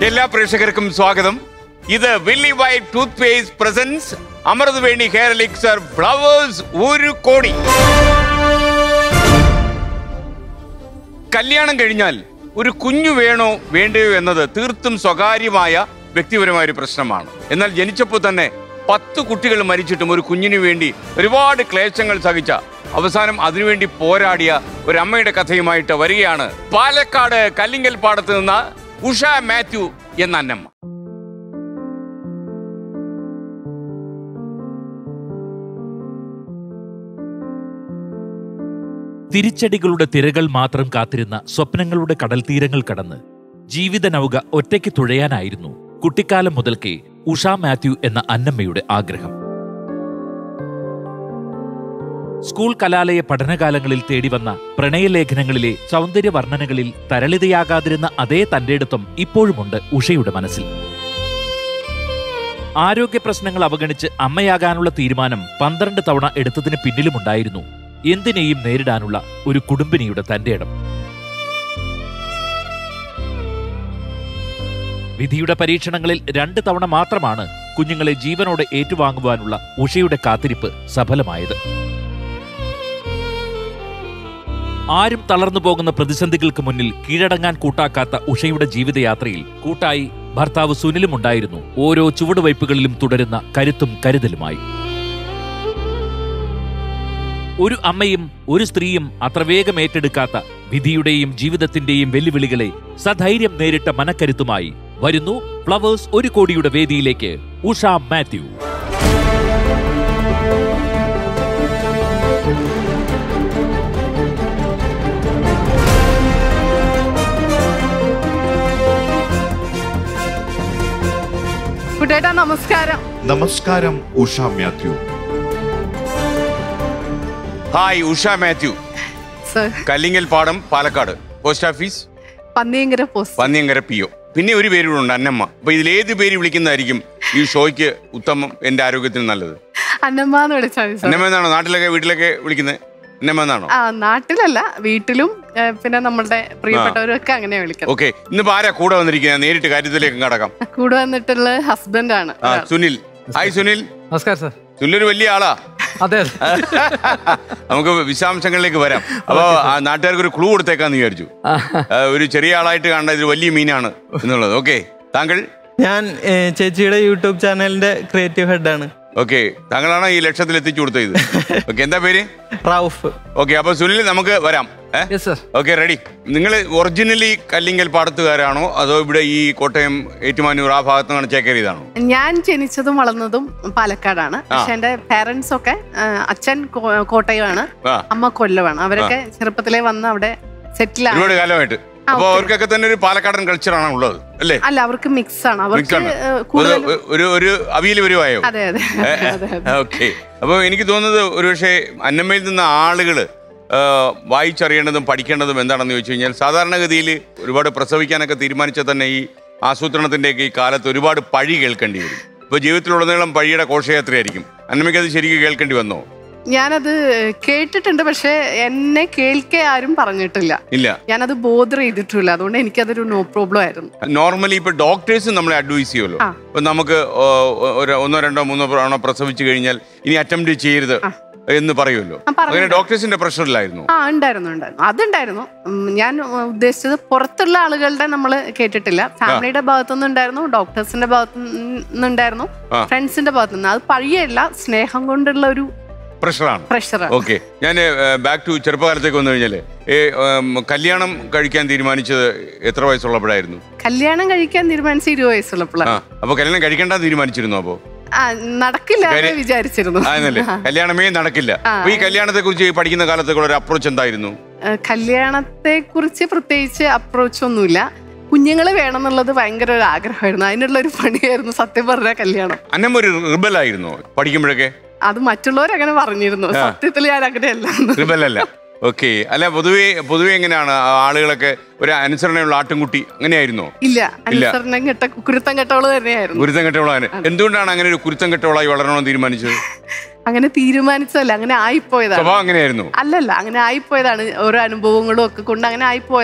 എല്ലാ പ്രേക്ഷകർക്കും സ്വാഗതം ഇത് വില്ലി white toothpaste presents Amruthaveni hair elixir Flowers ഒരു കോടി കല്യാണം കഴിഞ്ഞാൽ ഒരു കുഞ്ഞു വേണോ വേണ്ടയോ എന്നത് തീർത്തും സ്വകാര്യമായ വ്യക്തിപരമായ ഒരു പ്രശ്നമാണ് എന്നാൽ ജനിച്ചപ്പോൾ തന്നെ പത്ത് കുട്ടികൾ മരിച്ചിട്ടും ഒരു കുഞ്ഞിനു വേണ്ടി ഒരുപാട് ക്ലേശങ്ങൾ സഹിച്ച അവസാനം അതിനുവേണ്ടി പോരാടിയ ഒരു അമ്മയുടെ കഥയുമായിട്ട് വരികയാണ് പാലക്കാട് കല്ലിങ്കൽ പാടത്ത് നിന്ന് ഉഷ മാത്യു എന്ന അന്നമ്മ തിരിച്ചടികളുടെ തിരകൾ മാത്രം കാത്തിരുന്ന സ്വപ്നങ്ങളുടെ കടൽ തീരങ്ങൾ കടന്ന് ജീവിത നൗക ഒറ്റയ്ക്ക് തുഴയാനായിരുന്നു കുട്ടിക്കാലം മുതൽക്കേ ഉഷ മാത്യു എന്ന അന്നമ്മയുടെ ആഗ്രഹം സ്കൂൾ കലാലയ പഠനകാലങ്ങളിൽ തേടിവന്ന പ്രണയലേഖനങ്ങളിലെ സൗന്ദര്യ വർണ്ണനകളിൽ തരളിതയാകാതിരുന്ന അതേ തന്റേടത്വം ഇപ്പോഴുമുണ്ട് ഉഷയുടെ മനസ്സിൽ ആരോഗ്യ പ്രശ്നങ്ങൾ അവഗണിച്ച് അമ്മയാകാനുള്ള തീരുമാനം പന്ത്രണ്ട് തവണ എടുത്തതിന് പിന്നിലുമുണ്ടായിരുന്നു എന്തിനേയും നേരിടാനുള്ള ഒരു കുടുംബിനിയുടെ തന്റെ ഇടം വിധിയുടെ പരീക്ഷണങ്ങളിൽ രണ്ട് തവണ മാത്രമാണ് കുഞ്ഞുങ്ങളെ ജീവനോടെ ഏറ്റുവാങ്ങുവാനുള്ള ഉഷയുടെ കാത്തിരിപ്പ് സഫലമായത് ആരും തളർന്നു പോകുന്ന പ്രതിസന്ധികൾക്ക് മുന്നിൽ കീഴടങ്ങാൻ കൂട്ടാക്കാത്ത ഉഷയുടെ ജീവിതയാത്രയിൽ കൂട്ടായി ഭർത്താവ് സുനിലും ഉണ്ടായിരുന്നു ഓരോ ചുവടുവയ്പ്പുകളിലും തുടരുന്ന കരുത്തും കരുതലുമായി ഒരു അമ്മയും ഒരു സ്ത്രീയും അത്ര വേഗം ഏറ്റെടുക്കാത്ത വിധിയുടെയും ജീവിതത്തിന്റെയും വെല്ലുവിളികളെ സധൈര്യം നേരിട്ട മനക്കരുത്തുമായി വരുന്നു ഫ്ലവേഴ്സ് ഒരു കോടിയുടെ വേദിയിലേക്ക് ഉഷ മാത്യു കുട്ടേട്ടാ നമസ്കാരം നമസ്കാരം Usha Mathew hi Usha Mathew sir Kallinkal Padam Palakkad post office Panniyankara post Panniyankara P O പിന്നെ ഒരു പേര് കൂടെ ഉണ്ട് അന്നമ്മ അപ്പൊ ഇതിൽ ഏത് പേര് വിളിക്കുന്നതായിരിക്കും ഈ ഷോയ്ക്ക് ഉത്തമം എന്റെ ആരോഗ്യത്തിന് നല്ലത് അന്നമ്മ എന്ന് വിളിച്ചാൽ മതി സർ അന്നമ്മ എന്നാണോ നാട്ടിലൊക്കെ വീട്ടിലൊക്കെ വിളിക്കുന്നത് അന്നമ്മ എന്നാണോ ആ നാട്ടിലല്ല വീട്ടിലും ഏ, പിന്നെ നമ്മളുടെ പ്രിയപ്പെട്ടവരൊക്കെ അങ്ങനെ വിളിക്കുന്നത് ഓക്കെ ഇന്നിപ്പോ ആരാ കൂടെ വന്നിരിക്കുന്നത് നേരിട്ട് കാര്യത്തിലേക്ക് കടക്കാം കൂടെ വന്നിട്ടുള്ള ഹസ്ബൻഡാണ് ആ സുനിൽ ഹായ് സുനിൽ നമസ്കാരം സാർ സുനിൽ ഒരു വലിയ ആളാ അതെ അതെ നമുക്ക് വിശദാംശങ്ങളിലേക്ക് വരാം അപ്പൊ ആ നാട്ടുകാർക്ക് ഒരു ക്ലൂ കൊടുത്തേക്കാന്ന് വിചാരിച്ചു ആ, ഒരു ചെറിയ ആളായിട്ട് കാണേണ്ട ഇത് വലിയ മീനാണ് എന്നുള്ളത് ഓക്കെ താങ്കൾ ഞാൻ ഏ, ചേച്ചിയുടെ യൂട്യൂബ് ചാനലിന്റെ ക്രിയേറ്റീവ് ഹെഡാണ് ഓക്കെ താങ്കളാണ് ഈ ലക്ഷ്യത്തിൽ എത്തിച്ചു കൊടുത്തത് ഇത് ഓക്കെ എന്താ പേര് റൌഫ് ഓക്കെ അപ്പൊ സുനിൽ നമുക്ക് വരാം ഏ യെസ് സർ ഓക്കെ റെഡി നിങ്ങൾ ഒറിജിനലി കല്ലിങ്കൽ പാടത്തുകാരാണോ അതോ ഇവിടെ ഈ കോട്ടയം ഏറ്റുമാനൂർ ആ ഭാഗത്ത് നിന്നാണ് ചേക്കേറിയതാണോ ഞാൻ ജനിച്ചതും വളർന്നതും പാലക്കാടാണ് പക്ഷെ എന്റെ പാരന്റ്സ് ഒക്കെ ആ, അച്ഛൻ കോ- കോട്ടയമാണ് ആ അമ്മ കൊല്ലമാണ് അവരൊക്കെ ചെറുപ്പത്തിലേ വന്ന് അവിടെ സെറ്റിൽ ആണ് ഒരുപാട് കാലമായിട്ട് അപ്പൊ അവർക്കൊക്കെ തന്നെ ഒരു പാലക്കാടൻ കൾച്ചറാണ് ഉള്ളത് അല്ലേ അല്ല അവർക്ക് മിക്സ് ആണ് Mixed അവർക്ക് ആണ്. ഏ, ഒരു കൂടുതൽ ഒരു ഒരു അവിയൽ വരുവായോ അതെ അതെ അതെ അതെ ഓക്കെ അപ്പൊ എനിക്ക് തോന്നുന്നത് ഒരുപക്ഷെ അന്നമ്മയിൽ നിന്ന് ആളുകള് ആ, വായിച്ചറിയേണ്ടതും പഠിക്കേണ്ടതും എന്താണെന്ന് ചോദിച്ചു കഴിഞ്ഞാൽ സാധാരണഗതിയിൽ ഒരുപാട് പ്രസവിക്കാനൊക്കെ തീരുമാനിച്ച തന്നെ ഈ ആസൂത്രണത്തിന്റെയൊക്കെ ഈ കാലത്ത് ഒരുപാട് പഴി കേൾക്കേണ്ടി വരും ഇപ്പൊ ജീവിതത്തിലുടനീളം പഴിയുടെ ഘോഷയാത്രയായിരിക്കും അന്നമ്മയ്ക്ക് അത് ശരിക്കും കേൾക്കേണ്ടി വന്നോ ഞാനത് കേട്ടിട്ടുണ്ട് പക്ഷെ എന്നെ കേൾക്കെ ആരും പറഞ്ഞിട്ടില്ല ഇല്ല ഞാനത് ബോധർ ചെയ്തിട്ടില്ല അതുകൊണ്ട് എനിക്കതൊരു നോ പ്രോബ്ലം ആയിരുന്നു നോർമലി ഇപ്പൊ ഡോക്ടേഴ്സ് നമ്മളെ അഡ്വൈസ് ചെയ്യുമല്ലോ ആ. ഇപ്പൊ നമുക്ക് ഓ, ഒരു ഒന്നോ രണ്ടോ മൂന്നോ തവണ പ്രസവിച്ചു കഴിഞ്ഞാൽ ഇനി അറ്റംപ്റ്റ് ചെയ്യരുത് എന്ന് പറയുമല്ലോ ആ, പറഞ്ഞു. അങ്ങനെ ഡോക്ടേഴ്സിന്റെ പ്രഷറിലായിരുന്നു ആ ഉണ്ടായിരുന്നു ഉണ്ടായിരുന്നു അതുണ്ടായിരുന്നു ഉം, ഞാൻ ഉദ്ദേശിച്ചത് പുറത്തുള്ള ആളുകളുടെ നമ്മൾ കേട്ടിട്ടില്ല ഫാമിലിയുടെ ഭാഗത്തുനിന്ന് ഉണ്ടായിരുന്നു ഡോക്ടേഴ്സിന്റെ ഭാഗത്തു നിന്നുണ്ടായിരുന്നു ആ. ഫ്രണ്ട്സിന്റെ ഭാഗത്തു നിന്ന് അത് പഴിയല്ല സ്നേഹം കൊണ്ടുള്ള ഒരു പ്രഷറാണ് പ്രഷറാണ് ഓക്കെ ഞാൻ ബാക്ക് ടു ചെറുപ്പകാലത്തേക്ക് വന്നു കഴിഞ്ഞാല് ഏ, ഉം, കല്യാണം കഴിക്കാൻ തീരുമാനിച്ചത് എത്ര വയസ്സുള്ളപ്പോഴായിരുന്നു കല്യാണം കഴിക്കാൻ തീരുമാനിച്ച ഇരുപത് ആ വയസ്സുള്ളപ്പോഴാണ് അപ്പൊ കല്യാണം കഴിക്കണ്ട തീരുമാനിച്ചിരുന്നു അപ്പോ ആ നടക്കില്ല എന്ന് കാര്യം- വിചാരിച്ചിരുന്നു ആയിരുന്നല്ലേ കല്യാണമേ നടക്കില്ല അപ്പൊ ഈ കല്യാണത്തെ കുറിച്ച് പഠിക്കുന്ന കാലത്തേക്കുള്ള ഒരു അപ്രോച്ച് എന്തായിരുന്നു കല്യാണത്തെ കുറിച്ച് പ്രത്യേകിച്ച് അപ്രോച്ച് ഒന്നുമില്ല കുഞ്ഞുങ്ങൾ വേണം എന്നുള്ളത് ഭയങ്കര ഒരു ആഗ്രഹമായിരുന്നു അതിനുള്ള ഒരു പണിയായിരുന്നു സത്യം പറഞ്ഞ കല്യാണം അന്നമ്മ ഒരു റിബലായിരുന്നു പഠിക്കുമ്പോഴൊക്കെ അത് മറ്റുള്ളവരങ്ങനെ പറഞ്ഞിരുന്നു സത്യത്തിൽ ഞാൻ അങ്ങനെയല്ല റിബലല്ല ഓക്കെ അല്ല പൊതുവേ പൊതുവേ എങ്ങനെയാണ് ആ ആളുകളൊക്കെ ഒരു അനുസരണയുള്ള ആട്ടിൻകുട്ടി അങ്ങനെയായിരുന്നോ ഇല്ല അനുസരണം കെട്ട കുരുത്തം കെട്ടവള് തന്നെയായിരുന്നു കുരുത്തം കെട്ടവളാണ് എന്തുകൊണ്ടാണ് അങ്ങനെ ഒരു കുരുത്തം കെട്ടവളായി വളരണമെന്ന് തീരുമാനിച്ചത് അങ്ങനെ തീരുമാനിച്ചതല്ല അങ്ങനെ ആയിപ്പോയതാണ് സ്വഭാവം അങ്ങനെയായിരുന്നു അല്ലല്ല അങ്ങനെ ആയിപ്പോയതാണ് ഓരോ അനുഭവങ്ങളും ഒക്കെ കൊണ്ട് അങ്ങനെ ആയിപ്പോയതാണ്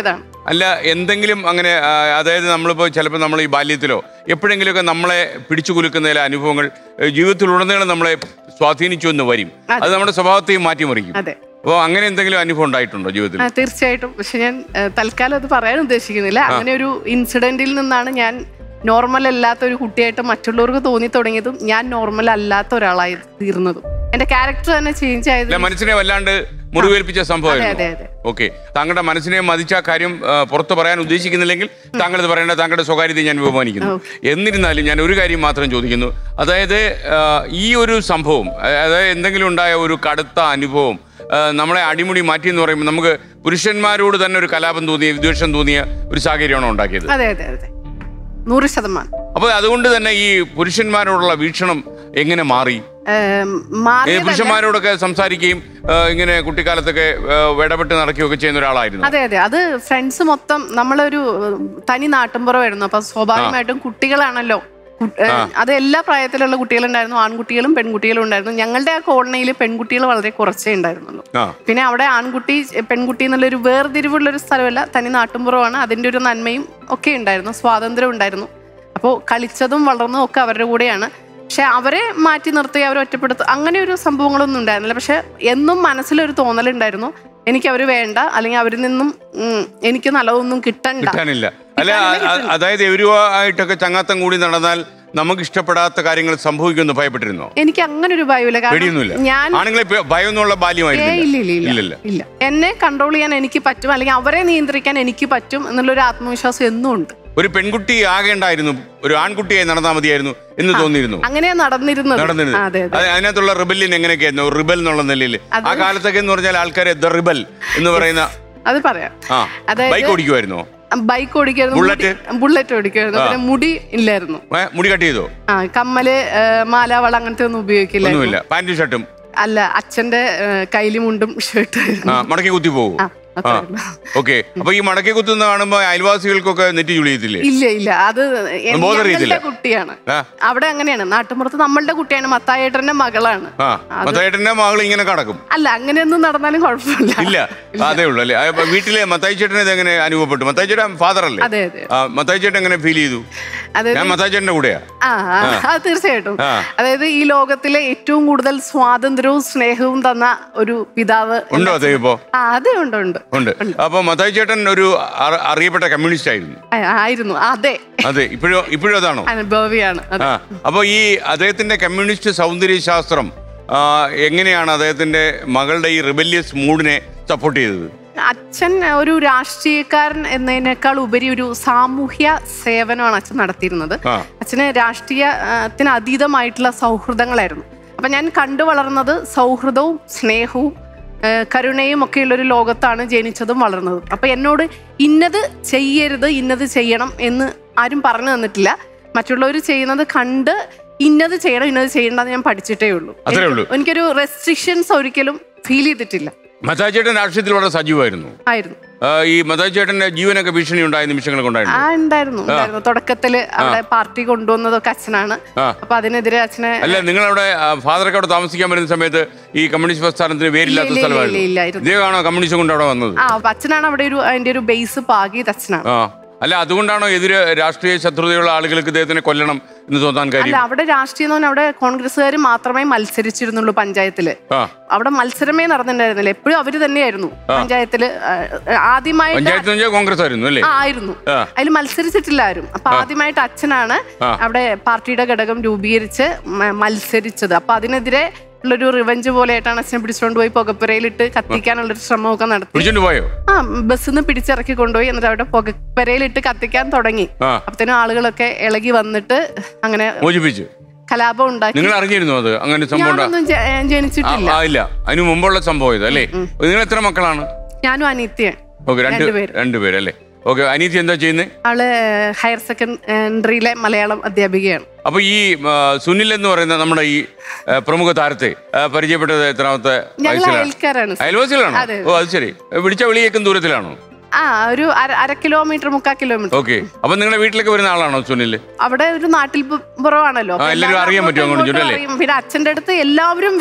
അല്ല എന്തെങ്കിലും അങ്ങനെ ആ, അതായത് നമ്മളിപ്പോൾ ചിലപ്പോൾ നമ്മൾ ഈ ബാല്യത്തിലോ എപ്പോഴെങ്കിലുമൊക്കെ നമ്മളെ പിടിച്ചു കുലുക്കുന്ന ചില അനുഭവങ്ങൾ ഏഹ്, ജീവിതത്തിലുടനീളം നമ്മളെ സ്വാധീനിച്ചു എന്ന് വരും അതെ. അത് നമ്മുടെ സ്വഭാവത്തെയും മാറ്റിമറിക്കും അതെ അപ്പോൾ അങ്ങനെ എന്തെങ്കിലും അനുഭവം ഉണ്ടായിട്ടുണ്ടോ ജീവിതത്തിൽ ആ, തീർച്ചയായിട്ടും പക്ഷെ ഞാൻ ആ, തൽക്കാലം അത് പറയാൻ ഉദ്ദേശിക്കുന്നില്ല അങ്ങനെ ഒരു ഇൻസിഡന്റിൽ നിന്നാണ് ഞാൻ നോർമൽ അല്ലാത്ത ഒരു കുട്ടിയായിട്ട് മറ്റുള്ളവർക്ക് തോന്നി തുടങ്ങിയതും ഞാൻ നോർമൽ അല്ലാത്ത ഒരാളായി തീർന്നതും എന്റെ ക്യാരക്ടർ തന്നെ ചേഞ്ച് ആയത് അല്ല മനസ്സിനെ വല്ലാണ്ട് മുറിവേൽപ്പിച്ച അതെ, അതെ, സംഭവമായിരുന്നു അതെ. ഓക്കെ താങ്കളുടെ മനസ്സിനെ മതിച്ച ആ കാര്യം ആ, പുറത്ത് പറയാൻ ഉദ്ദേശിക്കുന്നില്ലെങ്കിൽ താങ്കൾ ഇത് പറയേണ്ട താങ്കളുടെ സ്വകാര്യത ഞാൻ ബഹുമാനിക്കുന്നു എന്നിരുന്നാലും ഞാൻ ഒരു കാര്യം മാത്രം ചോദിക്കുന്നു അതായത് ആ, ഈ ഒരു സംഭവം ആ, അതായത് എന്തെങ്കിലും ഉണ്ടായ ഒരു കടുത്ത അനുഭവം ആ, നമ്മളെ അടിമുടി മാറ്റി എന്ന് പറയുമ്പോൾ നമുക്ക് പുരുഷന്മാരോട് തന്നെ ഒരു കലാപം തോന്നിയ വിദ്വേഷം തോന്നിയ ഒരു സാഹചര്യമാണോ ഉണ്ടാക്കിയത് അതെ അതെ അതെ നൂറ് ശതമാനം അപ്പോൾ അതുകൊണ്ട് തന്നെ ഈ പുരുഷന്മാരോടുള്ള വീക്ഷണം എങ്ങനെ മാറി ഏം, ഏ, മാറിയതല്ല പുരുഷന്മാരോടൊക്കെ സംസാരിക്കുകയും ആ, ഇങ്ങനെ കുട്ടിക്കാലത്തൊക്കെ ആ, ഇടപെട്ട് നടക്കുകയൊക്കെ ചെയ്യുന്ന ഒരാളായിരുന്നു അതെ അതെ അത് ഫ്രണ്ട്സ് മൊത്തം നമ്മളൊരു ഏഹ്, തനി നാട്ടിൻപുറമായിരുന്നു അപ്പൊ സ്വാഭാവികമായിട്ടും കുട്ടികളാണല്ലോ കു- ഏഹ്, അത് എല്ലാ പ്രായത്തിലുള്ള കുട്ടികളുണ്ടായിരുന്നു ആൺകുട്ടികളും പെൺകുട്ടികളും ഉണ്ടായിരുന്നു ഞങ്ങളുടെ ആ കോളനിയിൽ പെൺകുട്ടികൾ വളരെ കുറച്ചേ ഉണ്ടായിരുന്നുള്ളൂ ആ പിന്നെ അവിടെ ആൺകുട്ടി പെൺകുട്ടി എന്നുള്ളൊരു വേർതിരിവുള്ള ഒരു സ്ഥലമല്ല തനി നാട്ടുമ്പുറമാണ് അതിൻ്റെ ഒരു നന്മയും ഒക്കെ ഉണ്ടായിരുന്നു സ്വാതന്ത്ര്യം ഉണ്ടായിരുന്നു അപ്പോൾ കളിച്ചതും വളർന്നതും ഒക്കെ അവരുടെ കൂടെയാണ് പക്ഷെ അവരെ മാറ്റി നിർത്തി അവരെ ഒറ്റപ്പെടുത്തുക അങ്ങനെ ഒരു സംഭവങ്ങളൊന്നും ഉണ്ടായിരുന്നില്ല പക്ഷെ എന്നും മനസ്സിലൊരു തോന്നലുണ്ടായിരുന്നു എനിക്ക് അവർ വേണ്ട അല്ലെങ്കിൽ അവരിൽ നിന്നും ഉം, എനിക്ക് നല്ലതൊന്നും കിട്ടണ്ട കിട്ടാനില്ല അല്ല കിട്ടാനില്ല, അ- അതായത് എവരുമായിട്ടൊക്കെ ചങ്ങാത്തം കൂടി നടന്നാൽ നമുക്ക് ഇഷ്ടപ്പെടാത്ത കാര്യങ്ങൾ സംഭവിക്കുമെന്ന് ഭയപ്പെട്ടിരുന്നോ എനിക്ക് അങ്ങനെ ഒരു ഭയമില്ല പേടിയൊന്നുമില്ല കാരണം ഞാൻ ആണുങ്ങളെ പേ- ഭയമൊന്നുള്ള ഏ ബാല്യമായിരുന്നു ഇല്ല ഇല്ല ഇല്ല ഇല്ല എന്നെ കൺട്രോൾ ചെയ്യാൻ എനിക്ക് പറ്റും അല്ലെങ്കിൽ അവരെ നിയന്ത്രിക്കാൻ എനിക്ക് പറ്റും എന്നുള്ളൊരു ആത്മവിശ്വാസം എന്നും ഉണ്ട് ഒരു പെൺകുട്ടി ആകേണ്ടായിരുന്നു ഒരു ആൺകുട്ടിയായി നടന്നാൽ മതിയായിരുന്നു എന്ന് തോന്നിയിരുന്നു അങ്ങനെയാ നടന്നിരുന്നത് നടന്നിരുന്നു അതെ അതെ അത് അതിനകത്തുള്ള റിബല്യൻ എങ്ങനെയൊക്കെയായിരുന്നു റിബൽ എന്നുള്ള നിലയിൽ അത് ആ കാലത്തൊക്കെ എന്ന് പറഞ്ഞാൽ ആൾക്കാരെ ദ റിബൽ എന്ന് പറയുന്ന അത് പറയാം ആ അതായത് ബൈക്ക് ഓടിക്കുമായിരുന്നോ ബൈക്ക് ഓടിക്കായിരുന്നു ബുള്ളറ്റ്? മുടി- ബുള്ളറ്റ് ഓടിക്കായിരുന്നു പിന്നെ മുടി ഇല്ലായിരുന്നു ഏ, മുടി കട്ട് ചെയ്തോ ആ കമ്മല് ഏ, മാല വള അങ്ങനത്തെ ഒന്നും ഉപയോഗിക്കില്ലായിരുന്നു ഒന്നുമില്ല പാന്റും ഷർട്ടും അല്ല അച്ഛന്റെ ഏ, കൈലി മുണ്ടും ഷർട്ടും ആ മടക്കി കുത്തി പോകും ആ ആ അത്രേ ഉള്ളൂ. ഓക്കെ അപ്പൊ ഈ മടക്കി കുത്തുന്ന കാണുമ്പോ അയൽവാസികൾക്കൊക്കെ നെറ്റി ചുളിയത്തില്ലേ ഇല്ല ഇല്ല അത് എ- ബോധം അറിയത്തില്ല. ഞങ്ങളുടെ കുട്ടിയാണ് ആ. അവിടെ അങ്ങനെയാണ് നാട്ടുമ്പുറത്ത് നമ്മളുടെ കുട്ടിയാണ് മത്തായേട്ടന്റെ മകളാണ് ആ മത്തായിട്ടന്റെ മകൾ ഇങ്ങനെ കടക്കും അല്ല അങ്ങനെയൊന്നും നടന്നാലും കുഴപ്പമില്ല ഇല്ല അതേ ഉള്ളൂ അല്ലേ ആ, അപ്പൊ വീട്ടിലെ മത്തായി ചേട്ടൻ ഇത് എങ്ങനെ അനുഭവപ്പെട്ടു മത്തായി ചേട്ടൻ ഫാദർ അല്ലേ അതെ അതെ ആ, മത്തായി ചേട്ടൻ എങ്ങനെ ഫീൽ ചെയ്തു അതായത് ഞാൻ മത്തായി ചേട്ടന്റെ കൂടെയാ ആ ആ, അത് തീർച്ചയായിട്ടും ആ. അതായത് ഈ ലോകത്തിലെ ഏറ്റവും കൂടുതൽ സ്വാതന്ത്ര്യവും സ്നേഹവും തന്ന ഒരു പിതാവ് ഉണ്ടോ അതേ ഇപ്പോ ആ അതെ ഉണ്ട് ഉണ്ട് ഉണ്ട് അപ്പൊ മത്തായി ചേട്ടൻ ഒരു അറി- അറിയപ്പെട്ട കമ്മ്യൂണിസ്റ്റ് ആയിരുന്നു ആ, ആയിരുന്നു അതെ അതെ ഇപ്പോഴും ഇപ്പോഴും അതാണോ അനുഭവിയാണ് അതെ. ആ അപ്പോൾ ഈ അദ്ദേഹത്തിന്റെ കമ്മ്യൂണിസ്റ്റ് സൗന്ദര്യ ശാസ്ത്രം ആ, എങ്ങനെയാണ് അദ്ദേഹത്തിന്റെ മകളുടെ ഈ റിബല്യസ് മൂഡിനെ സപ്പോർട്ട് ചെയ്തത് അച്ഛൻ ഒരു രാഷ്ട്രീയക്കാരൻ എന്നതിനേക്കാൾ ഉപരി ഒരു സാമൂഹ്യ സേവനമാണ് അച്ഛൻ നടത്തിയിരുന്നത് ആ. അച്ഛന് രാഷ്ട്രീയത്തിന് അതീതമായിട്ടുള്ള സൗഹൃദങ്ങളായിരുന്നു അപ്പൊ ഞാൻ കണ്ടു വളർന്നത് സൗഹൃദവും സ്നേഹവും ആ, കരുണയും ഒക്കെയുള്ള ഒരു ലോകത്താണ് ജനിച്ചതും വളർന്നതും അപ്പൊ എന്നോട് ഇന്നത് ചെയ്യരുത് ഇന്നത് ചെയ്യണം എന്ന് ആരും പറഞ്ഞു തന്നിട്ടില്ല മറ്റുള്ളവർ ചെയ്യുന്നത് കണ്ട് ഇന്നത് ചെയ്യണം ഇന്നത് ചെയ്യണ്ടെന്ന് ഞാൻ പഠിച്ചിട്ടേ ഉള്ളൂ അത്രേ ഉള്ളൂ. എനിക്ക് എനിക്കൊരു റെസ്ട്രിക്ഷൻസ് ഒരിക്കലും ഫീൽ ചെയ്തിട്ടില്ല മത്തായി ചേട്ടൻ രാഷ്ട്രീയത്തിൽ വളരെ സജീവമായിരുന്നു ആയിരുന്നു ആ, ഈ മത്തായി ചേട്ടന്റെ ജീവനൊക്കെ ഭീഷണി ഉണ്ടായ നിമിഷങ്ങളൊക്കെ ആ ഉണ്ടായിരുന്നു ഉണ്ടായിരുന്നു ഉണ്ടായിരുന്നു തുടക്കത്തില് അവിടെ പാർട്ടി കൊണ്ടുവന്നതൊക്കെ അച്ഛനാണ് ആ. അപ്പൊ അതിനെതിരെ അച്ഛനെ അല്ല നിങ്ങൾ അവിടെ ഫാദറൊക്കെ അവിടെ താമസിക്കാൻ വരുന്ന സമയത്ത് ഈ കമ്മ്യൂണിസ്റ്റ് പ്രസ്ഥാനത്തിന് പേരില്ലാത്ത ഇല്ല, ഇല്ല, ഇല്ല, സ്ഥലമായിരുന്നു ഇല്ലായിരുന്നു. ഇദ്ദേഹമാണോ കമ്മ്യൂണിസ്റ്റ് കൊണ്ട് അവിടെ വന്നത് ആ അപ്പൊ അച്ഛനാണ് അവിടെ ഒരു അതിന്റെ ഒരു ബേസ് പാകിയത് അച്ഛനാണ് ആ അല്ല അതുകൊണ്ടാണോ എതിര് രാഷ്ട്രീയ ശത്രുതയുള്ള ആളുകൾക്ക് ഇദ്ദേഹത്തിനെ കൊല്ലണം എന്ന് തോന്നാൻ അല്ല കാര്യം അവിടെ രാഷ്ട്രീയം എന്ന് പറഞ്ഞാൽ അവിടെ കോൺഗ്രസ്സുകാർ മാത്രമേ മത്സരിച്ചിരുന്നുള്ളൂ പഞ്ചായത്തില് ആ അവിടെ മത്സരമേ നടന്നിട്ടുണ്ടായിരുന്നില്ല എപ്പോഴും അവര് തന്നെയായിരുന്നു പഞ്ചായത്തില് ആ, ആദ്യമായിട്ട് പഞ്ചായത്ത് എന്ന് വെച്ചാൽ കോൺഗ്രസ് ആയിരുന്നു അല്ലേ ആ, ആയിരുന്നു ആ. അതിൽ മത്സരിച്ചിട്ടില്ല ആരും അപ്പൊ ആദ്യമായിട്ട് അച്ഛനാണ് ആ. അവിടെ പാർട്ടിയുടെ ഘടകം രൂപീകരിച്ച് മ- മത്സരിച്ചത് അപ്പൊ അതിനെതിരെ ഉള്ളൊരു റിവഞ്ച് പോലെയായിട്ടാണ് അച്ഛനെ പിടിച്ചുകൊണ്ട് പോയി പുകപ്പുരയിലിട്ട് കത്തിക്കാനുള്ളൊരു ശ്രമമൊക്കെ നടത്തി വിളിച്ചോണ്ട് പോയോ ആ ബസ്സിൽ നിന്ന് പിടിച്ചിറക്കി കൊണ്ടുപോയി എന്നിട്ട് അവിടെ പുകപ്പുരയിലിട്ട് കത്തിക്കാൻ തുടങ്ങി ആ അപ്പത്തേനും ആളുകളൊക്കെ ഇളകി വന്നിട്ട് അങ്ങനെ മോചിപ്പിച്ചു കലാപം ഉണ്ടാക്കി നിങ്ങൾ അറിഞ്ഞിരുന്നു അത് അങ്ങനെ സംഭവം ഉണ്ടാ- ഞാനൊന്നും ജ- ആ, ജനിച്ചിട്ടില്ല ആ, ഇല്ല അതിന് മുമ്പുള്ള സംഭവം ഇത് അല്ലേ നിങ്ങൾ എത്ര മക്കളാണ് ഞാനും അനിത്യയാണ് ഓക്കെ രണ്ട് രണ്ടുപേര്. രണ്ടുപേര് അല്ലേ ഓക്കെ അനീതി എന്താ ചെയ്യുന്നത് ആള് ഹയർ സെക്കൻഡറിയിലെ മലയാളം അധ്യാപികയാണ് അപ്പൊ ഈ ആ, സുനിൽ എന്ന് പറയുന്ന നമ്മുടെ ഈ ആ, പ്രമുഖ താരത്തെ ആ, പരിചയപ്പെട്ടത് എത്രാമത്തെ ഞങ്ങൾ വയസ്സിലാണ് അയൽക്കാരാണ് സർ. അയൽവാസികളാണോ അതെ. ഓ അത് ശരി വിളിച്ച വിളിയേക്കും ദൂരത്തിലാണോ ആ ഒരു അര അര കിലോമീറ്റർ മുക്കാൽ കിലോമീറ്റർ ഓക്കെ അപ്പൊ നിങ്ങളുടെ വീട്ടിലേക്ക് വരുന്ന ആളാണോ സുനിൽ അവിടെ ഒരു നാട്ടിൽ പു- പുറമാണല്ലോ അപ്പൊ ആ, എല്ലാവരും അറിയാൻ എല്ലാവരും പറ്റും അങ്ങോട്ടും അങ്ങോട്ടും ഇങ്ങോട്ടും അറിയും. പിന്നെ അച്ഛന്റെ അടുത്ത് എല്ലാവരും വരും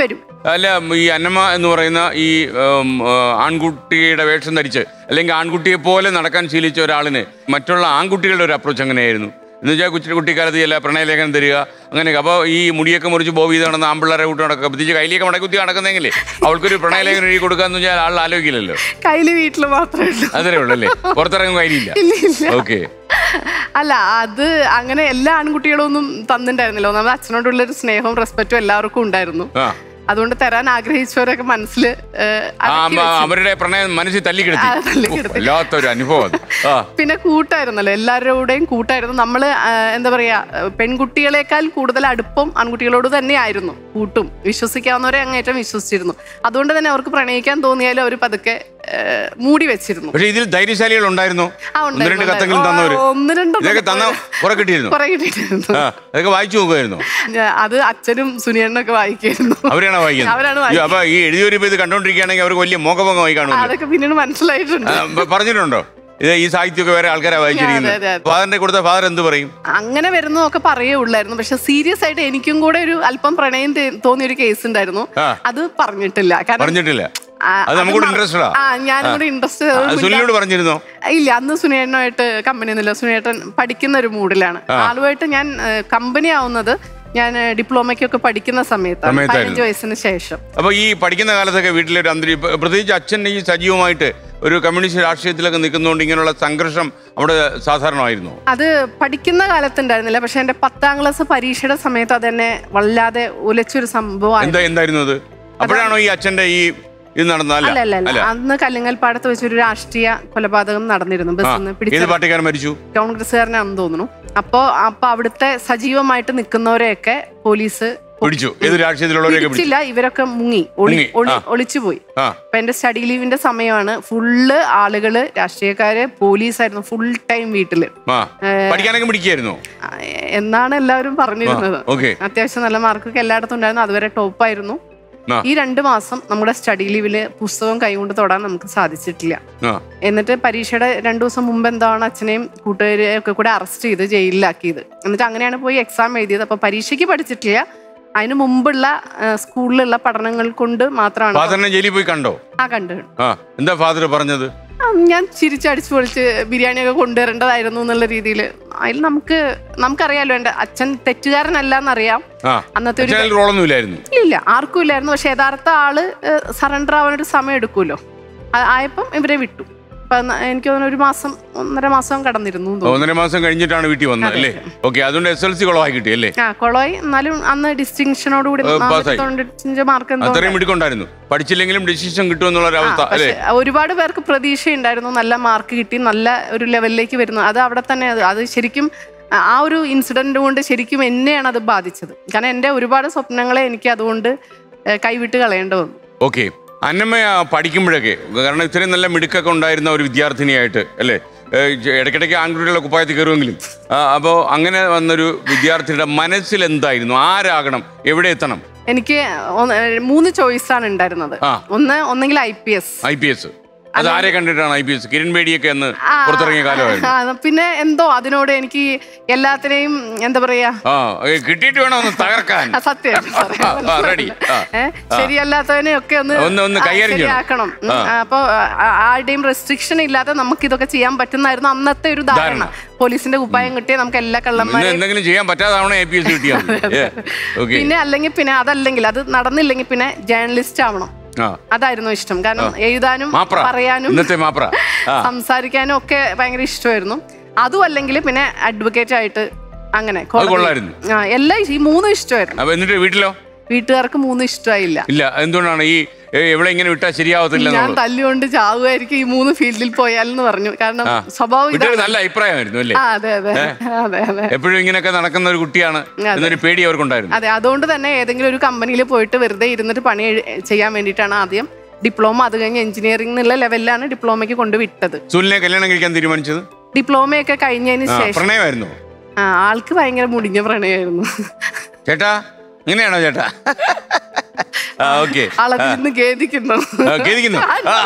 അല്ല ഈ അന്നമ്മ എന്ന് പറയുന്ന ഈ ഉം, ആ, ആൺകുട്ടിയുടെ വേഷം ധരിച്ച് അല്ലെങ്കിൽ ആൺകുട്ടിയെ പോലെ നടക്കാൻ ശീലിച്ച ഒരാളിന് മറ്റുള്ള ആൺകുട്ടികളുടെ ഒരു അപ്രോച്ച് എങ്ങനെയായിരുന്നു എന്ന് വെച്ചാൽ കൊച്ചു കുട്ടിക്കാലത്ത് ചില പ്രണയലേഖനം തരിക അങ്ങനെയൊക്കെ അപ്പോൾ ഈ മുടിയൊക്കെ മുറിച്ച് ബോബ് ചെയ്ത് നടന്ന ആമ്പിള്ളേരെ കൂട്ടി നടക്കുക പ്രത്യേകിച്ച് കയ്യിലേക്ക് മടക്കുത്തി നടക്കുന്നെങ്കിലേ അവൾക്കൊരു പ്രണയലേഖനം എഴുതി കൊടുക്കാന്ന് വെച്ചാൽ ആൾ ആലോചിക്കില്ലല്ലോ കയ്യില് വീട്ടിൽ മാത്രമേ ഉള്ളൂ അതേ ഉള്ളൂ അല്ലേ പുറത്തിറങ്ങും കാര്യമില്ല ഓക്കെ അല്ല അത് അങ്ങനെ എല്ലാ ആൺകുട്ടികളും ഒന്നും തന്നിട്ടുണ്ടായിരുന്നില്ല നമ്മുടെ അച്ഛനോടുള്ള ഒരു സ്നേഹവും റെസ്പെക്റ്റും എല്ലാവർക്കും ഉണ്ടായിരുന്നു ആ അതുകൊണ്ട് തരാൻ ആഗ്രഹിച്ചവരൊക്കെ മനസ്സിൽ ആ, അമ്മ അവരുടെ പ്രണയം മനസ്സിൽ തല്ലിക്കിടത്തി ആ, തല്ലിക്കിടത്തി. ഓ, വല്ലാത്തൊരു അനുഭവം അത്. ആ പിന്നെ കൂട്ടായിരുന്നല്ലോ എല്ലാവരുടെയും കൂട്ടായിരുന്നു നമ്മൾ എന്താ പറയാ പെൺകുട്ടികളെക്കാൾ കൂടുതൽ അടുപ്പം ആൺകുട്ടികളോട് തന്നെയായിരുന്നു കൂട്ടും വിശ്വസിക്കാവുന്നവരെ അങ്ങേറ്റം വിശ്വസിച്ചിരുന്നു അതുകൊണ്ട് തന്നെ അവർക്ക് പ്രണയിക്കാൻ തോന്നിയാലും അവർ പതുക്കെ ആ, മൂടി വെച്ചിരുന്നു പക്ഷെ ഇതിൽ ധൈര്യശാലികൾ ഉണ്ടായിരുന്നോ ആ, ഒന്ന് രണ്ട് ഉണ്ടായിരുന്നു, കത്തെങ്കിലും ഉണ്ടായിരുന്നു. തന്നവര് ആ, ഒന്ന് രണ്ടെണ്ണം ഇതൊക്കെ തന്ന കുറെ കിട്ടിയിരുന്നു കുറെ കിട്ടിയിട്ടായിരുന്നു ആ അതൊക്കെ വായിച്ചു നോക്കുമായിരുന്നു അത് അച്ഛനും സുനിയണ്ണൊക്കെ വായിക്കായിരുന്നു അവരാണ് വായിക്കുന്നത് അവരാണ് അയ്യോ, അപ്പൊ ഈ എഴുതിയൊരു ഇത് കണ്ടോണ്ടിരിക്കുകയാണെങ്കിൽ അവർക്ക് വലിയ മോഹഭംഗമായി കാണുമല്ലോ അതൊക്കെ പിന്നീട് മനസ്സിലായിട്ടുണ്ട് ആ, പ- പറഞ്ഞിട്ടുണ്ടോ ഇത് ഈ സാഹിത്യമൊക്കെ വേറെ ആൾക്കാരാ അതെ, അതെ, വായിച്ചിരിക്കുന്നത് അതെ. ഫാദറിന്റെ കൊടുത്ത ഫാദർ എന്ത് പറയും അങ്ങനെ വരുന്നതൊക്കെ പറയേ ഉള്ളായിരുന്നു പക്ഷെ സീരിയസ് ആയിട്ട് എനിക്കും കൂടെ ഒരു അല്പം പ്രണയം തെ- തോന്നിയ ഒരു കേസ് ഉണ്ടായിരുന്നു ആ. അത് പറഞ്ഞിട്ടില്ല കാരണം പറഞ്ഞിട്ടില്ല ആ, അത് നമുക്കൂടെ മറ- interested ആ? ആ ഞാനും കൂടെ ഇൻട്രസ്റ്റ് സുനിലോട് പറഞ്ഞിരുന്നോ ഇല്ല അന്ന് സുനേട്ടനുമായിട്ട് കമ്പനി ഒന്നുമില്ല സുനേട്ടൻ പഠിക്കുന്ന ഒരു മൂഡിലാണ് ആളുമായിട്ട് ഞാൻ കമ്പനി ആവുന്നത് ഞാൻ ഡിപ്ലോമയ്ക്കൊക്കെ പഠിക്കുന്ന സമയത്താണ് സമയത്തായിരുന്നു. പതിനഞ്ച് വയസ്സിന് ശേഷം അപ്പൊ ഈ പഠിക്കുന്ന കാലത്തൊക്കെ വീട്ടിലൊരു അന്തരീക്ഷം പ്രത്യേകിച്ച് അച്ഛൻ ഈ സജീവമായിട്ട് ഒരു കമ്മ്യൂണിസ്റ്റ് രാഷ്ട്രീയത്തിലൊക്കെ നിൽക്കുന്നതുകൊണ്ട് ഇങ്ങനെയുള്ള സംഘർഷം അവിടെ സാധാരണമായിരുന്നു അത് പഠിക്കുന്ന കാലത്തുണ്ടായിരുന്നില്ല പക്ഷെ എന്റെ പത്താം ക്ലാസ് പരീക്ഷയുടെ സമയത്ത് അതെന്നെ വല്ലാതെ ഉലച്ചൊരു സംഭവമാണ് എന്താ എന്തായിരുന്നു അത് അപ്പോഴാണോ ഈ അച്ഛന്റെ ഈ ഇത് നടന്ന അല്ല അല്ല അല്ല അല്ല അന്ന് കല്ലിങ്ങൽപ്പാടത്ത് വെച്ചൊരു രാഷ്ട്രീയ കൊലപാതകം നടന്നിരുന്നു ആ, ബസ്സിൽ നിന്ന് ഏത് പിടിച്ച പാർട്ടിക്കാരൻ മരിച്ചു കോൺഗ്രസ്സുകാരനാണെന്ന് തോന്നുന്നു അപ്പോ അപ്പൊ അവിടുത്തെ സജീവമായിട്ട് നിൽക്കുന്നവരെയൊക്കെ പോലീസ് പിടിച്ചു ഏത് രാഷ്ട്രീയത്തിലുള്ളവരെയൊക്കെ പിടിച്ചു പിടിച്ചില്ല ഇവരൊക്കെ മുങ്ങി ഒളി മുങ്ങി, ഒളി ആ. ഒളിച്ചുപോയി ആ അപ്പൊ എന്റെ സ്റ്റഡി ലീവിന്റെ സമയമാണ് ഫുള്ള് ആളുകള് രാഷ്ട്രീയക്കാര് പോലീസായിരുന്നു ഫുൾ ടൈം വീട്ടില് ആ പഠിക്കാനൊക്കെ പിടിക്കായിരുന്നോ ആ, എന്നാണ് എല്ലാവരും പറഞ്ഞിരുന്നത് ഓക്കെ അത്യാവശ്യം നല്ല മാർക്കൊക്കെ എല്ലായിടത്തും ഉണ്ടായിരുന്നു അതുവരെ ടോപ്പായിരുന്നു ആ. ഈ രണ്ട് മാസം നമ്മുടെ സ്റ്റഡി ലീവില് പുസ്തകം കൈകൊണ്ട് തൊടാൻ നമുക്ക് സാധിച്ചിട്ടില്ല ആ എന്നിട്ട് പരീക്ഷയുടെ രണ്ടു ദിവസം മുമ്പ് എന്താണ് അച്ഛനെയും കൂട്ടുകാരെയും ഒക്കെ കൂടെ അറസ്റ്റ് ചെയ്ത് ജയിലിലാക്കിയത് എന്നിട്ട് അങ്ങനെയാണ് പോയി എക്സാം എഴുതിയത് അപ്പൊ പരീക്ഷയ്ക്ക് പഠിച്ചിട്ടില്ല അതിന് മുമ്പുള്ള ആ, സ്കൂളിലുള്ള പഠനങ്ങൾ കൊണ്ട് മാത്രമാണ് ഫാദറിനെ ജയിലിൽ പോയി കണ്ടോ ആ കണ്ടത് ആ എന്താ ഫാദർ പറഞ്ഞത് ആ, ഞാൻ ചിരിച്ചടിച്ചു പൊളിച്ച് ബിരിയാണിയൊക്കെ കൊണ്ടുവരേണ്ടതായിരുന്നു എന്നുള്ള രീതിയിൽ അതിൽ നമുക്ക് നമുക്കറിയാലോ എൻ്റെ അച്ഛൻ തെറ്റുകാരനല്ല എന്നറിയാം ആ അന്നത്തെ ഒരു അച്ഛനിൽ റോളൊന്നും ഇല്ലായിരുന്നു ഇല്ല ആർക്കും ഇല്ലായിരുന്നു പക്ഷെ യഥാർത്ഥ ആള് സറണ്ടർ ആവാനൊരു സമയം എടുക്കുമല്ലോ ആ- ആയപ്പം ഇവരെ വിട്ടു അപ്പൊ ന- എനിക്ക് തോന്നുന്നു ഒരു മാസം ഒന്നര മാസം കടന്നിരുന്നു എന്ന് തോന്നുന്നു ഒന്നര മാസം കഴിഞ്ഞിട്ടാണ് വീട്ടിൽ വന്നത് അല്ലേ ഓക്കെ അതുകൊണ്ട് എസ് എൽ സി കുളമായി കിട്ടി അല്ലേ ആ കൊളോയി എന്നാലും അന്ന് ഡിസ്റ്റിങ്ഷനോട് കൂടി ഏ, പാസ്സായി. തൊണ്ണൂറ്റഞ്ച് മാർക്ക് എന്തോ അത്രയും മിടുക്കുണ്ടായിരുന്നു പഠിച്ചില്ലെങ്കിലും ഡിസിഷൻ കിട്ടുമെന്നുള്ള ഒരു അവസ്ഥ അല്ലേ പക്ഷെ ഒരുപാട് പേർക്ക് പ്രതീക്ഷയുണ്ടായിരുന്നു നല്ല മാർക്ക് കിട്ടി നല്ല ഒരു ലെവലിലേക്ക് വരുന്നു അത് അവിടെ തന്നെ അത് അത് ശരിക്കും ആ- ആ ഒരു ഇൻസിഡന്റ് കൊണ്ട് ശരിക്കും എന്നെയാണ് അത് ബാധിച്ചത് കാരണം എൻ്റെ ഒരുപാട് സ്വപ്നങ്ങളെ എനിക്ക് അതുകൊണ്ട് ഏ, കൈവിട്ട് കളയേണ്ടി വന്നു ഓക്കെ അന്നമ്മ ആ, പഠിക്കുമ്പോഴൊക്കെ കാരണം ഇത്രയും നല്ല മിടുക്കൊക്കെ ഉണ്ടായിരുന്ന ഒരു വിദ്യാർത്ഥിനിയായിട്ട് അല്ലേ ഏ, ജ- ഇടയ്ക്കിടയ്ക്ക് ആൺകുട്ടികളുടെ കുപ്പായത്തിൽ കയറുമെങ്കിലും അപ്പോൾ അങ്ങനെ വന്നൊരു വിദ്യാർത്ഥിയുടെ മനസ്സിൽ എന്തായിരുന്നു ആരാകണം എവിടെ എത്തണം എനിക്ക് ഒന്ന് മൂന്ന് ചോയ്സാണ് ഉണ്ടായിരുന്നത് ആ. ഒന്ന് ഒന്നെങ്കിൽ I P S I P S അത് ആരെ കണ്ടിട്ടാണ് ഐ പി എസ് കിരൺ ബേഡിയൊക്കെ അന്ന് പുറത്തിറങ്ങിയ കാലമായിരുന്നു പിന്നെ എന്തോ അതിനോട് എനിക്ക് എല്ലാത്തിനെയും എന്താ പറയാ ആ ഏ, കിട്ടിയിട്ട് വേണം ഒന്ന് തകർക്കാൻ ആ, സത്യം ആ, ആ, ready. ആ. ഏ, ശരിയല്ലാത്തവനെ ഒക്കെ ഒന്ന് ഒന്ന് ഒന്ന് ആ, കൈകാര്യം ചെയ്യണം. ശരിയാക്കണം ഉം, അപ്പൊ ആ, ആരുടെയും റെസ്ട്രിക്ഷൻ ഇല്ലാതെ നമുക്ക് ഇതൊക്കെ ചെയ്യാൻ പറ്റുന്നായിരുന്നു അന്നത്തെ ഒരു ധാരണ ധാരണ. പോലീസിന്റെ കുപ്പായം കിട്ടിയ നമുക്ക് എല്ലാ ഇന്ന് കള്ളന്മാരെയും എന്തെങ്കിലും ചെയ്യാൻ പറ്റാതാവണം എ പി എസ് കിട്ടിയാൽ ഓക്കെ പിന്നെ അല്ലെങ്കിൽ പിന്നെ അതല്ലെങ്കിൽ അത് നടന്നില്ലെങ്കിൽ പിന്നെ ജേർണലിസ്റ്റ് ആവണം ആ അതായിരുന്നു ഇഷ്ടം കാരണം എഴുതാനും മാപ്ര പറയാനും ഇന്നത്തെ മാപ്ര ആ സംസാരിക്കാനും ഒക്കെ ഭയങ്കര ഇഷ്ടമായിരുന്നു അതും അല്ലെങ്കിൽ പിന്നെ അഡ്വക്കേറ്റ് ആയിട്ട് അങ്ങനെ കോടതി- കൊള്ളായിരുന്നു. ആ എല്ലാം ഈ മൂന്നും ഇഷ്ടമായിരുന്നു അപ്പൊ എന്നിട്ട് വീട്ടിലോ വീട്ടുകാർക്ക് മൂന്നും ഇഷ്ടമായില്ല ഇല്ല എന്തുകൊണ്ടാണ് ഈ ഏ, എവിടെ ഇങ്ങനെ വിട്ടാൽ ശരിയാവത്തില്ല ഞാൻ എന്നുള്ളത് തല്ലുകൊണ്ട് ചാവുമായിരിക്കും ഈ മൂന്ന് ഫീൽഡിൽ പോയാലെന്ന് പറഞ്ഞു കാരണം സ്വഭാവം വീട്ടുകാർ ഇതാണ് നല്ല അഭിപ്രായമായിരുന്നു അല്ലേ ആ അതെ അതെ അതെ അതെ എപ്പോഴും ഇങ്ങനെയൊക്കെ നടക്കുന്ന ഒരു കുട്ടിയാണ് എന്നൊരു പേടി അവർക്കുണ്ടായിരുന്നു അതെ അതുകൊണ്ട് തന്നെ ഏതെങ്കിലും ഒരു കമ്പനിയിൽ പോയിട്ട് വെറുതെ ഇരുന്നിട്ട് പണി എഴു- ചെയ്യാൻ വേണ്ടിയിട്ടാണ് ആദ്യം ഡിപ്ലോമ അത് കഴിഞ്ഞ് എഞ്ചിനീയറിംഗ് എന്നുള്ള ലെവലിലാണ് ഡിപ്ലോമയ്ക്ക് കൊണ്ട് വിട്ടത് സുനിലിനെ കല്യാണം കഴിക്കാൻ തീരുമാനിച്ചത് ഡിപ്ലോമയൊക്കെ കഴിഞ്ഞതിന് ആ ശേഷം പ്രണയമായിരുന്നു ആ, ആൾക്ക് ഭയങ്കര മുടിഞ്ഞ പ്രണയമായിരുന്നു ചേട്ടാ ഇങ്ങനെയാണോ ചേട്ടാ ഓക്കെ ആളൊക്കെ ഇന്ന് ഖേദിക്കുന്നു ഖേദിക്കുന്നു ആ.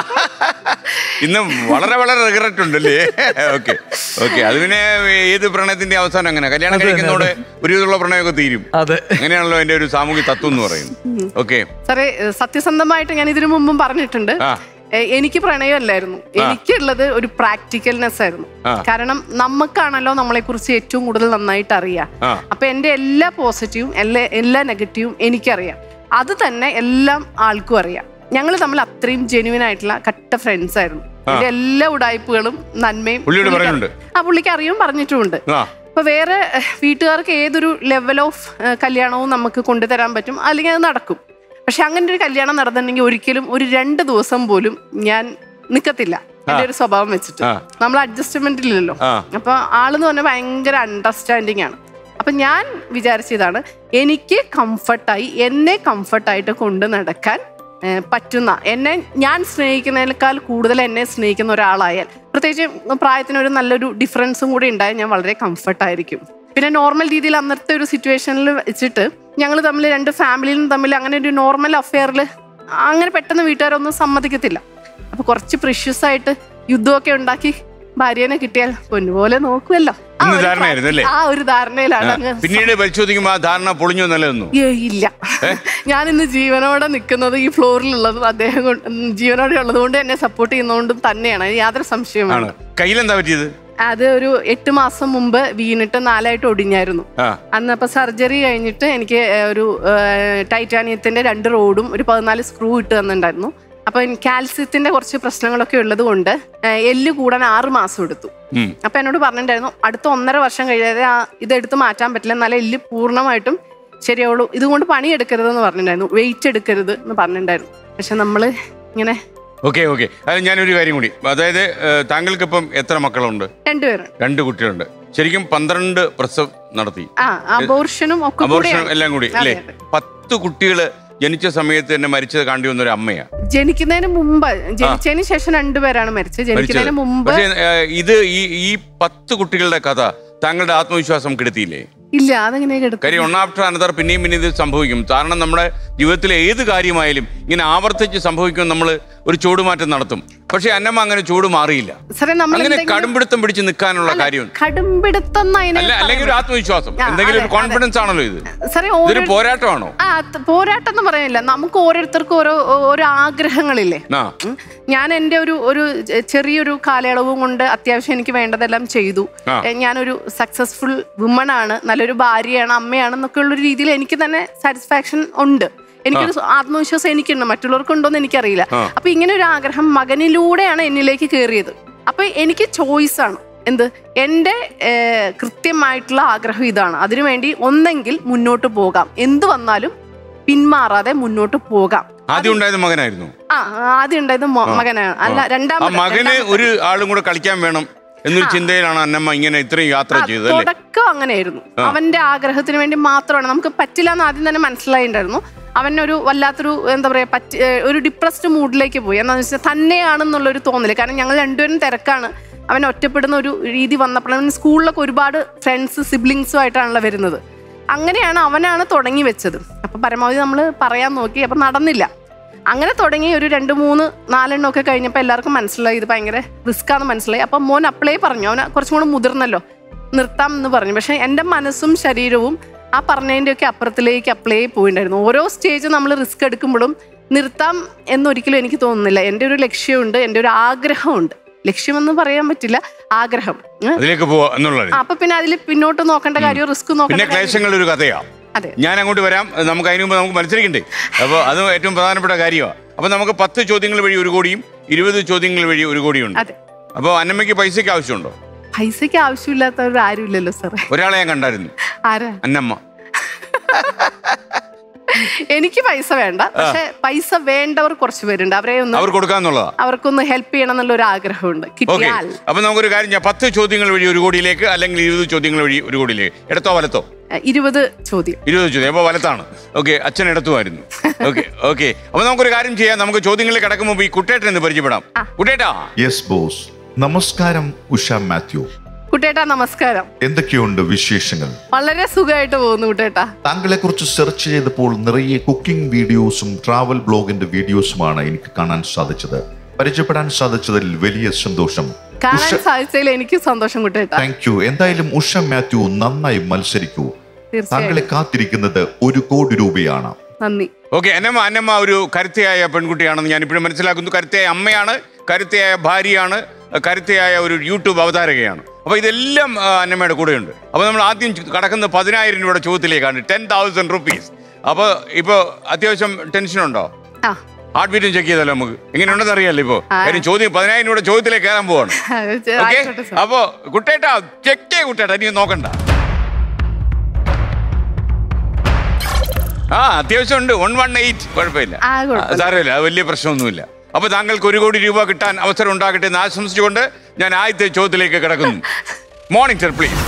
ഇന്ന് വളരെ വളരെ റിഗ്രറ്റ് ഉണ്ടല്ലേ ഓക്കെ ഓക്കെ അത് പിന്നെ ഏത് പ്രണയത്തിന്റെ അവസാനം അങ്ങനെ കല്യാണം കഴിക്കുന്നതോടെ ഒരു വിധമുള്ള പ്രണയമൊക്കെ തീരും അതെ അങ്ങനെയാണല്ലോ എന്റെ ഒരു സാമൂഹ്യ തത്വം എന്ന് പറയുന്നത് ഓക്കെ സാറേ ഏഹ് സത്യസന്ധമായിട്ട് ഞാൻ ഇതിനു മുമ്പും പറഞ്ഞിട്ടുണ്ട് ആ. ഏഹ് എനിക്ക് പ്രണയമല്ലായിരുന്നു എനിക്കുള്ളത് ഒരു പ്രാക്ടിക്കൽനെസ് ആയിരുന്നു ആ. കാരണം നമുക്കാണല്ലോ നമ്മളെ കുറിച്ച് ഏറ്റവും കൂടുതൽ നന്നായിട്ട് അറിയാം ആ. അപ്പൊ എന്റെ എല്ലാ പോസിറ്റീവും എല്ലാ എല്ലാ നെഗറ്റീവും എനിക്കറിയാം അത് തന്നെ എല്ലാം ആൾക്കും അറിയാം ഞങ്ങൾ തമ്മിൽ അത്രയും ജെന്യുവൻ ആയിട്ടുള്ള കട്ട ഫ്രണ്ട്സ് ആയിരുന്നു എന്റെ എല്ലാ ഉടായ്പകളും നന്മയും പുള്ളിയോട് പുള്ളിക്ക് പറഞ്ഞിട്ടുണ്ട്? ആ പുള്ളിക്ക് അറിയും പറഞ്ഞിട്ടുമുണ്ട് ആ അപ്പൊ വേറെ ഏഹ്, വീട്ടുകാർക്ക് ഏതൊരു ലെവൽ ഓഫ് ഏഹ്, കല്യാണവും നമുക്ക് കൊണ്ടുതരാൻ പറ്റും അല്ലെങ്കിൽ അത് നടക്കും പക്ഷെ അങ്ങനെ ഒരു കല്യാണം നടന്നിട്ടുണ്ടെങ്കിൽ ഒരിക്കലും ഒരു രണ്ട് ദിവസം പോലും ഞാൻ നിക്കത്തില്ല എന്റെ ഒരു സ്വഭാവം വെച്ചിട്ട് ആ. നമ്മൾ അഡ്ജസ്റ്റ്മെന്റിലല്ലോ ആ. അപ്പൊ ആളെന്ന് പറഞ്ഞാൽ ഭയങ്കര അണ്ടർസ്റ്റാൻഡിങ് ആണ് അപ്പൊ ഞാൻ വിചാരിച്ചതാണ് എനിക്ക് കംഫർട്ടായി എന്നെ കംഫർട്ടായിട്ട് കൊണ്ട് നടക്കാൻ ഏഹ്, പറ്റുന്ന എന്നെ ഞാൻ സ്നേഹിക്കുന്നതിനേക്കാൾ കൂടുതൽ എന്നെ സ്നേഹിക്കുന്ന ഒരാളായാൽ പ്രത്യേകിച്ച് പ്രായത്തിന് ഒരു നല്ലൊരു ഡിഫറൻസും കൂടി ഉണ്ടായാൽ ഞാൻ വളരെ കംഫർട്ടായിരിക്കും പിന്നെ നോർമൽ രീതിയിൽ അന്നത്തെ ഒരു സിറ്റുവേഷനിൽ വെച്ചിട്ട് ഞങ്ങൾ തമ്മിൽ രണ്ട് ഫാമിലിയും തമ്മിൽ അങ്ങനെ ഒരു നോർമൽ അഫെയറിൽ അങ്ങനെ പെട്ടെന്ന് വീട്ടുകാരൊന്നും സമ്മതിക്കത്തില്ല അപ്പൊ കുറച്ച് പ്രിഷ്യസ് ആയിട്ട് യുദ്ധമൊക്കെ ഉണ്ടാക്കി ഭാര്യനെ കിട്ടിയാൽ പൊന്നുപോലെ നോക്കുമല്ലോ ആ ഇന്ന് ഒരു ധാരണയായിരുന്നു അല്ലേ? ആ ഒരു ധാരണയിലാണ് അങ്ങ് പിന്നീട് പരിശോധിക്കുമ്പോൾ ആ ധാരണ പൊളിഞ്ഞു നല്ലതെന്നു ഏയ് ഇല്ല ഞാൻ ഇന്ന് ജീവനോടെ നിൽക്കുന്നത് ഈ ഫ്ലോറിലുള്ളതും അദ്ദേഹം കൊണ്ട് ഉം, ജീവനോടെ ഉള്ളത് കൊണ്ട് എന്നെ സപ്പോർട്ട് ചെയ്യുന്നതുകൊണ്ടും തന്നെയാണ് അതിന് യാതൊരു സംശയവും ആണ് വേണ്ട. കയ്യിലെന്താ പറ്റിയത് അത് ഒരു എട്ട് മാസം മുമ്പ് വീണിട്ട് നാലായിട്ട് ഒടിഞ്ഞായിരുന്നു ആ അന്ന് അപ്പൊ സർജറി കഴിഞ്ഞിട്ട് എനിക്ക് ഏഹ്, ഒരു ഏഹ്, ടൈറ്റാനിയത്തിന്റെ രണ്ട് റോഡും ഒരു പതിനാല് സ്ക്രൂ ഇട്ട് തന്നിട്ടുണ്ടായിരുന്നു അപ്പൊ എനിക്ക് കാൽസ്യത്തിന്റെ കുറച്ച് പ്രശ്നങ്ങളൊക്കെ ഉള്ളത് കൊണ്ട് ഏഹ്, എല്ല് കൂടാൻ ആറ് മാസം എടുത്തു ഉം. അപ്പൊ എന്നോട് പറഞ്ഞിട്ടുണ്ടായിരുന്നു അടുത്ത ഒന്നര വർഷം കഴിയാതെ ആ ഇതെടുത്ത് മാറ്റാൻ പറ്റില്ല എന്നാലേ എല്ല് പൂർണ്ണമായിട്ടും ശരിയാവുള്ളൂ ഇതുകൊണ്ട് പണിയെടുക്കരുതെന്ന് പറഞ്ഞിട്ടുണ്ടായിരുന്നു വെയിറ്റ് എടുക്കരുത് എന്ന് പറഞ്ഞിട്ടുണ്ടായിരുന്നു പക്ഷെ നമ്മള് ഇങ്ങനെ ഓക്കെ ഓക്കെ അത് ഞാനൊരു കാര്യം കൂടി അതായത് ഏഹ്, താങ്കൾക്കിപ്പം എത്ര മക്കളുണ്ട് രണ്ടുപേരും രണ്ട് കുട്ടികളുണ്ട് ശരിക്കും പന്ത്രണ്ട് പ്രസവം നടത്തി ആ അബോർഷനും ഒക്കെ അബോർഷൻ കൂടെയാണ്. എല്ലാം കൂടി അതെ, അല്ലേ അതെ. പത്ത് കുട്ടികള് ജനിച്ച സമയത്ത് തന്നെ മരിച്ചത് കാണ്ടി വന്ന ഒരു അമ്മയാ ജനിക്കുന്നതിന് മുമ്പ് ജനിച്ചതിന് ശേഷം രണ്ടുപേരാണ് മരിച്ചത് മരിച്ചത് ജനിക്കുന്നതിന് മുമ്പ് പക്ഷേ ഏഹ്, ഇത് ഈ ഈ പത്ത് കുട്ടികളുടെ കഥ താങ്കളുടെ ആത്മവിശ്വാസം കെടുത്തിയില്ലേ ഇല്ല അതെങ്ങനെ എടുത്തു കാര്യം ഒൺ ആഫ്റ്റർ അനദർ പിന്നെയും പിന്നെ ഇത് സംഭവിക്കും കാരണം നമ്മുടെ ജീവിതത്തിലെ ഏത് കാര്യമായാലും ഇങ്ങനെ ആവർത്തിച്ച് സംഭവിക്കും നമ്മൾ ഒരു ചൂടുമാറ്റം നടത്തും പക്ഷെ അന്നമ്മ അങ്ങനെ ചൂട് മാറിയില്ല സാറേ നമ്മൾ അങ്ങനെ എന്തെങ്കിലും- കടുംപിടുത്തം പിടിച്ച് നിൽക്കാനുള്ള അല്ല, കാര്യം കടുംപിടുത്തം എന്ന് അതിനെ അല്ല അല്ലെങ്കിൽ ഒരു പറയാൻ ആത്മവിശ്വാസം ആ, എന്തെങ്കിലും ഒരു അതെ, കോൺഫിഡൻസ് ആണല്ലോ ഇത് പറ്റില്ല. സാറേ ഇതൊരു ഓരോ പോരാട്ടമാണോ ആ ത- പോരാട്ടം എന്ന് പറയാനില്ല നമുക്ക് ഓരോരുത്തർക്കും ഓരോ ഓരോ ആഗ്രഹങ്ങളില്ലേ ആ ഉം. ഞാൻ എൻ്റെ ഒരു ഒരു ചെ- ചെറിയൊരു കാലയളവും കൊണ്ട് അത്യാവശ്യം എനിക്ക് വേണ്ടതെല്ലാം ചെയ്തു ആ. എ, ഞാനൊരു സക്സസ്ഫുൾ വുമൺ ആണ് നല്ലൊരു ഭാര്യയാണ് അമ്മയാണെന്നൊക്കെ ഉള്ളൊരു രീതിയിൽ എനിക്ക് തന്നെ സാറ്റിസ്ഫാക്ഷൻ ഉണ്ട് എനിക്കൊരു സ- ആത്മവിശ്വാസം എനിക്കുണ്ട് മറ്റുള്ളവർക്കുണ്ടോന്ന് എനിക്കറിയില്ല ആ. അപ്പൊ ഇങ്ങനെ ഒരു ആഗ്രഹം മകനിലൂടെയാണ് എന്നിലേക്ക് കയറിയത് അപ്പൊ എനിക്ക് ചോയ്സ് ആണ് എന്ത് എൻ്റെ ഏർ, കൃത്യമായിട്ടുള്ള ആഗ്രഹം ഇതാണ് അതിനുവേണ്ടി ഒന്നെങ്കിൽ മുന്നോട്ട് പോകാം എന്ത് വന്നാലും പിന്മാറാതെ മുന്നോട്ട് പോകാം ആദ്യം ഉണ്ടായത് മകനായിരുന്നു ആ ആദ്യം ഉണ്ടായത് മോ- മകനാണ് അല്ല ആ രണ്ടാമത് മകന് രണ്ടാമത്തെ- ഒരു ആളും കൂടെ കളിക്കാൻ വേണം എന്നൊരു ചിന്തയിലാണ് അന്നമ്മ ഇങ്ങനെ ഇത്രയും യാത്ര ആ, ചെയ്തത് അല്ലേ തുടക്കം അങ്ങനെയായിരുന്നു അവന്റെ ആഗ്രഹത്തിന് വേണ്ടി മാത്രമാണ് നമുക്ക് പറ്റില്ല എന്ന് ആദ്യം തന്നെ മനസ്സിലായിട്ടുണ്ടായിരുന്നു അവനൊരു വല്ലാത്തൊരു എന്താ പറയാ പറ്റി ഏഹ് ഒരു ഡിപ്രസ്ഡ് മൂഡിലേക്ക് പോയി എന്താണെന്ന് വെച്ചാൽ തന്നെയാണെന്നുള്ളൊരു തോന്നല് കാരണം ഞങ്ങൾ രണ്ടുപേരും തിരക്കാണ് അവൻ ഒറ്റപ്പെടുന്ന ഒരു രീതി വന്നപ്പോഴാണ് സ്കൂളിലൊക്കെ ഒരുപാട് ഫ്രണ്ട്സ് സിബ്ലിങ്സും ആയിട്ടാണല്ലോ വരുന്നത് അങ്ങനെയാണ് അവനാണ് തുടങ്ങി വെച്ചത് അപ്പൊ പരമാവധി നമ്മൾ പറയാൻ നോക്കി അപ്പൊ നടന്നില്ല അങ്ങനെ തുടങ്ങി ഒരു രണ്ട് മൂന്ന് നാലെണ്ണം ഒക്കെ കഴിഞ്ഞപ്പോൾ എല്ലാവർക്കും മനസ്സിലായി ഇത് ഭയങ്കര റിസ്ക് ആണെന്ന് മനസ്സിലായി അപ്പം മോൻ അപ്ലൈ പറഞ്ഞു അവന് കുറച്ചും കൂടെ മുതിർന്നല്ലോ നിർത്താം എന്ന് പറഞ്ഞു പക്ഷെ എൻ്റെ മനസ്സും ശരീരവും ആ പറഞ്ഞതിൻ്റെ ഒക്കെ അപ്പുറത്തിലേക്ക് അപ്ലൈ പോയിണ്ടായിരുന്നു ഓരോ സ്റ്റേജ് നമ്മൾ റിസ്ക് എടുക്കുമ്പോഴും നിർത്താം എന്നൊരിക്കലും എനിക്ക് തോന്നുന്നില്ല എൻ്റെ ഒരു ലക്ഷ്യമുണ്ട് എൻ്റെ ഒരു ആഗ്രഹമുണ്ട് ലക്ഷ്യമെന്ന് പറയാൻ പറ്റില്ല ആഗ്രഹം ഉം. അതിലേക്ക് പോവാ എന്നുള്ളത് ആ, അപ്പൊ പിന്നെ അതിൽ പിന്നോട്ട് നോക്കേണ്ട കാര്യം റിസ്ക് പിന്നെ നോക്കേണ്ട കാര്യം ക്ലേശങ്ങളുടെ ഒരു കഥയാ അതെ ഞാൻ അങ്ങോട്ട് വരാം നമുക്ക് അതിന് മുമ്പ് നമുക്ക് മത്സരിക്കണ്ടേ അപ്പോൾ അത് ഏറ്റവും പ്രധാനപ്പെട്ട കാര്യമാണ് അപ്പോൾ നമുക്ക് പത്ത് ചോദ്യങ്ങൾ വഴി ഒരു കോടിയും ഇരുപത് ചോദ്യങ്ങൾ വഴി ഒരു കോടിയുണ്ട് അതെ അപ്പോൾ അന്നമ്മയ്ക്ക് പൈസയ്ക്ക് ആവശ്യമുണ്ടോ പൈസയ്ക്ക് ആവശ്യമില്ലാത്തവർ ആരും ഇല്ലല്ലോ സാറേ ഒരാളെ ഞാൻ കണ്ടായിരുന്നു ആരാ അന്നമ്മ എനിക്ക് പൈസ വേണ്ട പക്ഷെ പൈസ വേണ്ടവർ കുറച്ച് പേരുണ്ട് അവരെ ഒന്ന് അവർ കൊടുക്കാന്നുള്ളതാ അവർക്കൊന്ന് ഹെൽപ്പ് ചെയ്യണം എന്നുള്ള ഒരു ആഗ്രഹമുണ്ട് ഓക്കെ കിട്ടിയാൽ അപ്പൊ നമുക്കൊരു കാര്യം ചെയ്യാം പത്ത് ചോദ്യങ്ങൾ വഴി ഒരു കോടിയിലേക്ക് അല്ലെങ്കിൽ ഇരുപത് ചോദ്യങ്ങൾ വഴി ഒരു കോടിയിലേക്ക് ഇടത്തോ വലത്തോ അഹ് ഇരുപത് ചോദ്യം ഇരുപത് ചോദ്യം അപ്പോൾ വലത്താണ് ഓക്കെ അച്ഛൻ ഇടത്തുമായിരുന്നു ഓക്കെ ഓക്കെ അപ്പൊ നമുക്കൊരു കാര്യം ചെയ്യാം നമുക്ക് ചോദ്യങ്ങളിൽ കിടക്കുമ്പോൾ ഈ കുട്ടേട്ടൻ എന്ന് പരിചയപ്പെടാം കുട്ടേട്ടാ യെസ് ബോസ് നമസ്കാരം ഉഷ മാത്യു കുട്ടേട്ടാ നമസ്കാരം എന്തൊക്കെയുണ്ട് വിശേഷങ്ങൾ വളരെ സുഖമായിട്ട് പോകുന്നു കുട്ടേട്ടാ താങ്കളെ കുറിച്ച് സെർച്ച് ചെയ്തപ്പോൾ നിറയെ കുക്കിംഗ് വീഡിയോസും ട്രാവൽ ബ്ലോഗിന്റെ വീഡിയോസുമാണ് എനിക്ക് കാണാൻ സാധിച്ചത് പരിചയപ്പെടാൻ സാധിച്ചതിൽ വലിയ സന്തോഷം കാണാൻ സാധിച്ചതിൽ എനിക്ക് സന്തോഷം കുട്ടേട്ടാ താങ്ക് യു എന്തായാലും ഉഷ മാത്യു നന്നായി മത്സരിക്കൂ തീർച്ചയായും താങ്കളെ കാത്തിരിക്കുന്നത് ഒരു കോടി രൂപയാണ് നന്ദി ഓക്കെ അന്നമ്മ അന്നമ്മ ഒരു കരുത്തയായ പെൺകുട്ടിയാണെന്ന് ഞാൻ ഇപ്പോഴും മനസ്സിലാക്കുന്നു കരുത്തയായ അമ്മയാണ് കരുത്തയായ ഭാര്യയാണ് കരുത്തയായ ഒരു യൂട്യൂബ് അവതാരകയാണ് അപ്പൊ ഇതെല്ലാം ആ, അന്നമ്മയുടെ കൂടെയുണ്ട് അപ്പൊ നമ്മൾ ആദ്യം കടക്കുന്ന പതിനായിരം രൂപയുടെ ചോദ്യത്തിലേക്കാണ് ടെൻ തൗസൻഡ് റുപ്പീസ് അപ്പൊ ഇപ്പൊ അത്യാവശ്യം ടെൻഷൻ ഉണ്ടോ ആ ഹാർട്ട് ബീറ്റും ചെക്ക് ചെയ്താലോ നമുക്ക് എങ്ങനെയുണ്ടെന്ന് അറിയാലോ ഇപ്പൊ കാര്യം ചോദ്യം പതിനായിരം രൂപയുടെ ചോദ്യത്തിലേക്ക് കയറാൻ പോവാണ് ഓക്കെ ആയിക്കോട്ടെ സാർ അപ്പോ കുട്ടേട്ടാ ചെക്കേ കുട്ടേട്ടാ ഇനി നോക്കണ്ട ആ അത്യാവശ്യം ഉണ്ട് വൺ വൺ എയ്റ്റ് കുഴപ്പമില്ല ആ, കുഴപ്പമില്ല. ആ, സാരമില്ല അത് വലിയ പ്രശ്നമൊന്നുമില്ല അപ്പൊ താങ്കൾക്ക് ഒരു കോടി രൂപ കിട്ടാൻ അവസരം ഉണ്ടാകട്ടെ എന്ന് ആശംസിച്ചുകൊണ്ട് ഞാൻ ആദ്യത്തെ ചോദ്യത്തിലേക്ക് കിടക്കുന്നു മോർണിംഗ് സർ പ്ലീസ്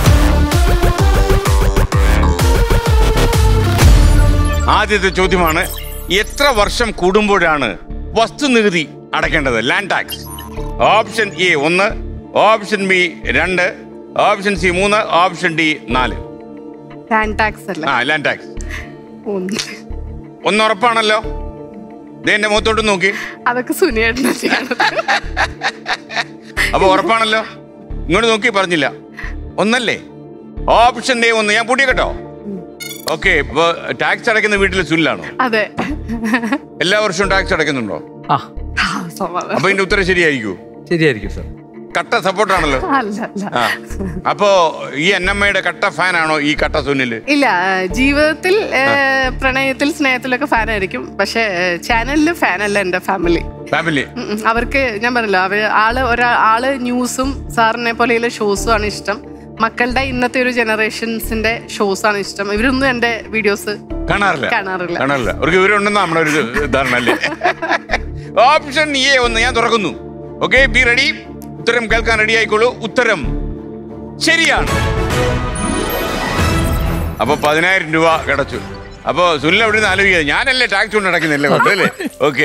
ആദ്യത്തെ ചോദ്യമാണ് എത്ര വർഷം കൂടുമ്പോഴാണ് വസ്തുനികുതി അടയ്ക്കേണ്ടത് ലാൻഡ് ടാക്സ് ഓപ്ഷൻ എ ഒന്ന് ഓപ്ഷൻ ബി രണ്ട് ഓപ്ഷൻ സി മൂന്ന് ഓപ്ഷൻ ഡി നാല് ലാൻഡ് ടാക്സ് അല്ല ആ ലാൻഡ് ടാക്സ് ഒന്ന് ഒന്ന് ഉറപ്പാണല്ലോ ദേ എന്റെ മുഖത്തോട്ട് നോക്കി അതൊക്കെ സുനിയേട്ടനെ ചെയ്യണത് അപ്പൊ ഉറപ്പാണല്ലോ ഇങ്ങോട്ട് നോക്കി പറഞ്ഞില്ല ഒന്നല്ലേ ഓപ്ഷൻ ഡേ ഒന്ന് ഞാൻ പൂട്ടിയ കേട്ടോ ഓക്കെ ഇപ്പൊ ടാക്സ് അടയ്ക്കുന്ന വീട്ടിൽ സുനിലാണോ അതെ എല്ലാ വർഷവും ടാക്സ് അടയ്ക്കുന്നുണ്ടോ ആ ആ, സമാധാനം. അപ്പൊ ഇതിന്റെ ഉത്തരം ശരിയായിരിക്കൂ ശരിയായിരിക്കും സാർ കട്ട സപ്പോർട്ടാണല്ലോ അല്ല അല്ല ആ അപ്പോ ഈ എന്നമ്മയുടെ കട്ട ഫാനാണോ ഈ കട്ട സുനില് ഇല്ല ജീവിതത്തിൽ ഏ, പ്രണയത്തിൽ സ്നേഹത്തിലൊക്കെ ഫാനായിരിക്കും പക്ഷെ ചാനലില് ഫാനല്ല എന്റെ ഫാമിലി ഫാമിലി ഉം ഉം. അവർക്ക് ഞാൻ പറഞ്ഞല്ലോ അവര് ആള് ഒരാ ആള് ന്യൂസും സാറിനെ പോലെയുള്ള ഷോസും ആണ് ഇഷ്ടം മക്കളുടെ ഇന്നത്തെ ഒരു ജനറേഷൻസിന്റെ ഷോസ് ആണ് ഇഷ്ടം ഇവരൊന്നും എന്റെ വീഡിയോസ് കാണാറില്ല കാണാറില്ല. കാണാറില്ല അവർക്ക് ഇവരുണ്ടെന്ന് നമ്മുടെ ഒരു ധാരണ അല്ലേ ഓപ്ഷൻ എ ഒന്ന് ഞാൻ തുറക്കുന്നു ഓക്കെ ബി റെഡി ഉത്തരം കേൾക്കാൻ റെഡി ആയിക്കോളൂ ഉത്തരം ശരിയാണ് അപ്പൊ പതിനായിരം രൂപ കിടച്ചു അപ്പൊ സുനിൽ അവിടെ നിന്ന് ആലോചിക്കുക ഞാനല്ലേ ടാക്സ് കൊണ്ട് അടയ്ക്കുന്നില്ലേ കൊണ്ട് അല്ലേ ഓക്കെ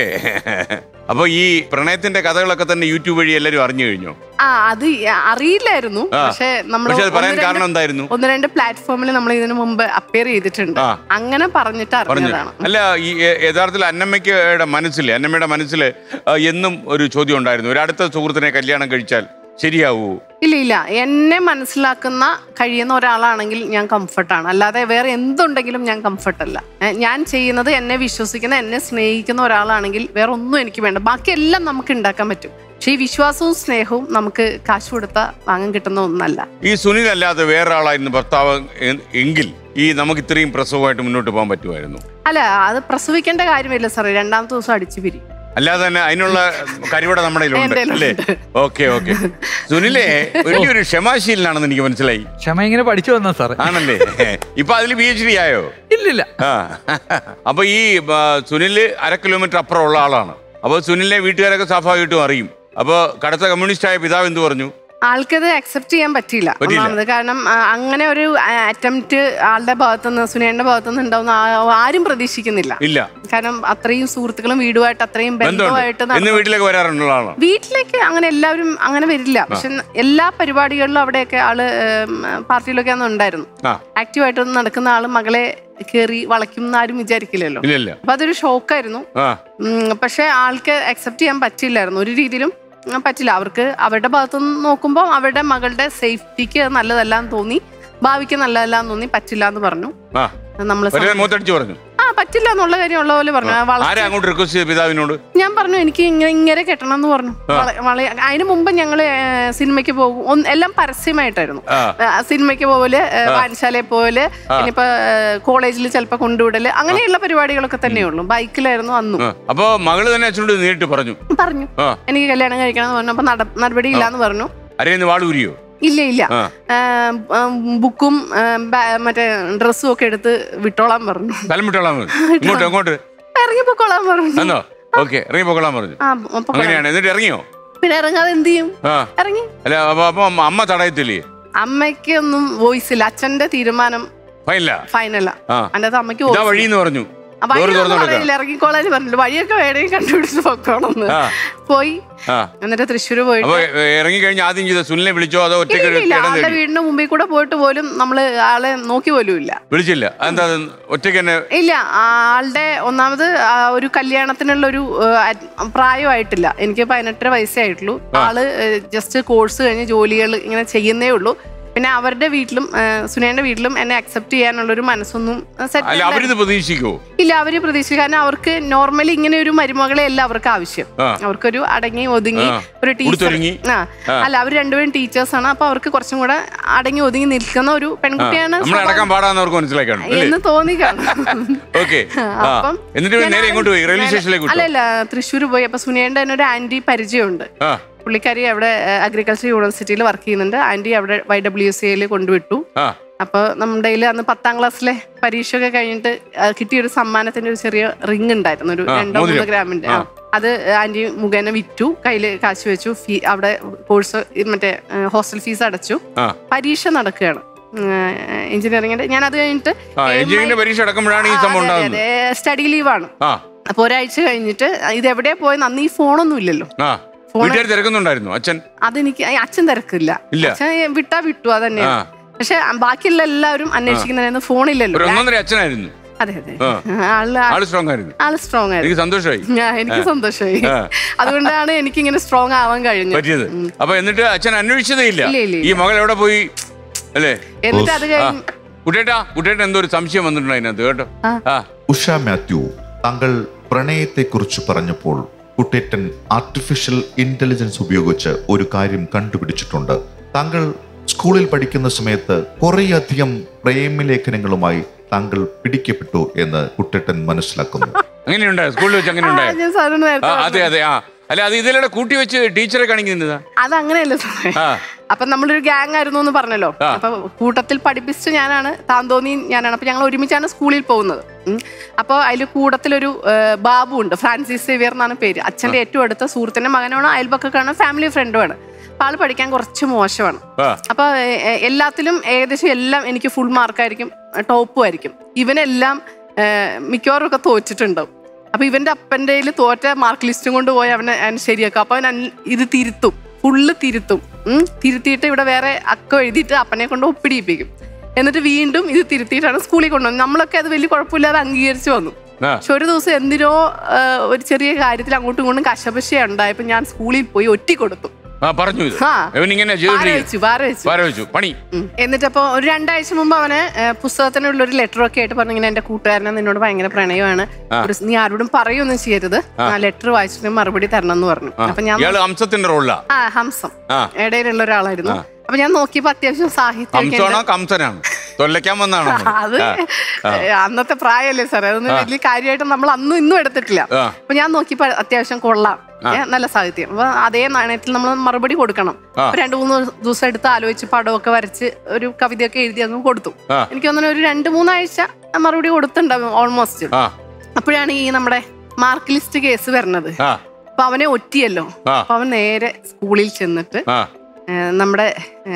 അപ്പൊ ഈ പ്രണയത്തിന്റെ കഥകളൊക്കെ തന്നെ യൂട്യൂബ് വഴി എല്ലാരും അറിഞ്ഞു കഴിഞ്ഞു ആ അത് അറിയില്ലായിരുന്നു ആ. പക്ഷെ നമ്മൾ പക്ഷെ അത് പറയാൻ കാരണം എന്തായിരുന്നു? ഒന്ന് രണ്ട് പ്ലാറ്റ്ഫോമിൽ നമ്മൾ ഇതിനു മുമ്പ് അപ്പിയർ ചെയ്തിട്ടുണ്ട് ആ. അങ്ങനെ പറഞ്ഞിട്ട് പറഞ്ഞു അറിഞ്ഞതാണ് അല്ല ഈ യ- യഥാർത്ഥത്തിൽ അന്നമ്മയ്ക്കയുടെ മനസ്സിൽ അന്നമ്മയുടെ മനസ്സിൽ ആ, എന്നും ഒരു ചോദ്യം ഉണ്ടായിരുന്നു ഒരു അടുത്ത സുഹൃത്തിനെ കല്യാണം കഴിച്ചാൽ ശരിയാവൂ ഇല്ല ഇല്ല എന്നെ മനസ്സിലാക്കുന്ന കഴിയുന്ന ഒരാളാണെങ്കിൽ ഞാൻ കംഫർട്ടാണ് അല്ലാതെ വേറെ എന്തുണ്ടെങ്കിലും ഞാൻ കംഫർട്ടല്ല ഏ, ഞാൻ ചെയ്യുന്നത് എന്നെ വിശ്വസിക്കുന്ന എന്നെ സ്നേഹിക്കുന്ന ഒരാളാണെങ്കിൽ വേറെ ഒന്നും എനിക്ക് വേണ്ട ബാക്കിയെല്ലാം നമുക്ക് ഉണ്ടാക്കാൻ പറ്റും പക്ഷേ ഈ വിശ്വാസവും സ്നേഹവും നമുക്ക് കാശ് കൊടുത്താൽ വാങ്ങാൻ കിട്ടുന്ന ഒന്നല്ല ഈ സുനിൽ അല്ലാതെ വേറെ ആളായിരുന്നു ഭർത്താവ് എ- എങ്കിൽ ഈ നമുക്ക് ഇത്രയും പ്രസവമായിട്ട് മുന്നോട്ട് പോകാൻ പറ്റുമായിരുന്നു അല്ല അത് പ്രസവിക്കേണ്ട കാര്യമില്ല സാറേ രണ്ടാമത്തെ ദിവസം അടിച്ചു പിരി അല്ലാതെ തന്നെ അതിനുള്ള കരിവട നമ്മുടെ കയ്യിലുണ്ട് എൻ്റെ അല്ലേ ഓക്കെ ഓക്കെ സുനിലെ വലിയൊരു ക്ഷമാശീലനാണെന്ന് എനിക്ക് മനസ്സിലായി ക്ഷമ ഇങ്ങനെ പഠിച്ചു വന്നാ സാറേ ആണല്ലേ ഇപ്പൊ അതിൽ പി എച്ച് ഡി ആയോ ഇല്ലില്ല ആ അപ്പൊ ഈ ആ, സുനില് അര കിലോമീറ്റർ അപ്പുറം ഉള്ള ആളാണ് അപ്പൊ സുനിലിനെ വീട്ടുകാരൊക്കെ സ്വാഭാവികമായിട്ടും അറിയും അപ്പൊ കടുത്ത കമ്മ്യൂണിസ്റ്റ് ആയ പിതാവ് എന്ത് പറഞ്ഞു ആൾക്കത് അക്സെപ്റ്റ് ചെയ്യാൻ പറ്റിയില്ല പറ്റിയില്ല. ഒന്നാമത് കാരണം ആ, അങ്ങനെ ഒരു അറ്റംപ്റ്റ് ആളുടെ ഭാഗത്തുനിന്ന് സുനേന്റെ ഭാഗത്തുനിന്ന് ഉണ്ടാവുന്ന ആ- ആരും പ്രതീക്ഷിക്കുന്നില്ല ഇല്ല കാരണം അത്രയും സുഹൃത്തുക്കളും വീടുമായിട്ട് അത്രയും ബന്ധമായിട്ട് ബന്ധമുണ്ട് എന്ന് നടന്നു. വീട്ടിലേക്ക് വരാറുള്ള ആളാണ് വീട്ടിലേക്ക് അങ്ങനെ എല്ലാവരും അങ്ങനെ വരില്ല പക്ഷെ എല്ലാ പരിപാടികളിലും അവിടെയൊക്കെ ആള് ഏം, പാർട്ടിയിലൊക്കെ അന്ന് ഉണ്ടായിരുന്നു ആ ആക്റ്റീവായിട്ട് നടക്കുന്ന ആള് മകളെ കയറി വളയ്ക്കും എന്ന് ആരും വിചാരിക്കില്ലല്ലോ ഇല്ല ഇല്ല അപ്പൊ അതൊരു ഷോക്കായിരുന്നു ആ ഉം, പക്ഷെ ആൾക്ക് അക്സെപ്റ്റ് ചെയ്യാൻ പറ്റില്ലായിരുന്നു ഒരു രീതിയിലും ഉം, പറ്റില്ല അവർക്ക് അവരുടെ ഭാഗത്തുനിന്ന് നോക്കുമ്പോൾ അവരുടെ മകളുടെ സേഫ്റ്റിക്ക് നല്ലതല്ല എന്ന് തോന്നി ഭാവിക്ക് നല്ലതല്ല എന്ന് തോന്നി പറ്റില്ല എന്ന് പറഞ്ഞു ആ നമ്മൾ ഒരു മൂത്തടിച്ച് പറഞ്ഞു ആ പറ്റില്ല എന്നുള്ള കാര്യം ഉള്ള പോലെ പറഞ്ഞു ആ, വള- ആരാ അങ്ങോട്ട് റിക്വസ്റ്റ് ചെയ്ത് പിതാവിനോട് ഞാൻ പറഞ്ഞു എനിക്ക് ഇങ്ങനെ ഇങ്ങനെ കെട്ടണം എന്ന് പറഞ്ഞു വള- വള- അതിന് മുമ്പ് ഞങ്ങൾ സിനിമയ്ക്ക് പോകും ഒന്ന് എല്ലാം പരസ്യമായിട്ടായിരുന്നു ആ ആ, സിനിമയ്ക്ക് പോവല് ഏ, വായനശാലയിൽ പോവല് ഇനിയിപ്പോ കോളേജിൽ ചിലപ്പോ കൊണ്ടുവിടല് അങ്ങനെയുള്ള പരിപാടികളൊക്കെ തന്നെയുള്ളൂ ബൈക്കിലായിരുന്നു അന്നും ആ. അപ്പൊ മകള് തന്നെ അച്ഛനോട് നേരിട്ട് പറഞ്ഞു പറഞ്ഞു ആ എനിക്ക് കല്യാണം കഴിക്കണം എന്ന് പറഞ്ഞു അപ്പൊ നട- നടപടി ഇല്ലാന്ന് പറഞ്ഞു അരേന്ന് വാളൂരിയോ ഇല്ല ഇല്ല ആ ആ, ആ, ബുക്കും ആ, ബാ- മറ്റേ ഡ്രസ്സും ഒക്കെ എടുത്ത് വിട്ടോളാൻ പറഞ്ഞു സ്ഥലം വിട്ടോളാൻ മതി ഇങ്ങോട്ട് അങ്ങോട്ട് ഇറങ്ങി പൊക്കോളാൻ പറഞ്ഞു എന്നോ ഓക്കെ ഇറങ്ങി പോകൊള്ളാൻ പറഞ്ഞു ആ പൊക്കോളാൻ. അങ്ങനെയാണ് എന്നിട്ട് ഇറങ്ങിയോ പിന്നെ ഇറങ്ങാതെ എന്ത് ചെയ്യും ആ ഇറങ്ങി അല്ല അപ്പൊ അപ്പൊ അമ്മ തടയത്തില്ലേ അമ്മയ്ക്ക് ഒന്നും വോയിസ് ഇല്ല അച്ഛന്റെ തീരുമാനം ഫൈനല്ല ഫൈനലാ ആ അതിന്റെ അകത്ത് അമ്മയ്ക്ക് ഇതാ voice വഴി എന്ന് പറഞ്ഞു ആ, വഴി ഡോറ് ഒന്നും തുറന്നു പറയില്ല ഇറങ്ങിക്കോളാൻ പറഞ്ഞില്ല വഴിയൊക്കെ വേണമെങ്കിൽ കണ്ടുപിടിച്ച് പൊക്കോളന്ന് ആ. പോയി ആ എന്നിട്ട് തൃശ്ശൂര് പോയിട്ട് അപ്പൊ ഇറങ്ങി കഴിഞ്ഞ് ആദ്യം ചെയ്ത സുനിലിനെ വിളിച്ചോ അതോ ഒറ്റയ്ക്ക് ഇല്ല, ഇല്ല, ഇടം ആളുടെ തേടി വീടിന്റെ മുമ്പിൽ കൂടെ പോയിട്ട് പോലും നമ്മള് ആളെ നോക്കി പോലും ഇല്ല വിളിച്ചില്ല എന്താ ഒറ്റയ്ക്ക് തന്നെ ഇല്ല ആളുടെ ഒന്നാമത് ആ ഒരു കല്യാണത്തിനുള്ള ഒരു പ്രായമായിട്ടില്ല എനിക്ക് പതിനെട്ടര വയസ്സേ ആയിട്ടുള്ളൂ ആള് ജസ്റ്റ് കോഴ്സ് കഴിഞ്ഞ് ജോലികൾ ഇങ്ങനെ ചെയ്യുന്നേ ഉള്ളൂ പിന്നെ അവരുടെ വീട്ടിലും ആ, സുനേന്റെ വീട്ടിലും എന്നെ അക്സെപ്റ്റ് ചെയ്യാനുള്ള ഒരു മനസ്സൊന്നും അല്ല സെറ്റ് അവരിത് പ്രതീക്ഷിക്കുവോ ഇല്ല അവര് പ്രതീക്ഷിച്ചു കാരണം അവർക്ക് നോർമലി ഇങ്ങനെ ഒരു മരുമകളെ അല്ല അവർക്ക് ആവശ്യം ആ. അവർക്കൊരു അടങ്ങി ഒതുങ്ങി ആ. ഒരു ടീച്ചർ ഉടുത്തൊരുങ്ങി. ആ അല്ല അവർ രണ്ടുപേരും ടീച്ചേഴ്സ് ആണ് അപ്പൊ അവർക്ക് കുറച്ചും കൂടെ അടങ്ങി ഒതുങ്ങി നിൽക്കുന്ന ഒരു പെൺകുട്ടിയാണ് നമ്മൾ അടക്കാൻ പാടാന്ന് അവർക്ക് മനസ്സിലാക്കണം അല്ലേ എന്ന് തോന്നി കാണും ഓക്കെ ആ അപ്പം എന്നിട്ട് ഞാൻ നേരെ എങ്ങോട്ട് പോയി റെയിൽവേ നേരെ- സ്റ്റേഷനിലേക്ക് അല്ല വിട്ടോ അല്ല തൃശ്ശൂർ പോയി അപ്പൊ സുനിയേണ്ട തന്നെ ഒരു ആന്റി പരിചയമുണ്ട് ആ പുള്ളിക്കാരി അവിടെ അഗ്രികൾച്ചർ യൂണിവേഴ്സിറ്റിയിൽ വർക്ക് ചെയ്യുന്നുണ്ട് ആന്റി അവിടെ വൈ ഡബ്ല്യു സി യിൽ കൊണ്ടുവിട്ടു ആ അപ്പൊ നമ്മുടെ കയ്യിൽ അന്ന് പത്താം ക്ലാസ്സിലെ പരീക്ഷയൊക്കെ കഴിഞ്ഞിട്ട് ആ, കിട്ടിയൊരു സമ്മാനത്തിന്റെ ഒരു ചെറിയ റിങ് ഉണ്ടായിരുന്നു ഒരു ആ, രണ്ടോ മൂന്നോ മോതിരം. ഗ്രാമിന്റെ ആ. ആ. അത് ആന്റി മുഖേന വിറ്റു കയ്യിൽ കാശ് വെച്ചു ഫീ അവിടെ കോഴ്സ് മറ്റേ ഹോസ്റ്റൽ ഫീസ് അടച്ചു ആ പരീക്ഷ നടക്കുകയാണ് എഞ്ചിനീയറിംഗിന്റെ ഞാൻ അത് കഴിഞ്ഞിട്ട് ആ എഞ്ചിനീയറിംഗിന്റെ പരീക്ഷ അടക്കുമ്പോഴാണ് ഈ സംഭവം ഉണ്ടാകുന്നത് സ്റ്റഡി ലീവാണ് ആ അപ്പൊ ഒരാഴ്ച കഴിഞ്ഞിട്ട് ഇത് എവിടെയാ പോയെന്ന് അന്ന് ഈ ഫോണൊന്നും ഇല്ലല്ലോ ആ ഫോണ്- വീട്ടുകാർ തിരക്കുന്നുണ്ടായിരുന്നു അച്ഛൻ അതെനിക്ക് അയ്യ, അച്ഛൻ തിരക്കില്ല ഇല്ല. അച്ഛൻ വിട്ടാ വിട്ടു അതന്നെയാണ് ആ. പക്ഷെ ബാക്കിയുള്ള എല്ലാവരും അന്വേഷിക്കുന്നതിന് ഫോണില്ലല്ലോ ഒരു ഒന്നൊന്നര അച്ഛനായിരുന്നു അതെ അതെ ആ. ആള് ആള് സ്ട്രോങ് ആയിരുന്നു ആള് സ്ട്രോങ് ആയിരുന്നു എനിക്ക് സന്തോഷമായി ഞാൻ എനിക്ക് സന്തോഷമായി ആ. അതുകൊണ്ടാണ് എനിക്ക് ഇങ്ങനെ സ്ട്രോങ് ആവാൻ കഴിഞ്ഞത് പറ്റിയത് അപ്പൊ എന്നിട്ട് അച്ഛൻ അന്വേഷിച്ചതേ ഇല്ല ഇല്ല, ഇല്ല, ഈ മകൾ എവിടെ പോയി അല്ലേ എന്നിട്ട് അത് ആ കഴിഞ്ഞ് കുട്ടേട്ടാ കുട്ടേട്ടൻ എന്തോ ഒരു സംശയം വന്നിട്ടുണ്ട് അതിനകത്ത് കേട്ടോ ആ. ആ ഉഷ മാത്യു താങ്കൾ പ്രണയത്തെക്കുറിച്ച് പറഞ്ഞപ്പോൾ കുട്ടേറ്റൻ ആർട്ടിഫിഷ്യൽ ഇന്റലിജൻസ് ഉപയോഗിച്ച് ഒരു കാര്യം കണ്ടുപിടിച്ചിട്ടുണ്ട് താങ്കൾ സ്കൂളിൽ പഠിക്കുന്ന സമയത്ത് കുറേയധികം പ്രേമലേഖനങ്ങളുമായി താങ്കൾ പിടിക്കപ്പെട്ടു എന്ന് കുട്ടേട്ടൻ മനസ്സിലാക്കുന്നു അങ്ങനെയുണ്ടായോ സ്കൂളിൽ വെച്ച് അങ്ങനെ ആ, ഉണ്ടായോ ഞാൻ സാറിന് ആ നേരത്തെ അതെ അതെ ആ അല്ല അത് ഇതിലൂടെ കൂട്ടി വെച്ച് ടീച്ചറെ കാണിക്കുന്നതാ അത് അങ്ങനെയല്ല സാറേ ആ അപ്പൊ നമ്മളൊരു ഗ്യാങ് ആയിരുന്നു എന്ന് പറഞ്ഞല്ലോ ആ. അപ്പൊ കൂട്ടത്തിൽ പഠിപ്പിച്ച് ഞാനാണ് താന്തോന്നി ഞാനാണ് അപ്പൊ ഞങ്ങൾ ഒരുമിച്ചാണ് സ്കൂളിൽ പോകുന്നത് ഉം. അപ്പൊ അതിൽ കൂട്ടത്തിലൊരു ആ, ബാബു ഉണ്ട് ഫ്രാൻസിസ് സേവിയർ എന്നാണ് പേര് അച്ഛന്റെ ഏറ്റവും അടുത്ത സുഹൃത്തിന്റെ മകനാണ് അയൽപക്കാണ് ഫാമിലി ഫ്രണ്ടുമാണ് അപ്പൊ ആള് പഠിക്കാൻ കുറച്ച് മോശമാണ് ആ അപ്പൊ എ- എ- എല്ലാത്തിലും ഏകദേശം എല്ലാം എനിക്ക് ഫുൾ മാർക്കായിരിക്കും ടോപ്പും ആയിരിക്കും ഇവനെല്ലാം ഏ, മിക്കവാറും ഒക്കെ തോറ്റിട്ടുണ്ടാവും അപ്പൊ ഇവന്റെ അപ്പന്റെ കയ്യില് തോറ്റ മാർക്ക് ലിസ്റ്റും കൊണ്ട് പോയി അവനെ അവൻ ശരിയാക്കും അപ്പൊ അവൻ അൻ- ഇത് തിരുത്തും ഫുള്ള് തിരുത്തും ഉം. തിരുത്തിയിട്ട് ഇവിടെ വേറെ അക്കം എഴുതിയിട്ട് അപ്പനെ കൊണ്ട് ഒപ്പിടിയിപ്പിക്കും എന്നിട്ട് വീണ്ടും ഇത് തിരുത്തിയിട്ടാണ് സ്കൂളിൽ കൊണ്ടുവന്നത് നമ്മളൊക്കെ അത് വലിയ കുഴപ്പമില്ലാതെ അംഗീകരിച്ചു വന്നു ആ പക്ഷെ ഒരു ദിവസം എന്തിനോ ആ, ഒരു ചെറിയ കാര്യത്തിൽ അങ്ങോട്ടും ഇങ്ങോട്ടും കശപശ ഉണ്ടായപ്പോ ഞാൻ സ്കൂളിൽ പോയി ഒറ്റി കൊടുത്തു ആ പറഞ്ഞു ഇത് ആ. ഇവൻ ഇങ്ങനെ പാര ചെയ്തോണ്ടിരിക്കും വെച്ചു പാര വെച്ചു പാര വെച്ചു പണി ഉം. എന്നിട്ടപ്പോ ഒരു രണ്ടാഴ്ച മുമ്പ് അവന് ഏഹ്, പുസ്തകത്തിനുള്ള ഒരു ലെറ്റർ ഒക്കെ ആയിട്ട് പറഞ്ഞു ഇങ്ങനെ എന്റെ കൂട്ടുകാരനെ നിന്നോട് ഭയങ്കര പ്രണയമാണ് ഒരു നീ ആരോടും പറയൊന്നും ചെയ്യരുത് ആ ലെറ്റർ വായിച്ചിട്ട് മറുപടി തരണം എന്ന് പറഞ്ഞു അപ്പൊ ഞാൻ ഇയാള് ഹംസത്തിന്റെ റോളിലാ ആ ഹംസം ആ. ഇടയിലുള്ള ഒരാളായിരുന്നു അപ്പൊ ഞാൻ നോക്കിയപ്പോ അത്യാവശ്യം സാഹിത്യമൊക്കെ ഹംസമാണോ ഉണ്ട്. കംസനാണോ തൊല്ലയ്ക്കാൻ വന്നാണോ അത് ഏഹ്, അന്നത്തെ പ്രായമല്ലേ സാറേ അതൊന്നും വലിയ കാര്യമായിട്ട് നമ്മൾ അന്നും ഇന്നും എടുത്തിട്ടില്ല ആ. അപ്പൊ ഞാൻ നോക്കിയപ്പോ അത്യാവശ്യം കൊള്ളാം ഏ, നല്ല സാഹിത്യം അപ്പൊ അതേ നാണയത്തിൽ നമ്മൾ മറുപടി കൊടുക്കണം ആ. അപ്പൊ രണ്ടു മൂന്ന് ദിവസം എടുത്ത് ആലോചിച്ച് പടമൊക്കെ വരച്ച് ഒരു കവിതയൊക്കെ എഴുതി അങ്ങ് കൊടുത്തു ആ. എനിക്ക് തോന്നുന്നു ഒരു രണ്ട് മൂന്നാഴ്ച മറുപടി കൊടുത്തിട്ടുണ്ടാവും ഓൾമോസ്റ്റ് ആ അപ്പോഴാണ് ഈ നമ്മുടെ മാർക്ക് ലിസ്റ്റ് കേസ് വരുന്നത് ആ അപ്പൊ അവനെ ഒറ്റിയല്ലോ ആ. അപ്പൊ അവൻ നേരെ സ്കൂളിൽ ചെന്നിട്ട് ആ ഏ, നമ്മുടെ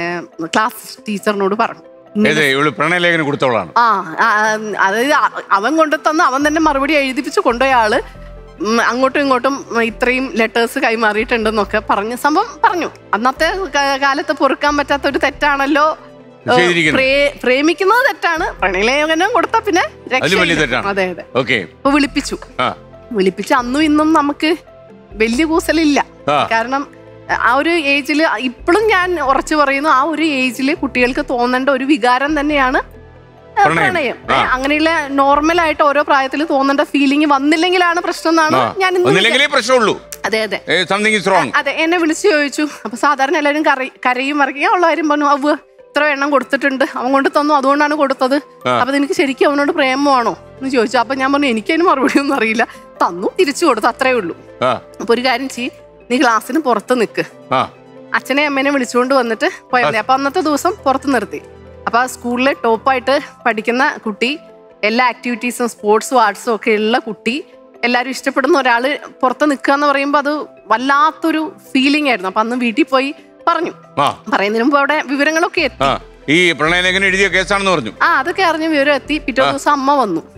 ക്ലാസ് ടീച്ചറിനോട് പറഞ്ഞു ഇങ്ങനെ ഏത് ഇവള് പ്രണയലേഖനം കൊടുത്തവളാണ് ആ ആ, അതായത് അ- അവൻ കൊണ്ടു തന്ന് അവൻ തന്നെ മറുപടി എഴുതിപ്പിച്ച് കൊണ്ടുപോയ ആള് ഉം, അങ്ങോട്ടും ഇങ്ങോട്ടും ഇത്രയും ലെറ്റേഴ്സ് കൈമാറിയിട്ടുണ്ടെന്നൊക്കെ പറഞ്ഞ സംഭവം പറഞ്ഞു അന്നത്തെ ക- കാലത്ത് പൊറുക്കാൻ പറ്റാത്ത ഒരു തെറ്റാണല്ലോ ഏഹ്, ചെയ്തിരിക്കുന്നത്. പ്രേ- പ്രേമിക്കുന്നത് തെറ്റാണ് പ്രണയലേഖനം കൊടുത്താ പിന്നെ അതിലും വലിയ രക്ഷയില്ല. തെറ്റാണ്. അതെ അതെ ഓക്കെ അപ്പൊ വിളിപ്പിച്ചു ആ വിളിപ്പിച്ച് അന്നും ഇന്നും നമുക്ക് വലിയ കൂസലില്ല ആ. കാരണം ആ ഒരു ഏജിൽ ഇപ്പോഴും ഞാൻ ഉറച്ചു പറയുന്നു ആ ഒരു ഏജിൽ കുട്ടികൾക്ക് തോന്നേണ്ട ഒരു വികാരം തന്നെയാണ് ആ, പ്രണയം. പ്രണയം ആ. ഏ, അങ്ങനെയുള്ള നോർമൽ ആയിട്ട് ഓരോ പ്രായത്തിൽ തോന്നേണ്ട ഫീലിംഗ് വന്നില്ലെങ്കിലാണ് പ്രശ്നം എന്നാണ് ആ ഞാൻ ഇന്ന് ഒന്നില്ലെങ്കിലേ പ്രശ്നമുള്ളൂ വിചാ- അതെ അതെ സംതിങ് ഇസ് റോങ് അതെ എന്നെ വിളിച്ചു ചോദിച്ചു അപ്പൊ സാധാരണ എല്ലാവരും കറി കരയും മറിയും ഉള്ള കാര്യം പറഞ്ഞു അവ ഇത്ര എണ്ണം കൊടുത്തിട്ടുണ്ട് അവൻ കൊണ്ട് തന്നു അതുകൊണ്ടാണ് കൊടുത്തത് ആ. അപ്പൊ നിനക്ക് ശരിക്കും അവനോട് പ്രേമമാണോ എന്ന് ചോദിച്ചു അപ്പൊ ഞാൻ പറഞ്ഞു എനിക്കതിന് മറുപടി ഒന്നും അറിയില്ല തന്നു തിരിച്ചു കൊടുത്തു അത്രേ ഉള്ളൂ ആ അപ്പൊ ഒരു കാര്യം ചെയ് നീ ക്ലാസ്സിന് പുറത്ത് നിൽക്ക് ആ അച്ഛനെ അമ്മേനെ വിളിച്ചുകൊണ്ട് വന്നിട്ട് പോയാൽ മതി അപ്പൊ അന്നത്തെ ദിവസം പുറത്ത് നിർത്തി അപ്പൊ ആ സ്കൂളിലെ ടോപ്പായിട്ട് പഠിക്കുന്ന കുട്ടി എല്ലാ ആക്ടിവിറ്റീസും സ്പോർട്സും ആർട്സും ഒക്കെ ഉള്ള കുട്ടി എല്ലാവരും ഇഷ്ടപ്പെടുന്ന ഒരാള് പുറത്ത് നിൽക്കുക എന്ന് പറയുമ്പോൾ അത് വല്ലാത്തൊരു ഫീലിംഗ് ആയിരുന്നു അപ്പൊ അന്ന് വീട്ടിൽ പോയി പറഞ്ഞു ആ പറയുന്നതിന് മുമ്പ് അവിടെ വിവരങ്ങളൊക്കെ എത്തി ആ ഈ പ്രണയലേഖനം എഴുതിയ കേസാണെന്ന് പറഞ്ഞു ആ അതൊക്കെ അറിഞ്ഞ വിവരം എത്തി പിറ്റേ ദിവസം അമ്മ വന്നു ആ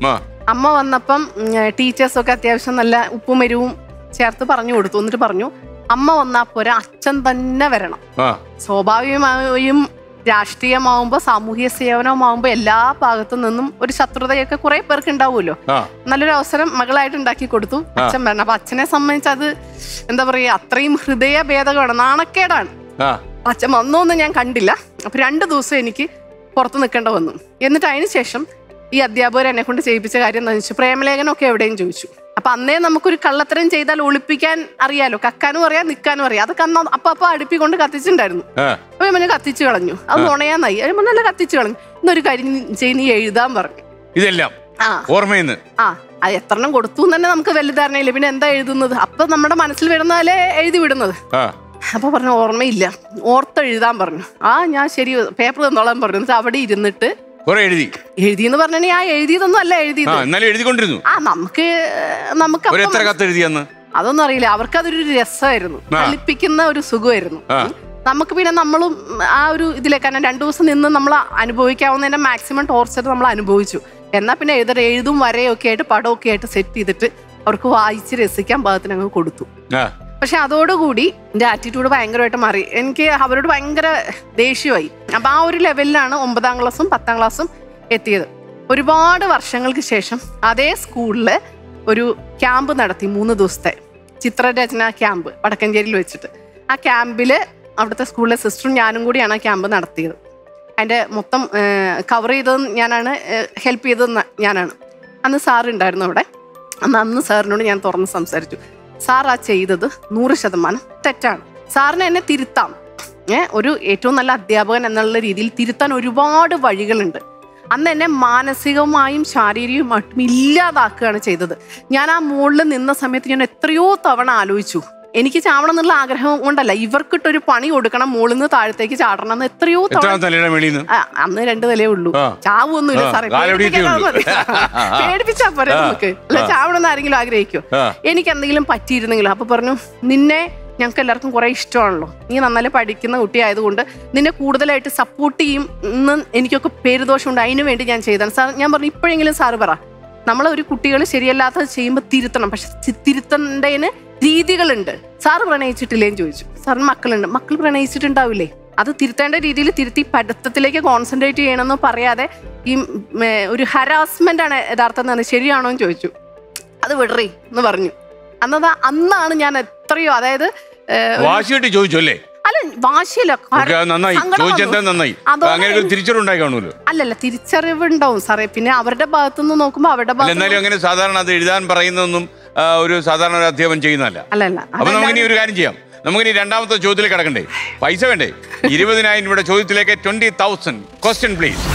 അമ്മ വന്നപ്പം ടീച്ചേഴ്സൊക്കെ അത്യാവശ്യം നല്ല ഉപ്പും എരിവും ചേർത്ത് പറഞ്ഞു കൊടുത്തു എന്നിട്ട് പറഞ്ഞു അമ്മ വന്നാ പോരാ അച്ഛൻ തന്നെ വരണം ആ സ്വാഭാവികമായും രാഷ്ട്രീയമാവുമ്പോൾ സാമൂഹ്യ സേവനമാവുമ്പോൾ എല്ലാ ഭാഗത്തു നിന്നും ഒരു ശത്രുതയൊക്കെ കുറെ പേർക്ക് ഉണ്ടാവുമല്ലോ ആ നല്ലൊരു അവസരം മകളായിട്ട് ഉണ്ടാക്കി കൊടുത്തു അച്ഛൻ വരണം അപ്പൊ അച്ഛനെ സംബന്ധിച്ച് അത് എന്താ പറയാ അത്രയും ഹൃദയ ഭേദകമാണ് നാണക്കേടാണ് ആ അച്ഛൻ വന്നോന്ന് ഞാൻ കണ്ടില്ല അപ്പൊ രണ്ട് ദിവസം എനിക്ക് പുറത്ത് നിൽക്കേണ്ട വന്നു എന്നിട്ട് അതിന് ശേഷം ഈ അധ്യാപകർ എന്നെ കൊണ്ട് ചെയ്യിപ്പിച്ച കാര്യം എന്താണെന്ന് വെച്ചു പ്രേമലേഖനമൊക്കെ എവിടെയും ചോദിച്ചു അപ്പൊ അന്നേ നമുക്കൊരു കള്ളത്തരം ചെയ്താൽ ഒളിപ്പിക്കാൻ അറിയാലോ കക്കാനും അറിയാം നിൽക്കാനും അറിയാം അതൊക്കെ അന്ന് അപ്പൊ അപ്പൊ അടുപ്പി കൊണ്ട് കത്തിച്ചിട്ടുണ്ടായിരുന്നു ആ അപ്പൊ ഇവന് കത്തിച്ചു കളഞ്ഞു അത് നുണയാന്നായി അത് നല്ല കത്തിച്ചു കളഞ്ഞു ഇന്നൊരു കാര്യം ചെയ്ത് നീ എഴുതാൻ പറഞ്ഞു ഇതെല്ലാം ആ ഓർമ്മയിന്ന് ആ അത് എത്രണ്ണം കൊടുത്തു എന്ന് തന്നെ നമുക്ക് വലിയ ധാരണയില്ല പിന്നെ എന്താ എഴുതുന്നത് അപ്പൊ നമ്മുടെ മനസ്സിൽ വരുന്നാലേ എഴുതി വിടുന്നത് ആ അപ്പൊ പറഞ്ഞു ഓർമ്മയില്ല ഓർത്തെഴുതാൻ പറഞ്ഞു ആ ഞാൻ ശരി പേപ്പർ തന്നോളാൻ പറഞ്ഞു എന്നിട്ട് അവിടെ ഇരുന്നിട്ട് കുറെ എഴുതി എഴുതിയെന്ന് പറഞ്ഞാൽ ഞാൻ എഴുതിയതൊന്നും അല്ല ആ എഴുതിയത് എന്നാലും എഴുതിക്കൊണ്ടിരുന്നു ആ നമുക്ക് നമുക്ക് ഒരു അപ്പം എത്ര കത്ത് എഴുതിയെന്ന് അതൊന്നും അറിയില്ല അവർക്ക് അതൊരു രസമായിരുന്നു ആ. കളിപ്പിക്കുന്ന ഒരു സുഖമായിരുന്നു ആ. ഉം. നമുക്ക് പിന്നെ നമ്മളും ആ ഒരു ഇതിലേക്ക് കാരണം രണ്ടു ദിവസം നിന്ന് നമ്മൾ അനുഭവിക്കാവുന്നതിന്റെ മാക്സിമം ടോർച്ചർ നമ്മൾ അനുഭവിച്ചു എന്നാൽ പിന്നെ എഴുതര എഴുതും വരയൊക്കെ ആയിട്ട് പടമൊക്കെ ആയിട്ട് സെറ്റ് ചെയ്തിട്ട് അവർക്ക് വായിച്ച് രസിക്കാൻ പാകത്തിന് അങ്ങ് കൊടുത്തു ആ പക്ഷെ അതോടുകൂടി എൻ്റെ ആറ്റിറ്റ്യൂഡ് ഭയങ്കരമായിട്ട് മാറി എനിക്ക് അവരോട് ഭയങ്കര ദേഷ്യമായി അപ്പം ആ ഒരു ലെവലിലാണ് ഒമ്പതാം ക്ലാസ്സും പത്താം ക്ലാസ്സും എത്തിയത് ഒരുപാട് വർഷങ്ങൾക്ക് ശേഷം അതേ സ്കൂളിൽ ഒരു ക്യാമ്പ് നടത്തി മൂന്ന് ദിവസത്തെ ചിത്രരചന ക്യാമ്പ് വടക്കഞ്ചേരിയിൽ വെച്ചിട്ട് ആ ക്യാമ്പിൽ അവിടുത്തെ സ്കൂളിലെ സിസ്റ്ററും ഞാനും കൂടിയാണ് ആ ക്യാമ്പ് നടത്തിയത് അതിൻ്റെ മൊത്തം കവർ ചെയ്തത് ഞാനാണ് ഹെൽപ്പ് ചെയ്തത് ന- ഞാനാണ് അന്ന് സാർ ഉണ്ടായിരുന്നു അവിടെ അന്ന് അന്ന് സാറിനോട് ഞാൻ തുറന്ന് സംസാരിച്ചു സാർ ആ ചെയ്തത് നൂറ് ശതമാനം തെറ്റാണ് സാറിന് എന്നെ തിരുത്താം ഏ ഒരു ഏറ്റവും നല്ല അധ്യാപകൻ എന്നുള്ള രീതിയിൽ തിരുത്താൻ ഒരുപാട് വഴികളുണ്ട് അന്ന് എന്നെ മാനസികമായും ശാരീരികമായിട്ടും ഇല്ലാതാക്കുകയാണ് ചെയ്തത് ഞാൻ ആ മുകളിൽ നിന്ന സമയത്ത് ഞാൻ എത്രയോ തവണ ആലോചിച്ചു എനിക്ക് ചാവണം എന്നുള്ള ആഗ്രഹം കൊണ്ടല്ല ഇവർക്കിട്ടൊരു പണി കൊടുക്കണം മുകളിൽ നിന്ന് താഴത്തേക്ക് ചാടണം എന്ന് എത്രയോ എത്ര തവണ തലയുടെ മേളിൽ നിന്ന് ആ, അന്ന് രണ്ട് നിലയേ ഉള്ളൂ ആ. ചാവൊന്നുമില്ല ആ, സാറേ കാലൊടിയിട്ടേ പേടിപ്പിക്കാൻ ഉള്ളൂ. മതി. പേടിപ്പിച്ചാ പോരെ നമുക്ക് അല്ല ചാവണമെന്ന് ആരെങ്കിലും ആഗ്രഹിക്കോ ആ. എനിക്ക് എന്തെങ്കിലും പറ്റിയിരുന്നെങ്കിലും അപ്പൊ പറഞ്ഞു നിന്നെ ഞങ്ങൾക്ക് എല്ലാവർക്കും കുറെ ഇഷ്ടമാണല്ലോ നീ നന്നായി പഠിക്കുന്ന കുട്ടിയായതുകൊണ്ട് നിന്നെ കൂടുതലായിട്ട് സപ്പോർട്ട് ചെയ്യും എന്ന് എനിക്കൊക്കെ പേരുദോഷമുണ്ട് അതിനു വേണ്ടി ഞാൻ ചെയ്താണ് സാർ ഞാൻ പറഞ്ഞു ഇപ്പോഴെങ്കിലും സാറ് പറ നമ്മൾ ഒരു കുട്ടികൾ ശരിയല്ലാത്തത് ചെയ്യുമ്പോൾ തിരുത്തണം പക്ഷെ ചി- തിരുത്തേണ്ടതിന് രീതികളുണ്ട് സാറ് പ്രണയിച്ചിട്ടില്ലേന്ന് ചോദിച്ചു സാറിന് മക്കളുണ്ട് മക്കൾ പ്രണയിച്ചിട്ടുണ്ടാവില്ലേ അത് തിരുത്തേണ്ട രീതിയിൽ തിരുത്തി പഠിത്തത്തിലേക്ക് കോൺസെൻട്രേറ്റ് ചെയ്യണമെന്ന് പറയാതെ ഈ ഉം, ഏ, ഒരു ഹരാസ്മെന്റ് ആണ് യഥാർത്ഥം എന്ന് ശരിയാണോ എന്ന് ചോദിച്ചു അത് വിടറി എന്ന് പറഞ്ഞു അന്നതാ അന്നാണ് ഞാൻ എത്രയോ അതായത് ഏ, ഒരു- വാശിയിട്ട് ചോദിച്ചു അല്ലേ അല്ല വാശിയല്ല ഓക്കെ കാരണം അത് നന്നായി സങ്കടം ചോദിച്ചെന്താ വന്നു. നന്നായി അതോടെ അങ്ങനെ ഒരു തിരിച്ചറിവുണ്ടായി കാണുമല്ലോ അല്ലല്ല തിരിച്ചറിവുണ്ടാവും സാറേ പിന്നെ അവരുടെ ഭാഗത്തുനിന്ന് നോക്കുമ്പോ അവരുടെ അല്ല ഭാഗത്ത് എന്നാലും അങ്ങനെ സാധാരണ അത് എഴുതാൻ പറയുന്നതൊന്നും ആ, ഒരു സാധാരണ ഒരു അധ്യാപനം ചെയ്യുന്നതല്ല അല്ലല്ല അപ്പൊ നമുക്കിനി ഒരു കാര്യം ചെയ്യാം നമുക്കിനി രണ്ടാമത്തെ ചോദ്യത്തിലേക്ക് കിടക്കണ്ടേ പൈസ വേണ്ടേ ഇരുപതിനായിരം രൂപയുടെ ചോദ്യത്തിലേക്ക് ട്വന്റി തൗസൻഡ് ക്വസ്റ്റ്യൻ പ്ലീസ്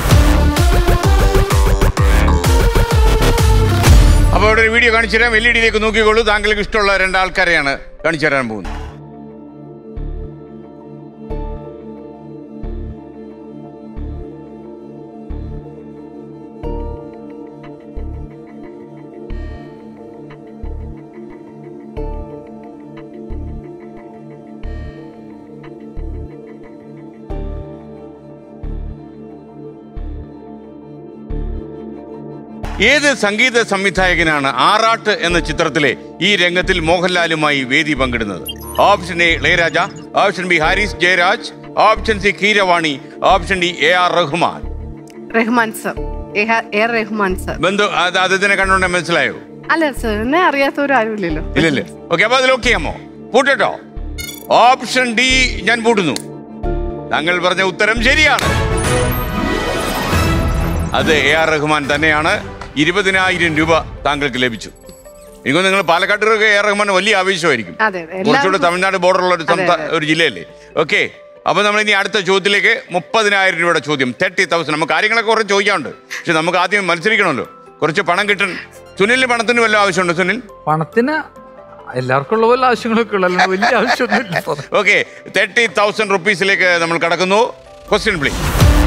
അപ്പോൾ ഇവിടെ ഒരു വീഡിയോ കാണിച്ചു തരാം എൽ ഇ ഡിയിലേക്ക് നോക്കിക്കോളൂ താങ്കൾക്ക് ഇഷ്ടമുള്ള രണ്ടാൾക്കാരെയാണ് കാണിച്ചു തരാൻ പോകുന്നത് ഏത് സംഗീത സംവിധായകനാണ് ആറാട്ട് എന്ന ചിത്രത്തിലെ ഈ രംഗത്തിൽ മോഹൻലാലുമായി വേദി പങ്കിടുന്നത് option A Ilaiyaraaja option B Harris Jayaraj option C Keeravani option D A R Rahman Rahman sir A R Rahman sir ബന്ധു അത് അദ്ദേഹത്തിനെ കണ്ടുകൊണ്ട് മനസ്സിലായോ അല്ല സർ എന്നെ അറിയാത്തവരാരും ഇല്ലല്ലോ ഇല്ലല്ലേ ഓക്കെ അപ്പൊ അത് ലോക്ക് ചെയ്യാമോ പൂട്ടട്ടോ ഓപ്ഷൻ ഡി ഞാൻ പൂട്ടുന്നു താങ്കൾ പറഞ്ഞ ഉത്തരം ശരിയാണ് അത് എ ആർ റഹ്മാൻ തന്നെയാണ് ഇരുപതിനായിരം രൂപ താങ്കൾക്ക് ലഭിച്ചു എനിക്ക് നിങ്ങൾ പാലക്കാട്ടുകാർക്ക് എ ആർ റഹ്മാൻ വലിയ ആവേശമായിരിക്കും അതെ അതെ കുറച്ചുകൂടെ എല്ലാവർക്കും തമിഴ്നാട് ബോർഡറുള്ള ഒരു സംസ്ഥാന അതെ, ഒരു ജില്ലയല്ലേ ഓക്കെ അപ്പൊ നമ്മൾ ഇനി അടുത്ത ചോദ്യത്തിലേക്ക് മുപ്പതിനായിരം രൂപയുടെ ചോദ്യം തേർട്ടി തൗസൻഡ് നമുക്ക് കാര്യങ്ങളൊക്കെ കുറച്ച് ചോദിക്കാനുണ്ട് പക്ഷെ നമുക്ക് ആദ്യം മത്സരിക്കണമല്ലോ കുറച്ച് പണം കിട്ടണം സുനിലിന് പണത്തിന് വല്ല ആവശ്യമുണ്ടോ സുനിൽ പണത്തിന് എല്ലാവർക്കും ഉള്ള പോലെ ആവശ്യങ്ങളൊക്കെ ഉള്ളല്ലോ വലിയ ആവശ്യമൊന്നുമില്ല ഇപ്പൊ. ഓക്കെ തേർട്ടി തൗസൻഡ് റുപ്പീസിലേക്ക് നമ്മൾ കടക്കുന്നു ക്വസ്റ്റ്യൻ പ്ലീസ്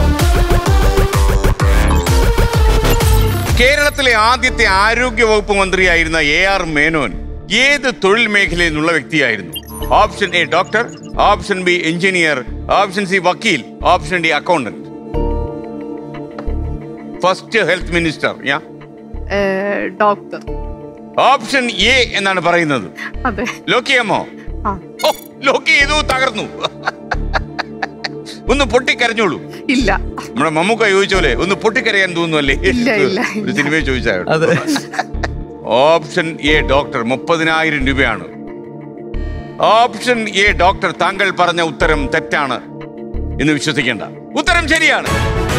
കേരളത്തിലെ ആദ്യത്തെ ആരോഗ്യ വകുപ്പ് മന്ത്രിയായിരുന്ന എ ആർ മേനോൻ ഏത് തൊഴിൽ മേഖലയിൽ നിന്നുള്ള വ്യക്തിയായിരുന്നു option A doctor option B engineer option C വക്കീൽ option D accountant first health minister ഞാൻ ഡോക്ടർ ഓപ്ഷൻ എ എന്നാണ് പറയുന്നത് അതെ ലോക്ക് ചെയ്യാമോ ആ ഓ ലോക്ക് ചെയ്തു തകർന്നു ഒന്ന് പൊട്ടിക്കരഞ്ഞോളൂ ഇല്ല നമ്മുടെ മമ്മൂക്ക ചോദിച്ച പോലെ ഒന്ന് പൊട്ടിക്കരയാൻ തോന്നുന്നല്ലേ ഇല്ല, ഇല്ല, ഒരു ഇല്ല. സിനിമയെ ചോദിച്ചാൽ അതെ ഓപ്ഷൻ എ ഡോക്ടർ മുപ്പതിനായിരം രൂപയാണ് ഓപ്ഷൻ എ ഡോക്ടർ താങ്കൾ പറഞ്ഞ ഉത്തരം തെറ്റാണ് എന്ന് വിശ്വസിക്കേണ്ട ഉത്തരം ശരിയാണ്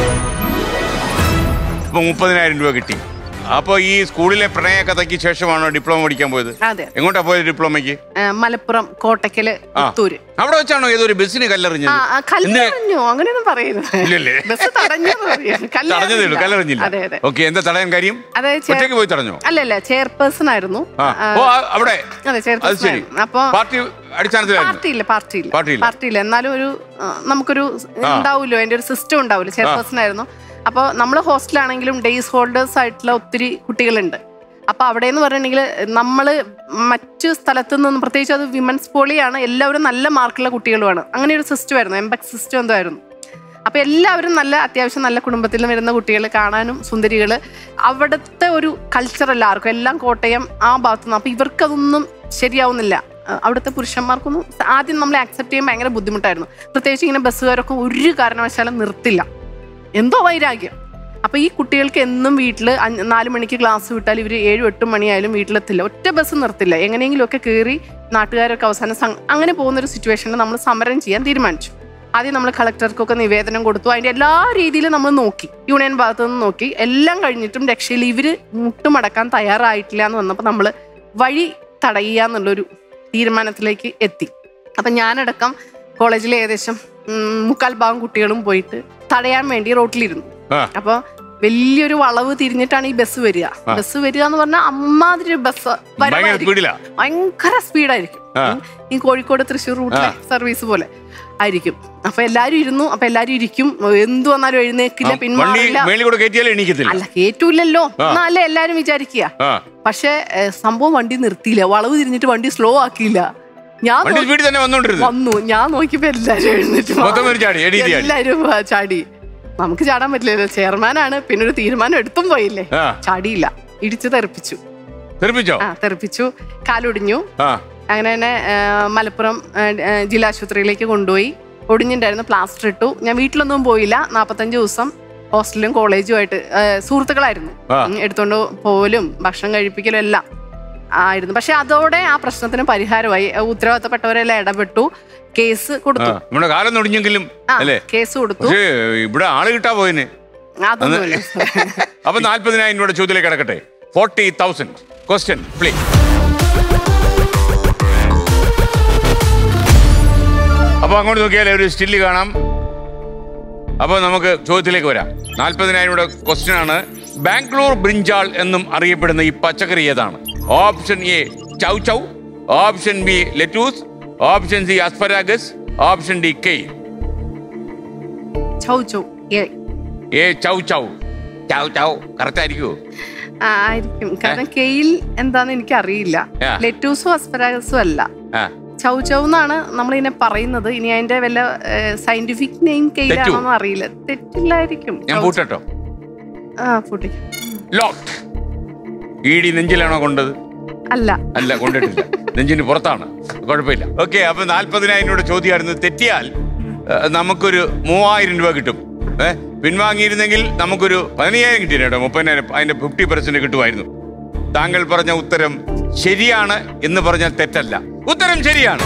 അപ്പൊ മുപ്പതിനായിരം രൂപ കിട്ടി അപ്പൊ ഈ സ്കൂളിലെ പ്രണയ കഥയ്ക്ക് ശേഷമാണോ ഡിപ്ലോമ പഠിക്കാൻ പോയത് അതെ എങ്ങോട്ടാ പോയത് ഡിപ്ലോമയ്ക്ക് ഏ, മലപ്പുറം കോട്ടക്കല് ആ പുത്തൂര് അവിടെ വെച്ചാണോ ഏതോ ഒരു ബസ്സിന് കല്ലെറിഞ്ഞത് ആ ആ, എന്ത്? കല്ലെറിഞ്ഞു അങ്ങനെയൊന്നും പറയരുത് ഇല്ലല്ലേ? ബസ് തടഞ്ഞു തടഞ്ഞതേ ഉള്ളൂ കല്ലെറിഞ്ഞില്ല അതെ അതെ ഓക്കെ എന്താ തടയാൻ കാര്യം അതെ ചെ- ഒറ്റയ്ക്ക് പോയി തടഞ്ഞോ അല്ലല്ല ചെയർപേഴ്സൺ ആയിരുന്നു ആ ആ, ഓ ആ, അവിടെ അതെ അത് ചെയർപേഴ്സൺ ശരി ആയിരുന്നു അപ്പൊ പാർട്ടി അടിസ്ഥാനത്തിലായിരുന്നു പാർട്ടിയില്ല പാർട്ടിയില്ല പാർട്ടിയില്ല. പാർട്ടിയില്ല എന്നാലും ഒരു ആ, നമുക്കൊരു ഉണ്ടാവുമല്ലോ അതിന്റെ ഒരു സിസ്റ്റം ഉണ്ടാവില്ല ചെയർപേഴ്സൺ ആയിരുന്നു അപ്പോൾ നമ്മൾ ഹോസ്റ്റലാണെങ്കിലും ഡേയ്സ് ഹോൾഡേഴ്സ് ആയിട്ടുള്ള ഒത്തിരി കുട്ടികളുണ്ട് അപ്പോൾ അവിടെ എന്ന് പറഞ്ഞിട്ടുണ്ടെങ്കിൽ നമ്മൾ മറ്റു സ്ഥലത്തു നിന്ന് പ്രത്യേകിച്ച് അത് വിമൻസ് പോളിയാണ് എല്ലാവരും നല്ല മാർക്കുള്ള കുട്ടികളുമാണ് അങ്ങനെ ഒരു സിസ്റ്റം ആയിരുന്നു എംബെക് സിസ്റ്റം എന്തോ ആയിരുന്നു അപ്പൊ എല്ലാവരും നല്ല അത്യാവശ്യം നല്ല കുടുംബത്തിൽ നിന്ന് വരുന്ന കുട്ടികൾ കാണാനും സുന്ദരികൾ അവിടുത്തെ ഒരു കൾച്ചർ എല്ലാവർക്കും എല്ലാം കോട്ടയം ആ ഭാഗത്തു നിന്ന് അപ്പൊ ഇവർക്കതൊന്നും ശരിയാവുന്നില്ല അഹ് അവിടുത്തെ പുരുഷന്മാർക്കൊന്നും ആദ്യം നമ്മളെ അക്സെപ്റ്റ് ചെയ്യാൻ ഭയങ്കര ബുദ്ധിമുട്ടായിരുന്നു പ്രത്യേകിച്ച് ഇങ്ങനെ ബസ്സുകാരൊക്കെ ഒരു കാരണവശാലും നിർത്തില്ല എന്തോ വൈരാഗ്യം അപ്പൊ ഈ കുട്ടികൾക്ക് എന്നും വീട്ടിൽ നാല് മണിക്ക് ക്ലാസ് വിട്ടാൽ ഇവർ ഏഴും എട്ടും മണിയായാലും വീട്ടിലെത്തില്ല ഒറ്റ ബസ് നിർത്തില്ല എങ്ങനെയെങ്കിലും ഒക്കെ കയറി നാട്ടുകാരൊക്കെ അവസാനം സം- അങ്ങനെ പോകുന്ന ഒരു സിറ്റുവേഷനിൽ നമ്മൾ സമരം ചെയ്യാൻ തീരുമാനിച്ചു ആദ്യം നമ്മൾ കളക്ടർക്കൊക്കെ നിവേദനം കൊടുത്തു അതിന്റെ എല്ലാ രീതിയിലും നമ്മൾ നോക്കി യൂണിയൻ ഭാഗത്തു നിന്ന് നോക്കി എല്ലാം കഴിഞ്ഞിട്ടും രക്ഷയിൽ ഇവര് മുട്ടുമടക്കാൻ തയ്യാറായിട്ടില്ല എന്ന് വന്നപ്പോൾ നമ്മൾ വഴി തടയുക എന്നുള്ളൊരു തീരുമാനത്തിലേക്ക് എത്തി അപ്പം ഞാനടക്കം കോളേജിലെ ഏകദേശം ഉം, മുക്കാൽ ഭാഗം കുട്ടികളും പോയിട്ട് തടയാൻ വേണ്ടി റോട്ടിലിരുന്നു ആ. അപ്പൊ വലിയൊരു വളവ് തിരിഞ്ഞിട്ടാണ് ഈ ബസ് വരിക ബസ് വരിക എന്ന് പറഞ്ഞാൽ അമ്മാതിരി ബസ് ഭയങ്കര സ്പീഡിലാ ഭയങ്കര സ്പീഡായിരിക്കും ആ. ഉം. ഈ കോഴിക്കോട് തൃശ്ശൂർ റൂട്ടിലെ സർവീസ് പോലെ ആയിരിക്കും അപ്പൊ എല്ലാരും ഇരുന്നു അപ്പൊ എല്ലാരും ഇരിക്കും എന്തു വന്നാലും എഴുന്നേക്കില്ല വണ്ടി പിന്മാറില്ല മേളിൽ കൂടെ കയറ്റിയാലും എണീക്കത്തില്ല അല്ല കേറ്റൂല്ലല്ലോ എന്നല്ലേ എല്ലാരും വിചാരിക്കുക ആ പക്ഷെ ഏഹ്, സംഭവം വണ്ടി നിർത്തിയില്ല വളവ് തിരിഞ്ഞിട്ട് വണ്ടി സ്ലോ ആക്കിയില്ല ഞാൻ വണ്ടി നോ- സ്പീഡിൽ തന്നെ വന്നോണ്ടിരുന്നു വന്നു ഞാൻ നോക്കിയപ്പോ എല്ലാരും എഴുന്നേറ്റ് മാറി. മൊത്തം ഒരു ചാടി, എണീറ്റ് ചാടി. എല്ലാരും ആ, ചാടി നമുക്ക് ചാടാൻ പറ്റില്ലല്ലോ ചെയർമാനാണ് പിന്നെ ഒരു തീരുമാനം എടുത്തും പോയില്ലേ ആ ചാടിയില്ല ഇടിച്ചു തെറിപ്പിച്ചു തെറിപ്പിച്ചോ ആ തെറിപ്പിച്ചു കാലൊടിഞ്ഞു ആ അങ്ങനെ തന്നെ ആ, മലപ്പുറം ആ, ആ, ജില്ലാ ആശുപത്രിയിലേക്ക് കൊണ്ടുപോയി ഒടിഞ്ഞിട്ടുണ്ടായിരുന്നു പ്ലാസ്റ്റർ ഇട്ടു ഞാൻ വീട്ടിലൊന്നും പോയില്ല നാൽപ്പത്തഞ്ച് ദിവസം ഹോസ്റ്റലിലും കോളേജുമായിട്ട് ആ, സുഹൃത്തുക്കളായിരുന്നു ആ. ഉം, എടുത്തോണ്ട് പോകലും ഭക്ഷണം കഴിപ്പിക്കലും എല്ലാം ആയിരുന്നു പക്ഷെ അതോടെ ആ പ്രശ്നത്തിന് പരിഹാരമായി ആ, ഉത്തരവാദിത്തപ്പെട്ടവരെല്ലാം ഇടപെട്ടു കേസ് ആ കൊടുത്തു നമ്മുടെ കാലം നൊടിഞ്ഞെങ്കിലും ആ അല്ലേ കേസ് കൊടുത്തു പക്ഷേ ഇവിടെ ആള് കിട്ടാ പോയിന് അതൊന്നുമില്ല അപ്പൊ നാല്പതിനായിരം രൂപയുടെ ചോദ്യത്തിലേക്ക് കിടക്കട്ടെ ഫോർട്ടി തൗസൻഡ് ക്വസ്റ്റ്യൻ പ്ലീ അപ്പൊ അങ്ങോട്ട് നോക്കിയാൽ ഒരു സ്റ്റില്ല് കാണാം അപ്പൊ നമുക്ക് ചോദ്യത്തിലേക്ക് വരാം നാല്പതിനായിരം രൂപയുടെ ക്വസ്റ്റ്യൻ ആണ് ബാംഗ്ലൂർ ബ്രിഞ്ചാൾ എന്നും അറിയപ്പെടുന്ന ഈ പച്ചക്കറി ഏതാണ് option A chow chow option B lettuce option C asparagus option D കെയ് ചൗ ചൗ ഏ ഏ ചൗ ചൗ ചൗ ചൗ കറക്റ്റ് ആയിരിക്കുമോ ആ, ആയിരിക്കും കാരണം കെയിൽ എന്താന്ന് എനിക്ക് അറിയില്ല ആ. ലെറ്റൂസും അസ്പരാഗസും അല്ല ആ ചൗ ചൗ എന്നാണ് നമ്മൾ ഇതിനെ പറയുന്നത് ഇനി അതിന്റെ വല്ല സയന്റിഫിക് നെയിം കെയിലാണോന്ന് അറിയില്ല തെറ്റില്ലായിരിക്കും ഞാൻ ചൗ- പൂട്ടട്ടോ ആ പൂട്ടി ലോക്ക് ഇ ഡി നെഞ്ചിലാണോ കൊണ്ടത് അല്ല അല്ല കൊണ്ടിട്ടില്ല നെഞ്ചിന് പുറത്താണ് കുഴപ്പമില്ല ഓക്കെ അപ്പൊ നാല്പതിനായിരം രൂപയുടെ ചോദ്യമായിരുന്നു തെറ്റിയാൽ ഏ, നമുക്കൊരു മൂവായിരം രൂപ കിട്ടും ഏ പിൻവാങ്ങിയിരുന്നെങ്കിൽ നമുക്കൊരു പതിനയ്യായിരം കിട്ടിയില്ല കേട്ടോ മുപ്പതിനായിരം അതിന്റെ ഫിഫ്റ്റി പെർസെന്റ് കിട്ടുമായിരുന്നു താങ്കൾ പറഞ്ഞ ഉത്തരം ശരിയാണ് എന്ന് പറഞ്ഞാൽ തെറ്റല്ല ഉത്തരം ശരിയാണ്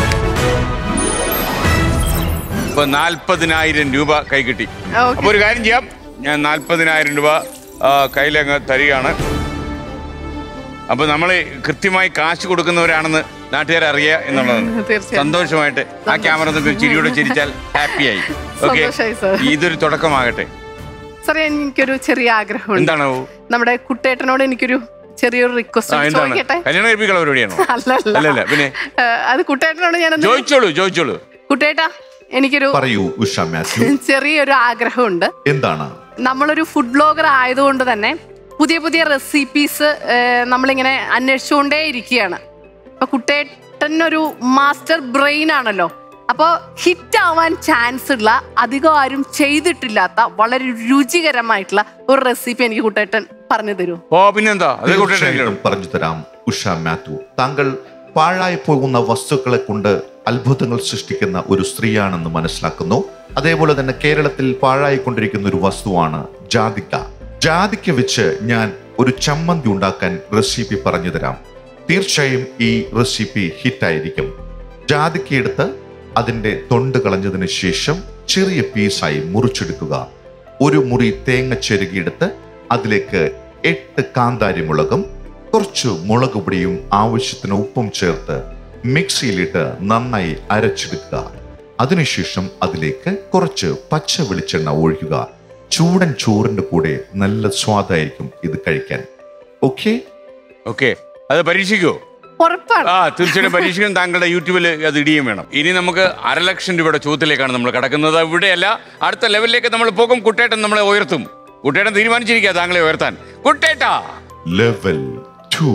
ഇപ്പൊ നാൽപ്പതിനായിരം രൂപ കൈ കിട്ടി ഓക്കെ അപ്പൊ ഒരു കാര്യം ചെയ്യാം ഞാൻ നാൽപ്പതിനായിരം രൂപ ആ, കയ്യിലങ്ങ് തരികയാണ് അപ്പൊ നമ്മൾ കൃത്യമായി കാശ് കൊടുക്കുന്നവരാണെന്ന് നാട്ടുകാർ അറിയുക എന്നുള്ളതാണ് തീർച്ചയായും സന്തോഷമായിട്ട് ആ ക്യാമറ നോക്കി ഒരു ചിരിയോടെ ചിരിച്ചാൽ ഹാപ്പിയായി ഓക്കെ സന്തോഷായി, sir. ഇതൊരു തുടക്കമാകട്ടെ സാറേ എനിക്കൊരു ചെറിയ ആഗ്രഹമുണ്ട് എന്താണ് നമ്മുടെ കുട്ടേട്ടനോട് എനിക്കൊരു ചെറിയൊരു ആ റിക്വസ്റ്റ് എന്താണ് ചോദിക്കട്ടെ കല്യാണം കഴിപ്പിക്കുന്ന പരിപാടിയാണോ അല്ലല്ല അല്ലല്ല പിന്നെ ഏ, അത് കുട്ടേട്ടനോട് ഞാൻ ചോദിച്ചോളൂ ചോദിച്ചോളൂ കുട്ടേട്ടാ എനിക്കൊരു പറയൂ ഉഷ മാത്യു ചെറിയൊരു ആഗ്രഹമുണ്ട് എന്താണ് നമ്മളൊരു ഫുഡ് ബ്ലോഗർ ആയതുകൊണ്ട് തന്നെ പുതിയ പുതിയ റെസിപ്പീസ് നമ്മളിങ്ങനെ അന്വേഷിച്ചുകൊണ്ടേ ഇരിക്കുകയാണ് അപ്പൊ കുട്ടേട്ടനൊരു മാസ്റ്റർ ബ്രെയിൻ ആണല്ലോ അപ്പോൾ ഹിറ്റ് ആവാൻ ചാൻസ് ഉള്ള അധികം ആരും ചെയ്തിട്ടില്ലാത്ത വളരെ രുചികരമായിട്ടുള്ള ഒരു റെസിപ്പി എനിക്ക് കുട്ടേട്ടൻ പറഞ്ഞു തരൂ ഓ പിന്നെന്താ അത് കൂട്ടേട്ടൻ തീർച്ചയായിട്ടും പറഞ്ഞു തരാം ഉഷ മാത്യു താങ്കൾ പാഴായി പോകുന്ന വസ്തുക്കളെ കൊണ്ട് അത്ഭുതങ്ങൾ സൃഷ്ടിക്കുന്ന ഒരു സ്ത്രീയാണെന്ന് മനസ്സിലാക്കുന്നു അതേപോലെ തന്നെ കേരളത്തിൽ പാഴായിക്കൊണ്ടിരിക്കുന്ന ഒരു വസ്തുവാണ് ജാതിക്ക ജാതിക്ക വെച്ച് ഞാൻ ഒരു ചമ്മന്തി ഉണ്ടാക്കാൻ റെസിപ്പി പറഞ്ഞു തരാം തീർച്ചയായും ഈ റെസിപ്പി ഹിറ്റായിരിക്കും ജാതിക്ക എടുത്ത് അതിന്റെ തൊണ്ട് കളഞ്ഞതിന് ശേഷം ചെറിയ പീസായി മുറിച്ചെടുക്കുക ഒരു മുറി തേങ്ങ ചെരുകിയെടുത്ത് അതിലേക്ക് എട്ട് കാന്താരി മുളകും കുറച്ച് മുളക് പൊടിയും ആവശ്യത്തിന് ഉപ്പും ചേർത്ത് മിക്സിയിലിട്ട് നന്നായി അരച്ചെടുക്കുക അതിനുശേഷം അതിലേക്ക് കുറച്ച് പച്ച വെളിച്ചെണ്ണ ഒഴിക്കുക ചൂടൻ ചോറിന്റെ കൂടെ നല്ല സ്വാദായിരിക്കും ഇത് കഴിക്കാൻ ഓക്കെ ഓക്കെ അത് പരീക്ഷിക്കോ ഉറപ്പാണ് ആ തീർച്ചയായിട്ടും പരീക്ഷിക്കും താങ്കളുടെ യൂട്യൂബിൽ അത് ഇടിയും വേണം ഇനി നമുക്ക് അരലക്ഷം രൂപയുടെ ചോദ്യത്തിലേക്കാണ് നമ്മൾ കിടക്കുന്നത് ഇവിടെയല്ല അടുത്ത ലെവലിലേക്ക് നമ്മൾ പോകും കുട്ടേട്ടൻ നമ്മളെ ഉയർത്തും കുട്ടേട്ടൻ തീരുമാനിച്ചിരിക്കുക താങ്കളെ ഉയർത്താൻ കുട്ടേട്ടാ ലെവൽ ടു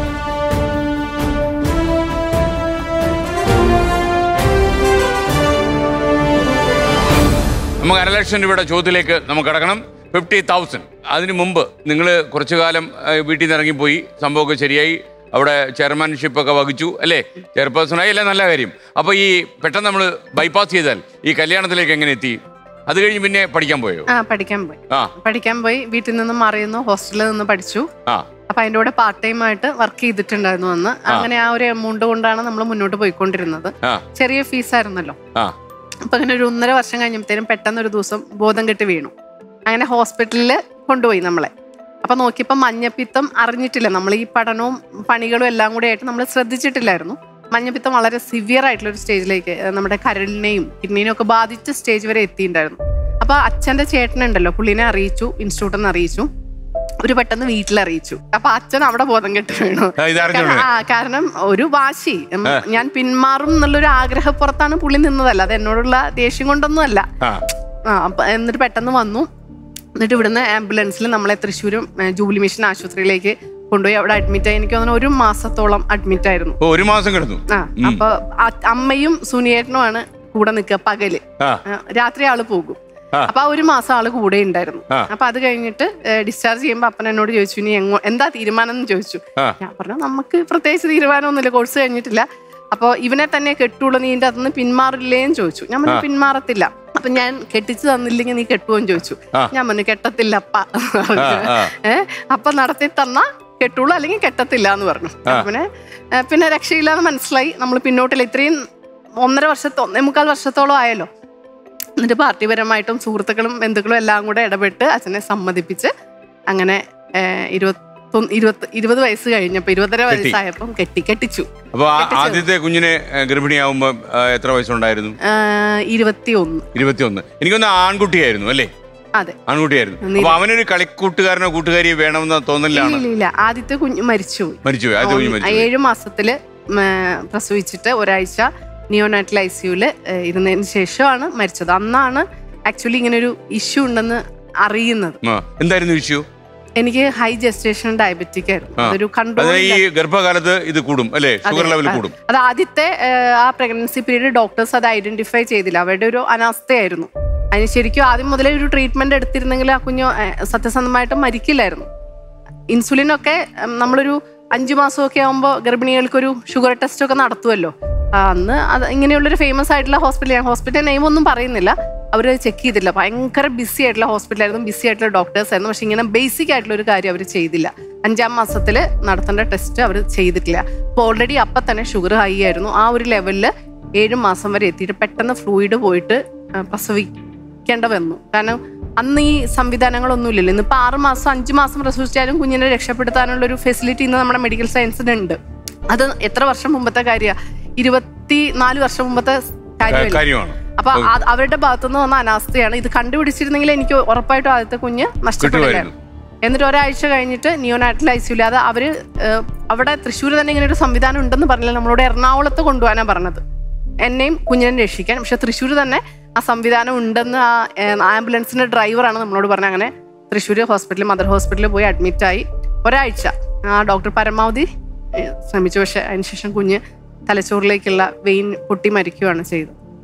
നമുക്ക് അരലക്ഷം രൂപയുടെ ചോദ്യത്തിലേക്ക് നമുക്ക് കിടക്കണം ഫിഫ്റ്റി തൗസൻഡ് അതിന് മുമ്പ് നിങ്ങൾ കുറച്ചു കാലം ആ, വീട്ടിൽ നിന്ന് ഇറങ്ങിപ്പോയി സംഭവമൊക്കെ ശരിയായി അവിടെ ചെയർമാൻഷിപ്പ് ഒക്കെ വഹിച്ചു അല്ലേ ചെയർപേഴ്സണായി അല്ലേ നല്ല കാര്യം അപ്പോൾ ഈ പെട്ടെന്ന് നമ്മൾ ബൈപ്പാസ് ചെയ്താൽ ഈ കല്യാണത്തിലേക്ക് എങ്ങനെ എത്തി അത് കഴിഞ്ഞ് പിന്നെ പഠിക്കാൻ പോയോ ആ പഠിക്കാൻ പോയി ആ പഠിക്കാൻ പോയി വീട്ടിൽ നിന്ന് മറിയുന്നു ഹോസ്റ്റലിൽ നിന്ന് പഠിച്ചു ആ അപ്പൊ അതിന്റെ കൂടെ പാർട്ട് ടൈം ആയിട്ട് വർക്ക് ചെയ്തിട്ടുണ്ടായിരുന്നു അന്ന് അങ്ങനെ ആ ഒരു എമൗണ്ട് കൊണ്ടാണ് നമ്മൾ മുന്നോട്ട് പോയിക്കൊണ്ടിരുന്നത് ആ ചെറിയ ഫീസ് ആയിരുന്നല്ലോ ആ അപ്പൊ അങ്ങനെ ഒരു ഒന്നര വർഷം കഴിഞ്ഞപ്പോഴത്തേനും പെട്ടെന്ന് ഒരു ദിവസം ബോധം കെട്ട് വീണു അങ്ങനെ ഹോസ്പിറ്റലിൽ കൊണ്ടുപോയി നമ്മളെ അപ്പൊ നോക്കിയപ്പോൾ മഞ്ഞപ്പിത്തം അറിഞ്ഞിട്ടില്ല നമ്മൾ ഈ പഠനവും പണികളും എല്ലാം കൂടെ ആയിട്ട് നമ്മൾ ശ്രദ്ധിച്ചിട്ടില്ലായിരുന്നു മഞ്ഞപ്പിത്തം വളരെ സിവിയർ ആയിട്ടുള്ള ഒരു സ്റ്റേജിലേക്ക് ഏഹ്, നമ്മുടെ കരളിനെയും കിഡ്നിനെയും ഒക്കെ ബാധിച്ച സ്റ്റേജ് വരെ എത്തിയിട്ടുണ്ടായിരുന്നു അപ്പൊ അച്ഛന്റെ ചേട്ടനുണ്ടല്ലോ പുള്ളിനെ അറിയിച്ചു ഇൻസ്റ്റിറ്റ്യൂട്ടിൽ നിന്ന് അറിയിച്ചു ഒരു പെട്ടെന്ന് വീട്ടിൽ അറിയിച്ചു അപ്പൊ അച്ഛൻ അവിടെ ബോധം കെട്ട് വീണു ആ, ഇത് അറിഞ്ഞോളൂ ആ കാരണം ഒരു വാശി ഉം, ഞാൻ പിന്മാറും എന്നുള്ളൊരു ആഗ്രഹപ്പുറത്താണ് പുള്ളി നിന്നതല്ല അത് എന്നോടുള്ള ദേഷ്യം കൊണ്ടൊന്നും അല്ല ആ ആ അപ്പൊ എന്നിട്ട് പെട്ടെന്ന് വന്നു എന്നിട്ട് ഇവിടുന്ന് ആംബുലൻസിൽ നമ്മളെ തൃശ്ശൂരും ഏ, ജൂബിലി മിഷൻ ആശുപത്രിയിലേക്ക് കൊണ്ടുപോയി അവിടെ അഡ്മിറ്റ് ആയി എനിക്ക് തോന്നുന്നു ഒരു മാസത്തോളം അഡ്മിറ്റ് ആയിരുന്നു ഓ ഒരു മാസം കിടന്നു ആ അപ്പൊ അ- അമ്മയും സുനിയേട്ടനുമാണ് കൂടെ നിൽക്കുക പകല് ആ ആ, രാത്രി ആള് പോകും ആ. അപ്പൊ ആ ഒരു മാസം ആള് കൂടെ ഉണ്ടായിരുന്നു ആ. അപ്പൊ അത് കഴിഞ്ഞിട്ട് ഡിസ്ചാർജ് ചെയ്യുമ്പോ അപ്പൻ എന്നോട് ചോദിച്ചു ഇനി എങ്ങോ എന്താ തീരുമാനം എന്ന് ചോദിച്ചു ആ. ഞാൻ പറഞ്ഞു നമുക്ക് പ്രത്യേകിച്ച് തീരുമാനമൊന്നുമില്ല കോഴ്സ് കഴിഞ്ഞിട്ടില്ല അപ്പൊ ഇവനെ തന്നെ കെട്ടുള്ളൂ നീ ഇതിന്റെ അതൊന്ന് പിന്മാറില്ലേന്ന് ചോദിച്ചു ഞാൻ പറഞ്ഞു പിന്മാറത്തില്ല അപ്പൊ ഞാൻ കെട്ടിച്ചു തന്നില്ലെങ്കിൽ നീ കെട്ടുവോന്ന് ചോദിച്ചു ആ. ഞാൻ പറഞ്ഞു കെട്ടത്തില്ല അപ്പ ആ, ആ. ഏ അപ്പൊ നടത്തി തന്ന കെട്ടുള്ളൂ അല്ലെങ്കിൽ കെട്ടത്തില്ല എന്ന് പറഞ്ഞു ആ. പിന്നെ ഏ, പിന്നെ രക്ഷയില്ല എന്ന് മനസ്സിലായി നമ്മൾ പിന്നോട്ടില്ല ഇത്രയും ഒന്നര വർഷത്തോ ഒന്നേ മുക്കാൽ വർഷത്തോളം ആയല്ലോ എന്നിട്ട് പാർട്ടിപരമായിട്ടും സുഹൃത്തുക്കളും ബന്ധുക്കളും എല്ലാം കൂടെ ഇടപെട്ട് അച്ഛനെ സമ്മതിപ്പിച്ച് അങ്ങനെ ഏഹ്, ഇരുപത്തൊന്ന് ഇരുപത്തി ഇരുപത് വയസ്സ് കഴിഞ്ഞപ്പോ ഇരുപതര കെട്ടി. വയസ്സായപ്പം കെട്ടി കെട്ടിച്ചു അപ്പൊ ആ- കെട്ടിച്ചു. ആദ്യത്തെ കുഞ്ഞിനെ ഏ, ഗർഭിണിയാവുമ്പോ ആ, എത്ര വയസ്സുണ്ടായിരുന്നു ഇരുപത്തി ഒന്ന് ഇരുപത്തിയൊന്ന് എനിക്കൊന്ന് ആൺകുട്ടിയായിരുന്നു അല്ലേ അതെ ആൺകുട്ടിയായിരുന്നു നീ- അപ്പൊ അവനൊരു കളിക്കൂട്ടുകാരനോ കൂട്ടുകാരിയോ വേണമെന്ന തോന്നലാണ് ഇല്ല ഇല്ല ആദ്യത്തെ കുഞ്ഞ് മരിച്ചുപോയി മരിച്ചുപോയി ആദ്യത്തെ കുഞ്ഞ് ആ, മരിച്ചു ഏഴ് മാസത്തില് ഉം, ഏഹ്, പ്രസവിച്ചിട്ട് ഒരാഴ്ച നിയോനാറ്റൽ ഐ സിയുല് ഇരുന്നതിന് ശേഷമാണ് മരിച്ചത് അന്നാണ് ആക്ച്വലി ഇങ്ങനെ ഒരു ഇഷ്യൂ ഉണ്ടെന്ന് അറിയുന്നത് എന്തായിരുന്നു ഇഷ്യൂ എനിക്ക് ഹൈ ജസ്റ്റേഷൻ ഡയബറ്റിക് ആയിരുന്നു ആ. അതൊരു അത് കൺട്രോൾ ഈ ഗർഭകാലത്ത് ഇത് കൂടും അല്ലേ ഷുഗർ ലെവൽ കൂടും അത് ആദ്യത്തെ ഏഹ്, ആ പ്രഗ്നൻസി പീരീഡ് ഡോക്ടേഴ്സ് അത് ഐഡന്റിഫൈ ചെയ്തില്ല അവരുടെ ഒരു അനാസ്ഥയായിരുന്നു അതിന് ശരിക്കും ആദ്യം മുതലേ ഒരു ട്രീറ്റ്മെന്റ് എടുത്തിരുന്നെങ്കിൽ ആ കുഞ്ഞ് ഏഹ്, സത്യസന്ധമായിട്ട് മരിക്കില്ലായിരുന്നു ഇൻസുലിനൊക്കെ ഉം, നമ്മളൊരു അഞ്ചു മാസമൊക്കെ ആകുമ്പോൾ ഗർഭിണികൾക്കൊരു ഷുഗർ ടെസ്റ്റ് ഒക്കെ നടത്തുമല്ലോ ആ, അന്ന് അത് ഇങ്ങനെയുള്ളൊരു ഫേമസ് ആയിട്ടുള്ള ഹോസ്പിറ്റൽ ഞാൻ ഹോസ്പിറ്റൽ നെയിം ഒന്നും പറയുന്നില്ല അവർ ചെക്ക് ചെയ്തില്ല ഭയങ്കര ബിസി ആയിട്ടുള്ള ഹോസ്പിറ്റലായിരുന്നു ബിസി ആയിട്ടുള്ള ഡോക്ടേഴ്സ് ആയിരുന്നു പക്ഷെ ഇങ്ങനെ ബേസിക് ആയിട്ടുള്ള ഒരു കാര്യം അവർ ചെയ്തില്ല അഞ്ചാം മാസത്തിൽ നടത്തേണ്ട ടെസ്റ്റ് അവർ ചെയ്തിട്ടില്ല അപ്പോൾ ഓൾറെഡി അപ്പം തന്നെ ഷുഗർ ഹൈ ആയിരുന്നു ആ ഒരു ലെവലിൽ ഏഴ് മാസം വരെ എത്തിയിട്ട് പെട്ടെന്ന് ഫ്ലൂയിഡ് പോയിട്ട് ആ, പ്രസവിക്കേണ്ട വന്നു കാരണം അന്ന് ഈ സംവിധാനങ്ങളൊന്നും ഇല്ലല്ലോ ഇന്നിപ്പോൾ ആറ് മാസം അഞ്ച് മാസം പ്രസവിച്ചാലും കുഞ്ഞിനെ രക്ഷപ്പെടുത്താനുള്ള ഒരു ഫെസിലിറ്റി ഇന്ന് നമ്മുടെ മെഡിക്കൽ സയൻസിനുണ്ട് അത് എത്ര വർഷം മുമ്പത്തെ കാര്യമാണ് ഇരുപത്തി നാല് വർഷം മുമ്പത്തെ കാര്യമല്ല കാര്യമാണ് അപ്പൊ ആ- അവരുടെ ഭാഗത്തുനിന്ന് വന്ന അനാസ്ഥയാണ് ഇത് കണ്ടുപിടിച്ചിരുന്നെങ്കിൽ എനിക്ക് ഉറപ്പായിട്ടും ആദ്യത്തെ കുഞ്ഞ് നഷ്ടപ്പെടില്ലായിരുന്നു എന്നിട്ട് ഒരാഴ്ച കഴിഞ്ഞിട്ട് നിയോനാറ്റൽ ഐസിയുല അത് അവര് ഏഹ്, അവിടെ തൃശ്ശൂർ തന്നെ ഇങ്ങനെ ഒരു സംവിധാനം ഉണ്ടെന്ന് പറഞ്ഞില്ല നമ്മളോട് എറണാകുളത്ത് കൊണ്ടുപോകാനാണ് പറഞ്ഞത് എന്നെയും കുഞ്ഞിനെ രക്ഷിക്കാൻ പക്ഷെ തൃശ്ശൂർ തന്നെ ആ സംവിധാനം ഉണ്ടെന്ന് ആ ഏഹ്, ആംബുലൻസിന്റെ ഡ്രൈവറാണ് നമ്മളോട് പറഞ്ഞത് അങ്ങനെ തൃശ്ശൂർ ഹോസ്പിറ്റലിൽ മദർ ഹോസ്പിറ്റലിൽ പോയി അഡ്മിറ്റ് ആയി ഒരാഴ്ച ആ ഡോക്ടർ പരമാവധി ഏഹ്, ശ്രമിച്ചു പക്ഷെ അതിനുശേഷം കുഞ്ഞ് തലച്ചോറിലേക്കുള്ള വെയിൻ പൊട്ടി മരിക്കുകയാണ് ചെയ്തത്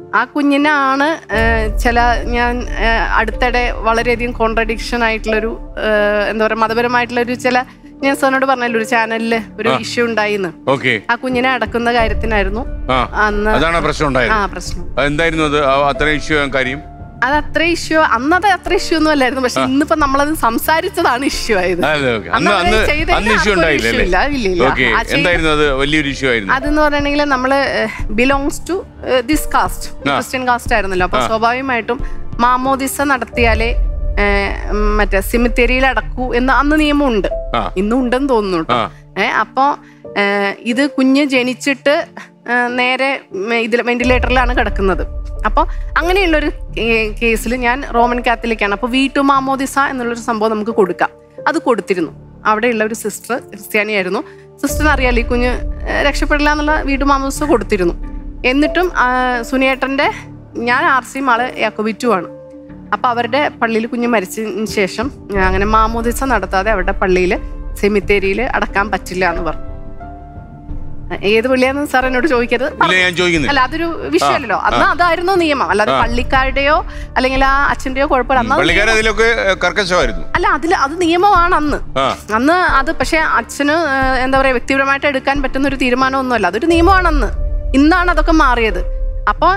ആ കുഞ്ഞിനാണ് ഏഹ്, ചില ഞാൻ ഏഹ്, അടുത്തിടെ വളരെയധികം കോൺട്രഡിക്ഷൻ ആയിട്ടുള്ളൊരു ഏഹ്, എന്താ പറയുക മതപരമായിട്ടുള്ളൊരു ചില ഞാൻ സാറിനോട് പറഞ്ഞല്ലോ ഒരു ചാനലിൽ ഒരു ഇഷ്യൂ ഉണ്ടായിന്ന് ഓക്കെ ആ കുഞ്ഞിനെ അടക്കുന്ന കാര്യത്തിനായിരുന്നു ആ അന്ന് അതാണ് ആ പ്രശ്നം ആ ഉണ്ടായത് പ്രശ്നം എന്തായിരുന്നു അത് ആ അത്രയും ഇഷ്യൂ കാര്യം അത് അത്ര ഇഷ്യൂ അന്നത് അത്ര ഇഷ്യൂ ഒന്നും അല്ലായിരുന്നു പക്ഷെ ഇന്നിപ്പോ നമ്മളത് സംസാരിച്ചതാണ് ഇഷ്യൂ ആയത് അതെ, ഓക്കേ. അന്ന് അന്ന് അന്ന് അവരത് ചെയ്തതിന് അന്ന് ഇഷ്യൂ ആർക്കും ഒരു ഉണ്ടായില്ല issue ഇല്ല. ഇല്ല, ഇല്ല. ഓക്കെ ആ ചെയ്ത- എന്തായിരുന്നു അത് വലിയൊരു ഇഷ്യൂ ആയിരുന്നു അതെന്ന് പറഞ്ഞിട്ടുണ്ടെങ്കിൽ നമ്മള് belongs to this caste Christian caste ആയിരുന്നല്ലോ അപ്പൊ സ്വാഭാവികമായിട്ടും മാമോദിസ നടത്തിയാലേ ഏഹ്, ഉം, മറ്റേ സിമിത്തേരിയിൽ അടക്കൂ എന്ന് അന്ന് നിയമമുണ്ട് ആ. ഇന്നും ഉണ്ടെന്ന് തോന്നുന്നു കേട്ടോ ആ. ഏഹ് അപ്പൊ ഏഹ്, ഇത് കുഞ്ഞ് ജനിച്ചിട്ട് ഏഹ്, നേരെ ഇതിൽ വെന്റിലേറ്ററിലാണ് കിടക്കുന്നത് അപ്പോൾ അങ്ങനെയുള്ളൊരു കേസിൽ ഞാൻ റോമൻ കാത്തലിക്കാണ് അപ്പോൾ വീട്ടു മാമോദിസ എന്നുള്ളൊരു സംഭവം നമുക്ക് കൊടുക്കാം അത് കൊടുത്തിരുന്നു അവിടെയുള്ള ഒരു സിസ്റ്റർ ക്രിസ്ത്യാനിയായിരുന്നു സിസ്റ്ററിന് അറിയാലോ ഈ കുഞ്ഞ് ഏഹ്, രക്ഷപ്പെടില്ല എന്നുള്ള വീട്ടു മാമോദിസ കൊടുത്തിരുന്നു എന്നിട്ടും ആ, സുനിയേട്ടൻ്റെ ഞാൻ ആർ സിയും ആള് യാക്കോബിറ്റുമാണ് അപ്പൊ അവരുടെ പള്ളിയിൽ കുഞ്ഞ് മരിച്ചതിന് ശേഷം ഞാൻ അങ്ങനെ മാമോദിസ നടത്താതെ അവരുടെ പള്ളിയിൽ സെമിത്തേരിയിൽ അടക്കാൻ പറ്റില്ല എന്ന് പറഞ്ഞു ഏത് പള്ളിയാന്ന് സാർ എന്നോട് ചോദിക്കരുത് ഇല്ല ഞാൻ ചോദിക്കുന്നില്ല അല്ല അതൊരു വിഷയമല്ലല്ലോ അന്ന് അതായിരുന്നു നിയമം അല്ലാതെ പള്ളിക്കാരുടെയോ അല്ലെങ്കിൽ ആ അച്ഛന്റെയോ കുഴപ്പമില്ല അന്ന് അത് പള്ളിക്കാർ നിയമം- അതിലൊക്കെ ഏഹ്, കർക്കശമായിരുന്നു അല്ല അതിൽ അത് നിയമമാണ് അന്ന് ആ അന്ന് അത് പക്ഷെ അച്ഛന് ഏഹ്, എന്താ പറയാ വ്യക്തിപരമായിട്ട് എടുക്കാൻ പറ്റുന്ന ഒരു തീരുമാനമൊന്നുമല്ല അതൊരു നിയമമാണ് അന്ന് ഇന്നാണ് അതൊക്കെ മാറിയത് അപ്പോൾ